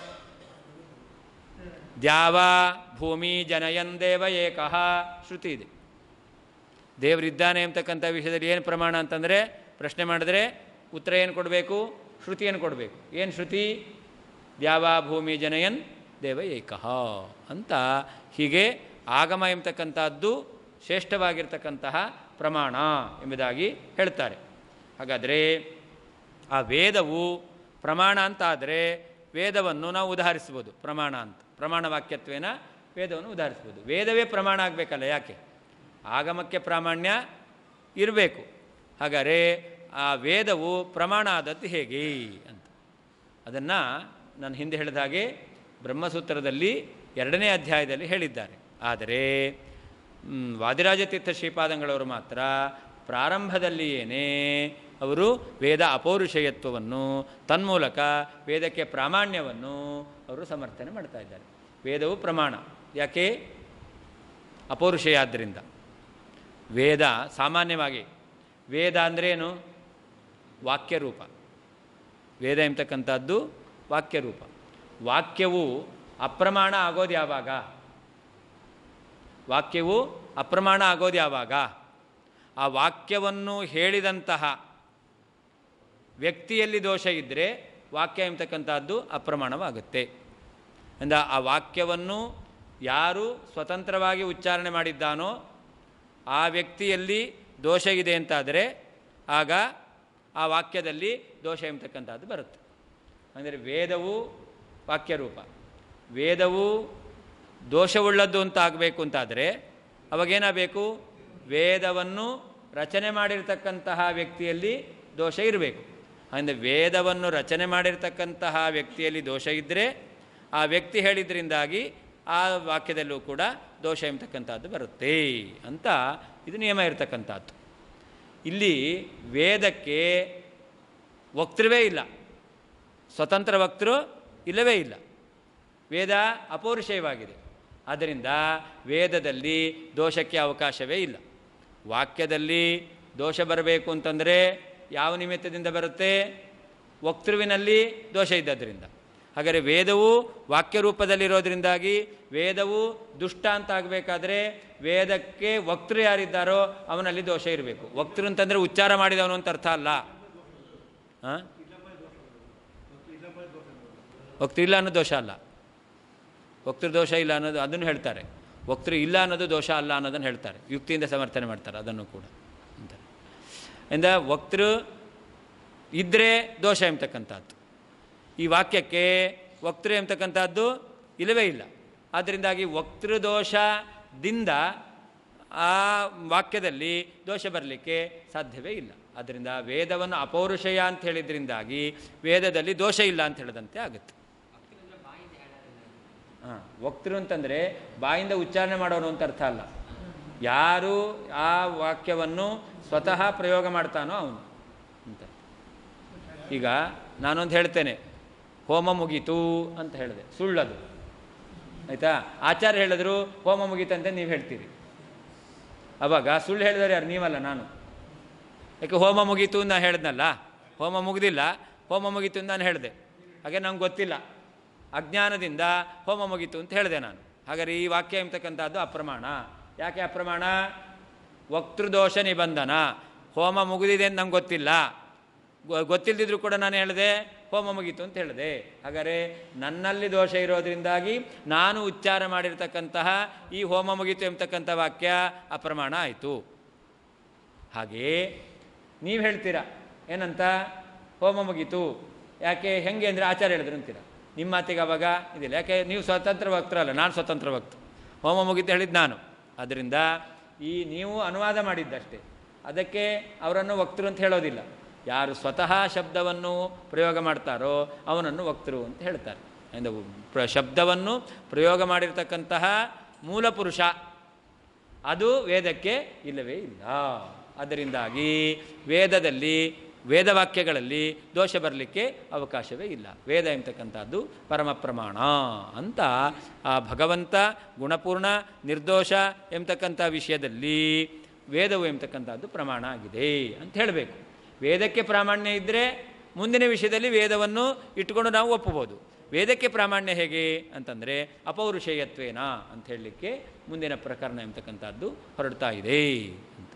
ದ್ಯಾವ ಭೂಮಿ ಜನಯನ್ ದೇವ ಏಕಃ ಶ್ರುತಿ ಇದೆ ದೇವರಿದ್ದಾನೆ ಅಂತಕ್ಕಂಥ ವಿಷಯದಲ್ಲಿ ಏನು ಪ್ರಮಾಣ ಅಂತಂದರೆ ಪ್ರಶ್ನೆ ಮಾಡಿದ್ರೆ ಉತ್ತರ ಏನು ಕೊಡಬೇಕು ಶ್ರುತಿಯನ್ನು ಕೊಡಬೇಕು ಏನು ಶ್ರುತಿ ದ್ಯಾವ ಭೂಮಿ ಜನಯನ್ ದೇವ ಏಕಃ ಅಂತ ಹೀಗೆ ಆಗಮ ಎಂಬತಕ್ಕಂಥದ್ದು ಶ್ರೇಷ್ಠವಾಗಿರ್ತಕ್ಕಂತಹ ಪ್ರಮಾಣ ಎಂಬುದಾಗಿ ಹೇಳ್ತಾರೆ ಹಾಗಾದರೆ ಆ ವೇದವು ಪ್ರಮಾಣ ಅಂತ ಆದರೆ ವೇದವನ್ನು ನಾವು ಉದಾಹರಿಸ್ಬೋದು ಪ್ರಮಾಣ ಅಂತ ಪ್ರಮಾಣ ವಾಕ್ಯತ್ವೇನ ವೇದವನ್ನು ಉದಾಹರಿಸ್ಬೋದು ವೇದವೇ ಪ್ರಮಾಣ ಆಗಬೇಕಲ್ಲ ಯಾಕೆ ಆಗಮಕ್ಕೆ ಪ್ರಾಮಾಣ್ಯ ಇರಬೇಕು ಹಾಗಾದರೆ ಆ ವೇದವು ಪ್ರಮಾಣ ಆದದ್ದು ಹೇಗೆ ಅಂತ ಅದನ್ನು ನಾನು ಹಿಂದೆ ಹೇಳಿದ ಹಾಗೆ ಬ್ರಹ್ಮಸೂತ್ರದಲ್ಲಿ ಎರಡನೇ ಅಧ್ಯಾಯದಲ್ಲಿ ಹೇಳಿದ್ದಾರೆ ಆದರೆ ಮ್, ವಾದಿರಾಜತೀರ್ಥ ಶ್ರೀಪಾದಂಗಳವರು ಮಾತ್ರ ಪ್ರಾರಂಭದಲ್ಲಿಯೇನೇ ಅವರು ವೇದ ಅಪೌರುಷಯತ್ವವನ್ನು ತನ್ಮೂಲಕ ವೇದಕ್ಕೆ ಪ್ರಾಮಾಣ್ಯವನ್ನು ಅವರು ಸಮರ್ಥನೆ ಮಾಡ್ತಾ ಇದ್ದಾರೆ ವೇದವು ಪ್ರಮಾಣ ಯಾಕೆ ಅಪೌರುಷಯ ಆದ್ದರಿಂದ ವೇದ ಸಾಮಾನ್ಯವಾಗಿ ವೇದ ಅಂದ್ರೇನು ವಾಕ್ಯರೂಪ ವೇದ ಎಂಬತಕ್ಕಂಥದ್ದು ವಾಕ್ಯರೂಪ ವಾಕ್ಯವು ಅಪ್ರಮಾಣ ಆಗೋದು ಯಾವಾಗ ವಾಕ್ಯವು ಅಪ್ರಮಾಣ ಆಗೋದು ಯಾವಾಗ ಆ ವಾಕ್ಯವನ್ನು ಹೇಳಿದಂತಹ ವ್ಯಕ್ತಿಯಲ್ಲಿ ದೋಷ ಇದ್ದರೆ ವಾಕ್ಯ ಎಂಬತಕ್ಕಂಥದ್ದು ಅಪ್ರಮಾಣವಾಗುತ್ತೆ ಅಂದ ಆ ವಾಕ್ಯವನ್ನು ಯಾರು ಸ್ವತಂತ್ರವಾಗಿ ಉಚ್ಚಾರಣೆ ಮಾಡಿದ್ದಾನೋ ಆ ವ್ಯಕ್ತಿಯಲ್ಲಿ ದೋಷ ಇದೆ ಅಂತಾದರೆ ಆಗ ಆ ವಾಕ್ಯದಲ್ಲಿ ದೋಷ ಎಂಬತಕ್ಕಂಥದ್ದು ಬರುತ್ತೆ ಅಂದರೆ ವೇದವು ವಾಕ್ಯರೂಪ ವೇದವು ದೋಷವುಳ್ಳದ್ದು ಅಂತ ಆಗಬೇಕು ಅಂತಾದರೆ ಅವಾಗೇನಾಗಬೇಕು ವೇದವನ್ನು ರಚನೆ ಮಾಡಿರ್ತಕ್ಕಂತಹ ವ್ಯಕ್ತಿಯಲ್ಲಿ ದೋಷ ಇರಬೇಕು ಅಂದರೆ ವೇದವನ್ನು ರಚನೆ ಮಾಡಿರ್ತಕ್ಕಂತಹ ವ್ಯಕ್ತಿಯಲ್ಲಿ ದೋಷ ಇದ್ದರೆ ಆ ವ್ಯಕ್ತಿ ಹೇಳಿದ್ರಿಂದಾಗಿ ಆ ವಾಕ್ಯದಲ್ಲೂ ಕೂಡ ದೋಷ ಎಂಬತಕ್ಕಂಥದ್ದು ಬರುತ್ತೆ ಅಂತ ಇದು ನಿಯಮ ಇರತಕ್ಕಂಥದ್ದು ಇಲ್ಲಿ ವೇದಕ್ಕೆ ವಕ್ತೃವೇ ಇಲ್ಲ ಸ್ವತಂತ್ರ ವಕ್ತೃ ಇಲ್ಲವೇ ಇಲ್ಲ ವೇದ ಅಪೌರುಷಯವಾಗಿದೆ ಆದ್ದರಿಂದ ವೇದದಲ್ಲಿ ದೋಷಕ್ಕೆ ಅವಕಾಶವೇ ಇಲ್ಲ ವಾಕ್ಯದಲ್ಲಿ ದೋಷ ಬರಬೇಕು ಅಂತಂದರೆ ಯಾವ ನಿಮಿತ್ತದಿಂದ ಬರುತ್ತೆ ವಕ್ತೃವಿನಲ್ಲಿ ದೋಷ ಇದ್ದದ್ರಿಂದ ಹಾಗಾದರೆ ವೇದವು ವಾಕ್ಯ ರೂಪದಲ್ಲಿರೋದ್ರಿಂದಾಗಿ ವೇದವು ದುಷ್ಟ ಅಂತ ಆಗಬೇಕಾದ್ರೆ ವೇದಕ್ಕೆ ವಕ್ತೃ ಯಾರಿದ್ದಾರೋ ಅವನಲ್ಲಿ ದೋಷ ಇರಬೇಕು ವಕ್ತೃ ಅಂತಂದರೆ ಉಚ್ಚಾರ ಮಾಡಿದವನು ಅಂತ ಅರ್ಥ ಅಲ್ಲ ಹಾಂ ವಕ್ತೃ ಇಲ್ಲ ಅನ್ನೋ ದೋಷ ಅಲ್ಲ ವಕ್ತೃ ದೋಷ ಇಲ್ಲ ಅನ್ನೋದು ಅದನ್ನು ಹೇಳ್ತಾರೆ ವಕ್ತೃ ಇಲ್ಲ ಅನ್ನೋದು ದೋಷ ಅಲ್ಲ ಅನ್ನೋದನ್ನು ಹೇಳ್ತಾರೆ ಯುಕ್ತಿಯಿಂದ ಸಮರ್ಥನೆ ಮಾಡ್ತಾರೆ ಅದನ್ನು ಕೂಡ ಅಂತಾರೆ ಇಂದ ವಕ್ತೃ ಇದ್ದರೆ ದೋಷ ಎಂಬತಕ್ಕಂಥದ್ದು ಈ ವಾಕ್ಯಕ್ಕೆ ವಕ್ತೃ ಎಂಬತಕ್ಕಂಥದ್ದು ಇಲ್ಲವೇ ಇಲ್ಲ ಆದ್ದರಿಂದಾಗಿ ವಕ್ತೃದೋಷದಿಂದ ಆ ವಾಕ್ಯದಲ್ಲಿ ದೋಷ ಬರಲಿಕ್ಕೆ ಸಾಧ್ಯವೇ ಇಲ್ಲ ಆದ್ದರಿಂದ ವೇದವನ್ನು ಅಪೌರುಷಯ ಅಂತ ಹೇಳಿದ್ರಿಂದಾಗಿ ವೇದದಲ್ಲಿ ದೋಷ ಇಲ್ಲ ಅಂತ ಹೇಳಿದಂತೆ ಆಗುತ್ತೆ ಹಾಂ ವಕ್ತೃ ಅಂತಂದರೆ ಬಾಯಿಂದ ಉಚ್ಚಾರಣೆ ಮಾಡೋನು ಅಂತ ಅರ್ಥ ಅಲ್ಲ ಯಾರು ಆ ವಾಕ್ಯವನ್ನು ಸ್ವತಃ ಪ್ರಯೋಗ ಮಾಡ್ತಾನೋ ಅವನು ಅಂತ ಈಗ ನಾನೊಂದು ಹೇಳ್ತೇನೆ ಹೋಮ ಮುಗೀತು ಅಂತ ಹೇಳಿದೆ ಸುಳ್ಳದು ಆಯಿತಾ ಆಚಾರ್ಯ ಹೇಳಿದ್ರು ಹೋಮ ಮುಗೀತಂತೆ ನೀವು ಹೇಳ್ತೀರಿ ಅವಾಗ ಸುಳ್ಳು ಹೇಳಿದವರು ಯಾರು ನೀವಲ್ಲ ನಾನು ಯಾಕೆ ಹೋಮ ಮುಗೀತು ಅಂತ ನಾನು ಹೇಳಿದ್ನಲ್ಲ ಹೋಮ ಮುಗಿದಿಲ್ಲ ಹೋಮ ಮುಗೀತು ಅಂತ ನಾನು ಹೇಳಿದೆ ಹಾಗೆ ನಂಗೆ ಗೊತ್ತಿಲ್ಲ ಅಜ್ಞಾನದಿಂದ ಹೋಮ ಮುಗೀತು ಅಂತ ಹೇಳಿದೆ ನಾನು ಹಾಗಾದ್ರೆ ಈ ವಾಕ್ಯ ಎಂಬತಕ್ಕಂಥದ್ದು ಅಪ್ರಮಾಣ ಯಾಕೆ ಅಪ್ರಮಾಣ ವಕ್ತೃದೋಷ ನಿಬಂಧನ ಹೋಮ ಮುಗಿದಿದೆ ಅಂತ ನಂಗೆ ಗೊತ್ತಿಲ್ಲ ಗೊ- ಗೊತ್ತಿಲ್ಲದಿದ್ರು ಕೂಡ ನಾನು ಹೇಳಿದೆ ಹೋಮ ಮುಗೀತು ಅಂತ ಹೇಳಿದೆ ಹಾಗಾದರೆ ನನ್ನಲ್ಲಿ ದೋಷ ಇರೋದ್ರಿಂದಾಗಿ ನಾನು ಉಚ್ಚಾರ ಮಾಡಿರ್ತಕ್ಕಂತಹ ಈ ಹೋಮ ಮುಗೀತು ಎಂಬತಕ್ಕಂಥ ವಾಕ್ಯ ಅಪ್ರಮಾಣ ಆಯಿತು ಹಾಗೆಯೇ ನೀವು ಹೇಳ್ತೀರಾ ಏನಂತ ಹೋಮ ಮುಗೀತು ಯಾಕೆ ಹೆಂಗೆ ಅಂದರೆ ಆಚಾರ್ಯ ಹೇಳಿದ್ರು ಅಂತೀರ ನಿಮ್ಮ ಮಾತಿಗೆ ಅವಾಗ ಇದಿಲ್ಲ ಯಾಕೆ ನೀವು ಸ್ವತಂತ್ರ ವಕ್ತರಲ್ಲ ನಾನು ಸ್ವತಂತ್ರ ವಕ್ತು ಹೋಮ ಮುಗೀತು ಹೇಳಿದ್ದು ನಾನು ಅದರಿಂದ ಈ ನೀವು ಅನುವಾದ ಮಾಡಿದ್ದಷ್ಟೇ ಅದಕ್ಕೆ ಅವರನ್ನು ವಕ್ತರು ಅಂತ ಹೇಳೋದಿಲ್ಲ ಯಾರು ಸ್ವತಃ ಶಬ್ದವನ್ನು ಪ್ರಯೋಗ ಮಾಡ್ತಾರೋ ಅವನನ್ನು ವಕ್ತರು ಅಂತ ಹೇಳ್ತಾರೆ ಅಂದರೆ ಪ್ರ ಶಬ್ದವನ್ನು ಪ್ರಯೋಗ ಮಾಡಿರ್ತಕ್ಕಂತಹ ಮೂಲ ಪುರುಷ ಅದು ವೇದಕ್ಕೆ ಇಲ್ಲವೇ ಇಲ್ಲ ಅದರಿಂದಾಗಿ ವೇದದಲ್ಲಿ ವೇದವಾಕ್ಯಗಳಲ್ಲಿ ದೋಷ ಬರಲಿಕ್ಕೆ ಅವಕಾಶವೇ ಇಲ್ಲ ವೇದ ಎಂಬತಕ್ಕಂಥದ್ದು ಪರಮ ಪ್ರಮಾಣ ಅಂತ ಆ ಭಗವಂತ ಗುಣಪೂರ್ಣ ನಿರ್ದೋಷ ಎಂಬತಕ್ಕಂಥ ವಿಷಯದಲ್ಲಿ ವೇದವು ಎಂಬತಕ್ಕಂಥದ್ದು ಪ್ರಮಾಣ ಆಗಿದೆ ಅಂತ ಹೇಳಬೇಕು ವೇದಕ್ಕೆ ಪ್ರಾಮಾಣ್ಯ ಇದ್ದರೆ ಮುಂದಿನ ವಿಷಯದಲ್ಲಿ ವೇದವನ್ನು ಇಟ್ಕೊಂಡು ನಾವು ಒಪ್ಪಬಹುದು ವೇದಕ್ಕೆ ಪ್ರಾಮಾಣ್ಯ ಹೇಗೆ ಅಂತಂದರೆ ಅಪೌರುಷೇಯತ್ವೇನ ಅಂತ ಹೇಳಲಿಕ್ಕೆ ಮುಂದಿನ ಪ್ರಕರಣ ಎಂಬತಕ್ಕಂಥದ್ದು ಹೊರಡ್ತಾ ಇದೆ ಅಂತ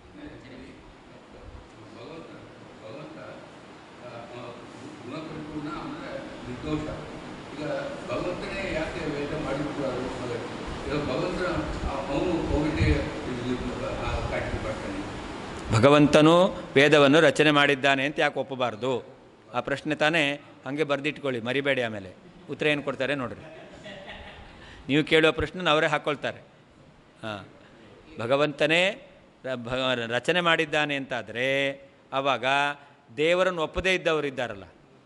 ಭಗವಂತ ಭಗವಂತ ಆ, ಆ, ಗುಣಪರಿಪೂರ್ಣ ಅಂದರೆ ನಿರ್ದೋಷ ಈಗ ಭಗವಂತನೇ ಯಾಕೆ ವೇದ ಮಾಡಿಬಿಟ್ಟು ಅದು ಈಗ ಭಗವಂತ ಅವನು ಕೋವಿಡ್ ಕಾಟಿ ಬರ್ತಾನೆ ಭಗವಂತನು ವೇದವನ್ನು ರಚನೆ ಮಾಡಿದ್ದಾನೆ ಅಂತ ಯಾಕೆ ಒಪ್ಪಬಾರ್ದು ಆ ಪ್ರಶ್ನೆ ತಾನೇ ಹಾಗೆ ಬರೆದಿಟ್ಕೊಳ್ಳಿ ಮರಿಬೇಡಿ ಆಮೇಲೆ ಉತ್ತರ ಏನು ಕೊಡ್ತಾರೆ ನೋಡ್ರಿ ನೀವು ಕೇಳುವ ಪ್ರಶ್ನೆ ಅವರೇ ಹಾಕ್ಕೊಳ್ತಾರೆ ಹಾಂ ಭಗವಂತನೇ ರ- ಭ- ರಚನೆ ಮಾಡಿದ್ದಾನೆ ಅಂತಾದರೆ ಆವಾಗ ದೇವರನ್ನು ಒಪ್ಪದೇ ಇದ್ದವರು ಇದ್ದಾರಲ್ಲ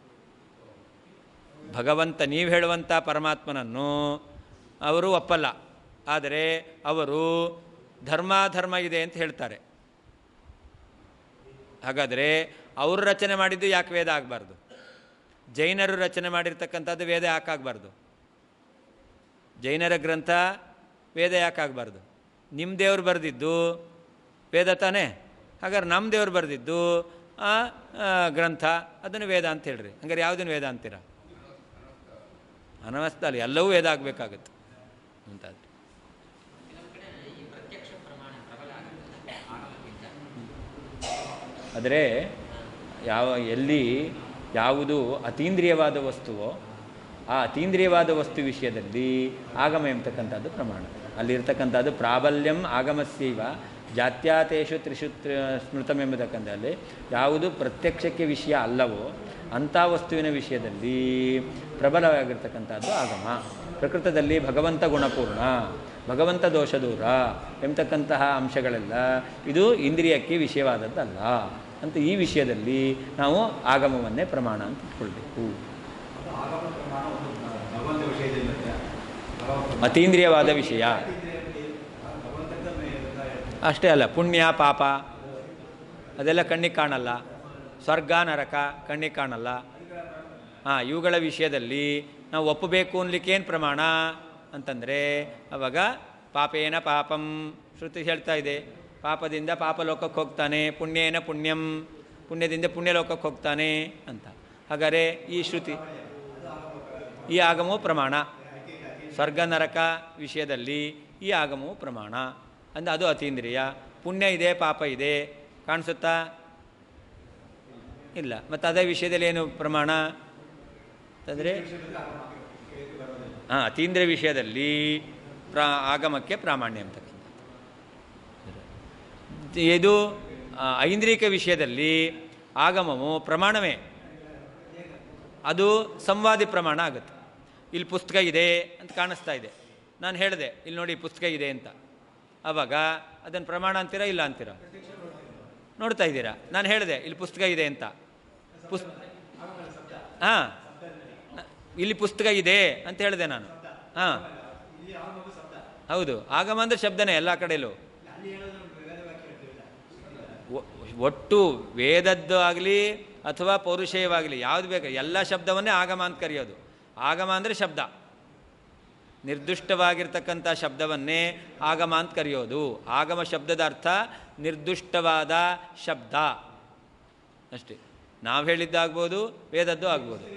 ಭಗವಂತ ನೀವು ಹೇಳುವಂಥ ಪರಮಾತ್ಮನನ್ನು ಅವರು ಒಪ್ಪಲ್ಲ ಆದರೆ ಅವರು ಧರ್ಮಾಧರ್ಮ ಇದೆ ಅಂತ ಹೇಳ್ತಾರೆ ಹಾಗಾದರೆ ಅವರು ರಚನೆ ಮಾಡಿದ್ದು ಯಾಕೆ ವೇದ ಆಗಬಾರ್ದು ಜೈನರು ರಚನೆ ಮಾಡಿರ್ತಕ್ಕಂಥದ್ದು ವೇದ ಯಾಕೆ ಆಗಬಾರ್ದು ಜೈನರ ಗ್ರಂಥ ವೇದ ಯಾಕೆ ಆಗಬಾರ್ದು ನಿಮ್ಮ ದೇವ್ರು ಬರೆದಿದ್ದು ವೇದ ತಾನೇ ಹಾಗಾದ್ರೆ ನಮ್ಮ ದೇವ್ರು ಬರೆದಿದ್ದು ಆ ಆ, ಗ್ರಂಥ ಅದನ್ನು ವೇದ ಅಂತ ಹೇಳ್ರಿ ಹಂಗಾರೆ ಯಾವುದನ್ನು ವೇದ ಅಂತೀರ ಅನವಸ್ಥ ಅಲ್ಲ ಎಲ್ಲವೂ ವೇದ ಆಗಬೇಕಾಗತ್ತೆ ಅಂತಾದ್ರೆ ಕೆಲವು ಕಡೆ ಈ ಪ್ರತ್ಯಕ್ಷ ಪ್ರಮಾಣ ಪ್ರಬಲ ಆಗುತ್ತೆ ಆಗಮಕ್ಕಿಂತ ಆದರೆ ಯಾವ ಎಲ್ಲಿ ಯಾವುದು ಅತೀಂದ್ರಿಯವಾದ ವಸ್ತುವೋ ಆ ಅತೀಂದ್ರಿಯವಾದ ವಸ್ತು ವಿಷಯದಲ್ಲಿ ಆಗಮ ಎಂಬತಕ್ಕಂಥದ್ದು ಪ್ರಮಾಣ ಅಲ್ಲಿರ್ತಕ್ಕಂಥದ್ದು ಪ್ರಾಬಲ್ಯಂ ಆಗಮಸ್ಯೈವ ಜಾತ್ಯಾತೇಷು ತ್ರಿಷು ತ್ರಿ- ಸ್ಮೃತಂ ಎಂಬತಕ್ಕಂಥಲ್ಲಿ ಯಾವುದು ಪ್ರತ್ಯಕ್ಷಕ್ಕೆ ವಿಷಯ ಅಲ್ಲವೋ ಅಂಥ ವಸ್ತುವಿನ ವಿಷಯದಲ್ಲಿ ಪ್ರಬಲವಾಗಿರ್ತಕ್ಕಂಥದ್ದು ಆಗಮ ಪ್ರಕೃತದಲ್ಲಿ ಭಗವಂತ ಗುಣಪೂರ್ಣ ಭಗವಂತ ದೋಷ ದೂರ ಎಂಬತಕ್ಕಂತಹ ಅಂಶಗಳೆಲ್ಲ ಇದು ಇಂದ್ರಿಯಕ್ಕೆ ವಿಷಯವಾದದ್ದಲ್ಲ ಅಂತ ಈ ವಿಷಯದಲ್ಲಿ ನಾವು ಆಗಮವನ್ನೇ ಪ್ರಮಾಣ ಅಂತ ಇಟ್ಕೊಳ್ಬೇಕು ಆಗಮ ಪ್ರಮಾಣ ಒಂದು ಭಗವಂತ ವಿಷಯದಲ್ಲಿ ಮತ್ತೆ ಆಗಮ ಅತೀಂದ್ರಿಯವಾದ ವಿಷಯ ಭಗವಂತನ ಮೇಲೆ ಅಷ್ಟೇ ಅಲ್ಲ ಪುಣ್ಯ ಪಾಪ ಅದೆಲ್ಲ ಕಣ್ಣಿಗೆ ಕಾಣಲ್ಲ ಸ್ವರ್ಗ ನರಕ ಕಣ್ಣಿಗೆ ಕಾಣಲ್ಲ ಹಾಂ ಇವುಗಳ ವಿಷಯದಲ್ಲಿ ನಾವು ಒಪ್ಪಬೇಕು ಅನ್ಲಿಕ್ಕೆ ಏನು ಪ್ರಮಾಣ ಅಂತಂದರೆ ಅವಾಗ ಪಾಪೇನ ಪಾಪಂ ಶ್ರುತಿ ಹೇಳ್ತಾ ಇದೆ ಪಾಪದಿಂದ ಪಾಪಲೋಕಕ್ಕೆ ಹೋಗ್ತಾನೆ ಪುಣ್ಯೇನ ಪುಣ್ಯಂ ಪುಣ್ಯದಿಂದ ಪುಣ್ಯಲೋಕಕ್ಕೆ ಹೋಗ್ತಾನೆ ಅಂತ ಹಾಗಾದರೆ ಈ ಶ್ರುತಿ ಈ ಆಗಮವು ಪ್ರಮಾಣ ಸ್ವರ್ಗ ನರಕ ವಿಷಯದಲ್ಲಿ ಈ ಆಗಮವು ಪ್ರಮಾಣ ಅಂದರೆ ಅದು ಅತೀಂದ್ರಿಯ ಪುಣ್ಯ ಇದೆ ಪಾಪ ಇದೆ ಕಾಣಿಸುತ್ತಾ ಇಲ್ಲ ಮತ್ತು ಅದೇ ವಿಷಯದಲ್ಲಿ ಏನು ಪ್ರಮಾಣ ಅಂತಂದರೆ ಹಾಂ ಅತೀಂದ್ರಿಯ ವಿಷಯದಲ್ಲಿ ಪ್ರಾ ಆಗಮಕ್ಕೆ ಪ್ರಾಮಾಣ್ಯ ಅಂತಕ್ಕಂಥದ್ದು ಇದು ಆ, ಐಂದ್ರಿಕ ವಿಷಯದಲ್ಲಿ ಆಗಮವು ಪ್ರಮಾಣವೇ ಅದು ಸಂವಾದಿ ಪ್ರಮಾಣ ಆಗುತ್ತೆ ಇಲ್ಲಿ ಪುಸ್ತಕ ಇದೆ ಅಂತ ಕಾಣಿಸ್ತಾ ಇದೆ ನಾನು ಹೇಳಿದೆ ಇಲ್ಲಿ ನೋಡಿ ಪುಸ್ತಕ ಇದೆ ಅಂತ ಆವಾಗ ಅದನ್ನು ಪ್ರಮಾಣ ಅಂತೀರಾ ಇಲ್ಲ ಅಂತೀರಾ ನೋಡ್ತಾ ಇದ್ದೀರಾ ನಾನು ಹೇಳಿದೆ ಇಲ್ಲಿ ಪುಸ್ತಕ ಇದೆ ಅಂತ ಪುಸ್ ಹಾಂ ಇಲ್ಲಿ ಪುಸ್ತಕ ಇದೆ ಅಂತ ಹೇಳಿದೆ ನಾನು ಹಾಂ ಹೌದು ಆಗಮ ಅಂದರೆ ಶಬ್ದನೇ ಎಲ್ಲ ಕಡೆಯಲ್ಲೂ ಒ- ಒಟ್ಟು ವೇದದ್ದು ಆಗಲಿ ಅಥವಾ ಪೌರುಷೇಯವಾಗಲಿ ಯಾವುದು ಬೇಕು ಎಲ್ಲ ಶಬ್ದವನ್ನೇ ಆಗಮ ಅಂತ ಕರೆಯೋದು ಆಗಮ ಅಂದರೆ ಶಬ್ದ ನಿರ್ದುಷ್ಟವಾಗಿರ್ತಕ್ಕಂಥ ಶಬ್ದವನ್ನೇ ಆಗಮ ಅಂತ ಕರೆಯೋದು ಆಗಮ ಶಬ್ದದ ಅರ್ಥ ನಿರ್ದುಷ್ಟವಾದ ಶಬ್ದ ಅಷ್ಟೇ ನಾವು ಹೇಳಿದ್ದಾಗ್ಬೋದು ವೇದದ್ದು ಆಗ್ಬೋದು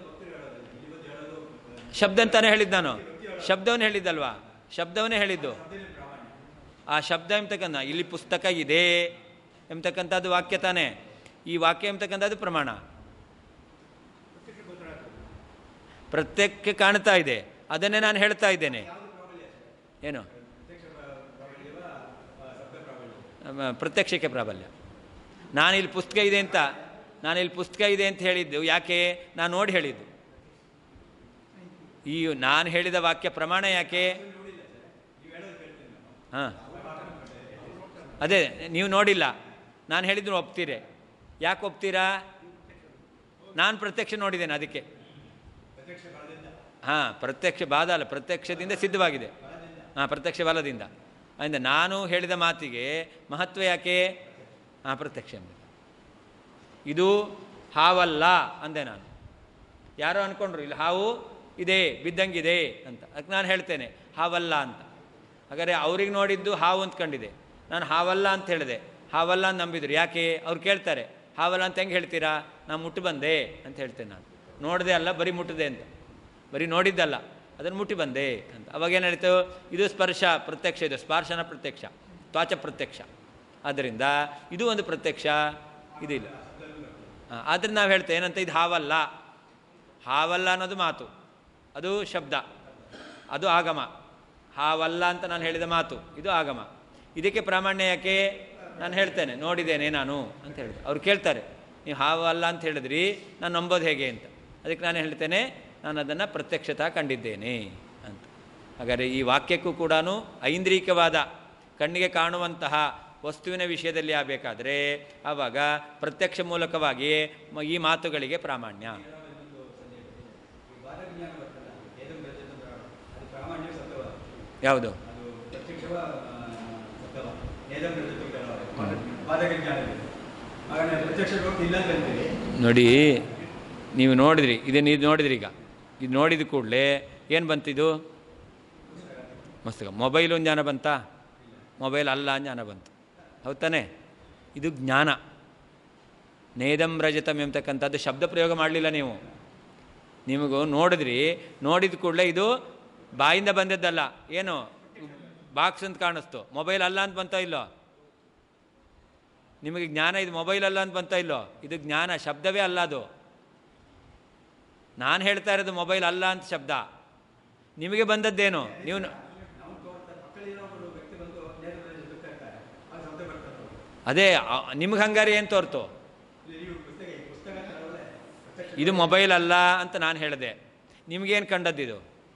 ಶಬ್ದ ಅಂತಾನೆ ಹೇಳಿದ್ದು ನಾನು ಶಬ್ದವನ್ನೇ ಹೇಳಿದ್ದಲ್ವಾ ಶಬ್ದವನ್ನೇ ಹೇಳಿದ್ದು ಆ ಶಬ್ದ ಎಂಬತಕ್ಕಂಥ ಇಲ್ಲಿ ಪುಸ್ತಕ ಇದೆ ಎಂಬತಕ್ಕಂಥದ್ದು ವಾಕ್ಯ ತಾನೇ ಈ ವಾಕ್ಯ ಎಂಬತಕ್ಕಂಥದ್ದು ಪ್ರಮಾಣ ಪ್ರತ್ಯಕ್ಕೆ ಕಾಣ್ತಾ ಇದೆ ಅದನ್ನೇ ನಾನು ಹೇಳ್ತಾ ಇದ್ದೇನೆ ಏನು ಅಮ್ಮ, ಪ್ರತ್ಯಕ್ಷಕ್ಕೆ ಪ್ರಾಬಲ್ಯ ನಾನು ಇಲ್ಲಿ ಪುಸ್ತಕ ಇದೆ ಅಂತ ನಾನು ಇಲ್ಲಿ ಪುಸ್ತಕ ಇದೆ ಅಂತ ಹೇಳಿದ್ದು ಯಾಕೆ ನಾನು ನೋಡಿ ಹೇಳಿದ್ದು ಈ ನಾನು ಹೇಳಿದ ವಾಕ್ಯ ಪ್ರಮಾಣ ಯಾಕೆ ಹಾಂ ಅದೇ ನೀವು ನೋಡಿಲ್ಲ ನಾನು ಹೇಳಿದ್ರು ಒಪ್ತೀರಿ ಯಾಕೆ ಒಪ್ತೀರಾ ನಾನು ಪ್ರತ್ಯಕ್ಷ ನೋಡಿದ್ದೇನೆ ಅದಕ್ಕೆ ಹಾಂ ಪ್ರತ್ಯಕ್ಷ ಬಾಧ ಅಲ್ಲ ಪ್ರತ್ಯಕ್ಷದಿಂದ ಸಿದ್ಧವಾಗಿದೆ ಹಾಂ ಪ್ರತ್ಯಕ್ಷ ಬಲದಿಂದ ಅದರಿಂದ ನಾನು ಹೇಳಿದ ಮಾತಿಗೆ ಮಹತ್ವ ಯಾಕೆ ಹಾಂ ಪ್ರತ್ಯಕ್ಷ ಎಂಬುದು ಇದು ಹಾವಲ್ಲ ಅಂದೆ ನಾನು ಯಾರೋ ಅಂದ್ಕೊಂಡ್ರು ಇಲ್ಲಿ ಹಾವು ಇದೆ ಬಿದ್ದಂಗಿದೆ ಅಂತ ಅದಕ್ಕೆ ನಾನು ಹೇಳ್ತೇನೆ ಹಾವಲ್ಲ ಅಂತ ಹಾಗಾದರೆ ಅವ್ರಿಗೆ ನೋಡಿದ್ದು ಹಾವು ಅಂದ್ಕೊಂಡಿದೆ ನಾನು ಹಾವಲ್ಲ ಅಂತ ಹೇಳಿದೆ ಹಾವಲ್ಲ ಅಂತ ನಂಬಿದ್ರು ಯಾಕೆ ಅವ್ರು ಕೇಳ್ತಾರೆ ಹಾವಲ್ಲ ಅಂತ ಹೆಂಗೆ ಹೇಳ್ತೀರಾ ನಾನು ಮುಟ್ಟು ಬಂದೆ ಅಂತ ಹೇಳ್ತೇನೆ ನಾನು ನೋಡಿದೆ ಅಲ್ಲ ಬರೀ ಮುಟ್ಟಿದೆ ಅಂತ ಬರೀ ನೋಡಿದ್ದಲ್ಲ ಅದನ್ನು ಮುಟ್ಟಿ ಬಂದೆ ಅಂತ ಅವಾಗ ಏನು ಹೇಳ್ತೇವೆ ಇದು ಸ್ಪರ್ಶ ಪ್ರತ್ಯಕ್ಷ ಇದು ಸ್ಪರ್ಶನ ಪ್ರತ್ಯಕ್ಷ ತ್ವಾಚ ಪ್ರತ್ಯಕ್ಷ ಆದ್ದರಿಂದ ಇದು ಒಂದು ಪ್ರತ್ಯಕ್ಷ ಇದು ಇಲ್ಲ ಹಾಂ ಆದರೆ ನಾವು ಹೇಳ್ತೇವೆ ಏನಂತ ಇದು ಹಾವಲ್ಲ ಹಾವಲ್ಲ ಅನ್ನೋದು ಮಾತು ಅದು ಶಬ್ದ ಅದು ಆಗಮ ಹಾವಲ್ಲ ಅಂತ ನಾನು ಹೇಳಿದ ಮಾತು ಇದು ಆಗಮ ಇದಕ್ಕೆ ಪ್ರಾಮಾಣ್ಯ ಯಾಕೆ ನಾನು ಹೇಳ್ತೇನೆ ನೋಡಿದ್ದೇನೆ ನಾನು ಅಂತ ಹೇಳಿದೆ ಅವ್ರು ಕೇಳ್ತಾರೆ ನೀವು ಹಾವಲ್ಲ ಅಂತ ಹೇಳಿದ್ರಿ ನಾನು ನಂಬೋದು ಹೇಗೆ ಅಂತ ಅದಕ್ಕೆ ನಾನು ಹೇಳ್ತೇನೆ ನಾನು ಅದನ್ನು ಪ್ರತ್ಯಕ್ಷತಃ ಕಂಡಿದ್ದೇನೆ ಅಂತ ಹಾಗಾದರೆ ಈ ವಾಕ್ಯಕ್ಕೂ ಕೂಡ ಐಂದ್ರಿಕವಾದ ಕಣ್ಣಿಗೆ ಕಾಣುವಂತಹ ವಸ್ತುವಿನ ವಿಷಯದಲ್ಲಿ ಆಗಬೇಕಾದ್ರೆ ಆವಾಗ ಪ್ರತ್ಯಕ್ಷ ಮೂಲಕವಾಗಿ ಮ- ಈ ಮಾತುಗಳಿಗೆ ಪ್ರಾಮಾಣ್ಯ ವಾದಜ್ಞಾನ ಬರ್ತಲ್ಲ ಏದಂ ರಜತಂ ಪ್ರಾಣ. ಅದು ಪ್ರಾಮಾಣ್ಯ ಸತ್ಯವ ಯಾವುದು ಅದು ಪ್ರತ್ಯಕ್ಷವ ಆ, ಸತ್ಯವ ಏದಂ ರಜತಂ ಪ್ರಾಣ. ವಾದಜ್ಞಾನ ಇದೆ. ಹಾಗಾದ್ರೆ ಪ್ರತ್ಯಕ್ಷ ಲೋಕ ಇಲ್ಲ ಅಂತ ಹೇಳ್ತೀವಿ ನೋಡಿ ನೀವು ನೋಡಿದ್ರಿ ಇದನ್ನು ಇದು ನೋಡಿದ್ರಿ ಈಗ ಇದು ನೋಡಿದ ಕೂಡಲೇ ಏನು ಬಂತಿದು ಮಸ್ತಕ ಮೊಬೈಲು ಜ್ಞಾನ ಬಂತಾ ಮೊಬೈಲ್ ಅಲ್ಲ ಜ್ಞಾನ ಬಂತು ಹೌದ್ ತಾನೇ ಇದು ಜ್ಞಾನ ನೇದಂ ರಜತಂ ಎಂಬತಕ್ಕಂಥದ್ದು ಶಬ್ದ ಪ್ರಯೋಗ ಮಾಡಲಿಲ್ಲ ನೀವು ನಿಮಗೂ ನೋಡಿದ್ರಿ ನೋಡಿದ ಕೂಡಲೇ ಇದು ಬಾಯಿಂದ ಬಂದದ್ದಲ್ಲ ಏನು ಬಾಕ್ಸ್ ಅಂತ ಕಾಣಿಸ್ತು ಮೊಬೈಲ್ ಅಲ್ಲ ಅಂತ ಬಂತ ಇಲ್ಲೋ ನಿಮಗೆ ಜ್ಞಾನ ಇದು ಮೊಬೈಲ್ ಅಲ್ಲ ಅಂತ ಬಂತ ಇಲ್ಲೋ ಇದು ಜ್ಞಾನ ಶಬ್ದವೇ ಅಲ್ಲ ಅದು ನಾನು ಹೇಳ್ತಾ ಇರೋದು ಮೊಬೈಲ್ ಅಲ್ಲ ಅಂತ ಶಬ್ದ ನಿಮಗೆ ಬಂದದ್ದೇನು ನೀವು ನ- ನಾವು ತೋರ್ತಾ ಮಕ್ಕಳಿರೋ ಒಬ್ಬರು ವ್ಯಕ್ತಿ ಬಂದು ಏದಂ ರಜತಂ ಕೇಳ್ತಾರೆ ಅದು ಶಬ್ದ ಬರ್ತದೆ ಅದೇ ನಿಮ್ಗೆ ಹಂಗಾರೆ ಏನು ತೋರ್ತು ಇಲ್ಲಿ ನೀವು ಪುಸ್ತಕ ಈ ಪುಸ್ತಕ ತರವಲ್ಲೇ ಪ್ರತ್ಯಕ್ಷ ಇದು ಮೊಬೈಲ್ ಅಲ್ಲ ಅಂತ ನಾನು ಹೇಳಿದೆ ನಿಮಗೇನು ಕಂಡದ್ದಿದು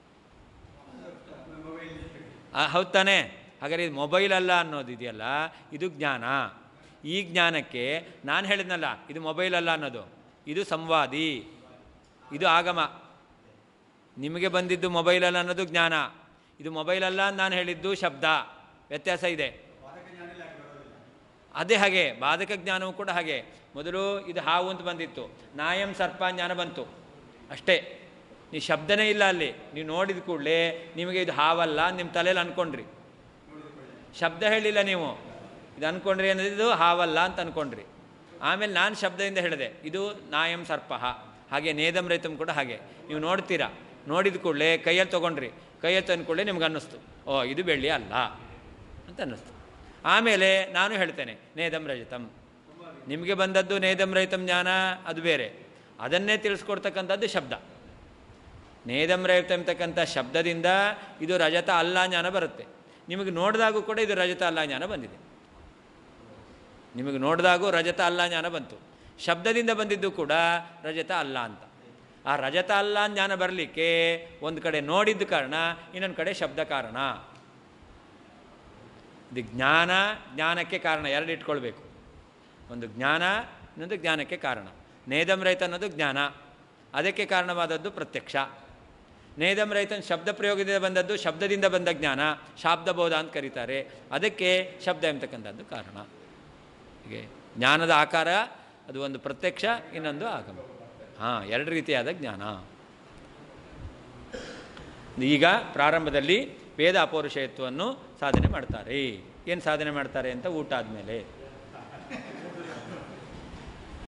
ಮೊಬೈಲ್ ಆ, ಹೌದ್ ತಾನೇ ಹಾಗಾದ್ರೆ ಇದು ಮೊಬೈಲ್ ಅಲ್ಲ ಅನ್ನೋದು ಇದೆಯಲ್ಲ ಇದು ಜ್ಞಾನ ಈ ಜ್ಞಾನಕ್ಕೆ ನಾನು ಹೇಳಿದ್ನಲ್ಲ ಇದು ಮೊಬೈಲ್ ಅಲ್ಲ ಅನ್ನೋದು ಇದು ಸಂವಾದಿ ಇದು ಆಗಮ ನಿಮಗೆ ಬಂದಿದ್ದು ಮೊಬೈಲ್ ಅಲ್ಲ ಅನ್ನೋದು ಜ್ಞಾನ ಇದು ಮೊಬೈಲ್ ಅಲ್ಲ ಅಂತ ನಾನು ಹೇಳಿದ್ದು ಶಬ್ದ ವ್ಯತ್ಯಾಸ ಇದೆ ವಾದಜ್ಞಾನ ಇಲ್ಲ ಯಾಕೆ ಬರೋದಿಲ್ಲ ಅದೇ ಹಾಗೆ ಬಾಧಕ ಜ್ಞಾನವೂ ಕೂಡ ಹಾಗೆ ಮೊದಲು ಇದು ಹಾವು ಅಂತ ಬಂದಿತ್ತು ನಾಯಂ ಸರ್ಪ ಜ್ಞಾನ ಬಂತು ಅಷ್ಟೇ ನೀವು ಶಬ್ದನೇ ಇಲ್ಲ ಅಲ್ಲಿ ನೀವು ನೋಡಿದ ಕೂಡಲೇ ನಿಮಗೆ ಇದು ಹಾವಲ್ಲ ನಿಮ್ಮ ತಲೆಯಲ್ಲಿ ಅಂದ್ಕೊಂಡ್ರಿ ಶಬ್ದ ಹೇಳಿಲ್ಲ ನೀವು ಇದು ಅಂದ್ಕೊಂಡ್ರಿ ಅನ್ನೋದು ಇದು ಹಾವಲ್ಲ ಅಂತ ಅಂದ್ಕೊಂಡ್ರಿ ಆಮೇಲೆ ನಾನು ಶಬ್ದದಿಂದ ಹೇಳಿದೆ ಇದು ನಾಯಂ ಸರ್ಪ ಹಾಗೆ ನೇದಂ ರೈತಂ ಕೂಡ ಹಾಗೆ ನೀವು ನೋಡ್ತೀರಾ ನೋಡಿದ ಕೂಡಲೇ ಕೈಯಲ್ಲಿ ತೊಗೊಂಡ್ರಿ ಕೈಯಲ್ಲಿ ತಂದ ಕೂಡಲೇ ನಿಮ್ಗೆ ಅನ್ನಿಸ್ತು ಓ ಇದು ಬೆಳ್ಳಿ ಅಲ್ಲ ಅಂತ ಅನ್ನಿಸ್ತು ಆಮೇಲೆ ನಾನು ಹೇಳ್ತೇನೆ ನೇದಂ ರಜತಂ ನಿಮಗೆ ಬಂದದ್ದು ನೇದಂ ರಹಿತಂ ಜ್ಞಾನ ಅದು ಬೇರೆ ಅದನ್ನೇ ತಿಳಿಸ್ಕೊಡ್ತಕ್ಕಂಥದ್ದು ಶಬ್ದ ನೇದಂ ರಹಿತ ಅಂತಕ್ಕಂಥ ಶಬ್ದದಿಂದ ಇದು ರಜತ ಅಲ್ಲ ಜ್ಞಾನ ಬರುತ್ತೆ ನಿಮಗೆ ನೋಡಿದಾಗೂ ಕೂಡ ಇದು ರಜತ ಅಲ್ಲ ಜ್ಞಾನ ಬಂದಿದೆ ನಿಮಗೆ ನೋಡಿದಾಗೂ ರಜತ ಅಲ್ಲ ಜ್ಞಾನ ಬಂತು ಶಬ್ದದಿಂದ ಬಂದಿದ್ದು ಕೂಡ ರಜತ ಅಲ್ಲ ಅಂತ ಆ ರಜತ ಅಲ್ಲ ಜ್ಞಾನ ಬರಲಿಕ್ಕೆ ಒಂದು ಕಡೆ ನೋಡಿದ್ದ ಕಾರಣ ಇನ್ನೊಂದು ಕಡೆ ಶಬ್ದ ಕಾರಣ ಇದು ಜ್ಞಾನ ಜ್ಞಾನಕ್ಕೆ ಕಾರಣ ಎರಡು ಇಟ್ಕೊಳ್ಬೇಕು ಒಂದು ಜ್ಞಾನ ಇನ್ನೊಂದು ಜ್ಞಾನಕ್ಕೆ ಕಾರಣ ನೇದಂ ರಹಿತ ಅನ್ನೋದು ಜ್ಞಾನ ಅದಕ್ಕೆ ಕಾರಣವಾದದ್ದು ಪ್ರತ್ಯಕ್ಷ ನೇದಂ ರಹಿತನ ಶಬ್ದ ಪ್ರಯೋಗದಿಂದ ಬಂದದ್ದು ಶಬ್ದದಿಂದ ಬಂದ ಜ್ಞಾನ ಶಾಬ್ದಬೋಧ ಅಂತ ಕರೀತಾರೆ ಅದಕ್ಕೆ ಶಬ್ದ ಎಂಬತಕ್ಕಂಥದ್ದು ಕಾರಣ ಹೀಗೆ ಜ್ಞಾನದ ಆಕಾರ ಅದು ಒಂದು ಪ್ರತ್ಯಕ್ಷ ಇನ್ನೊಂದು ಆಗಮ ಹಾಂ ಎರಡು ರೀತಿಯಾದ ಜ್ಞಾನ ಈಗ ಪ್ರಾರಂಭದಲ್ಲಿ ವೇದ ಅಪೌರುಷಯತ್ವವನ್ನು ಸಾಧನೆ ಮಾಡ್ತಾರೆ ಏನು ಸಾಧನೆ ಮಾಡ್ತಾರೆ ಅಂತ ಊಟ ಆದಮೇಲೆ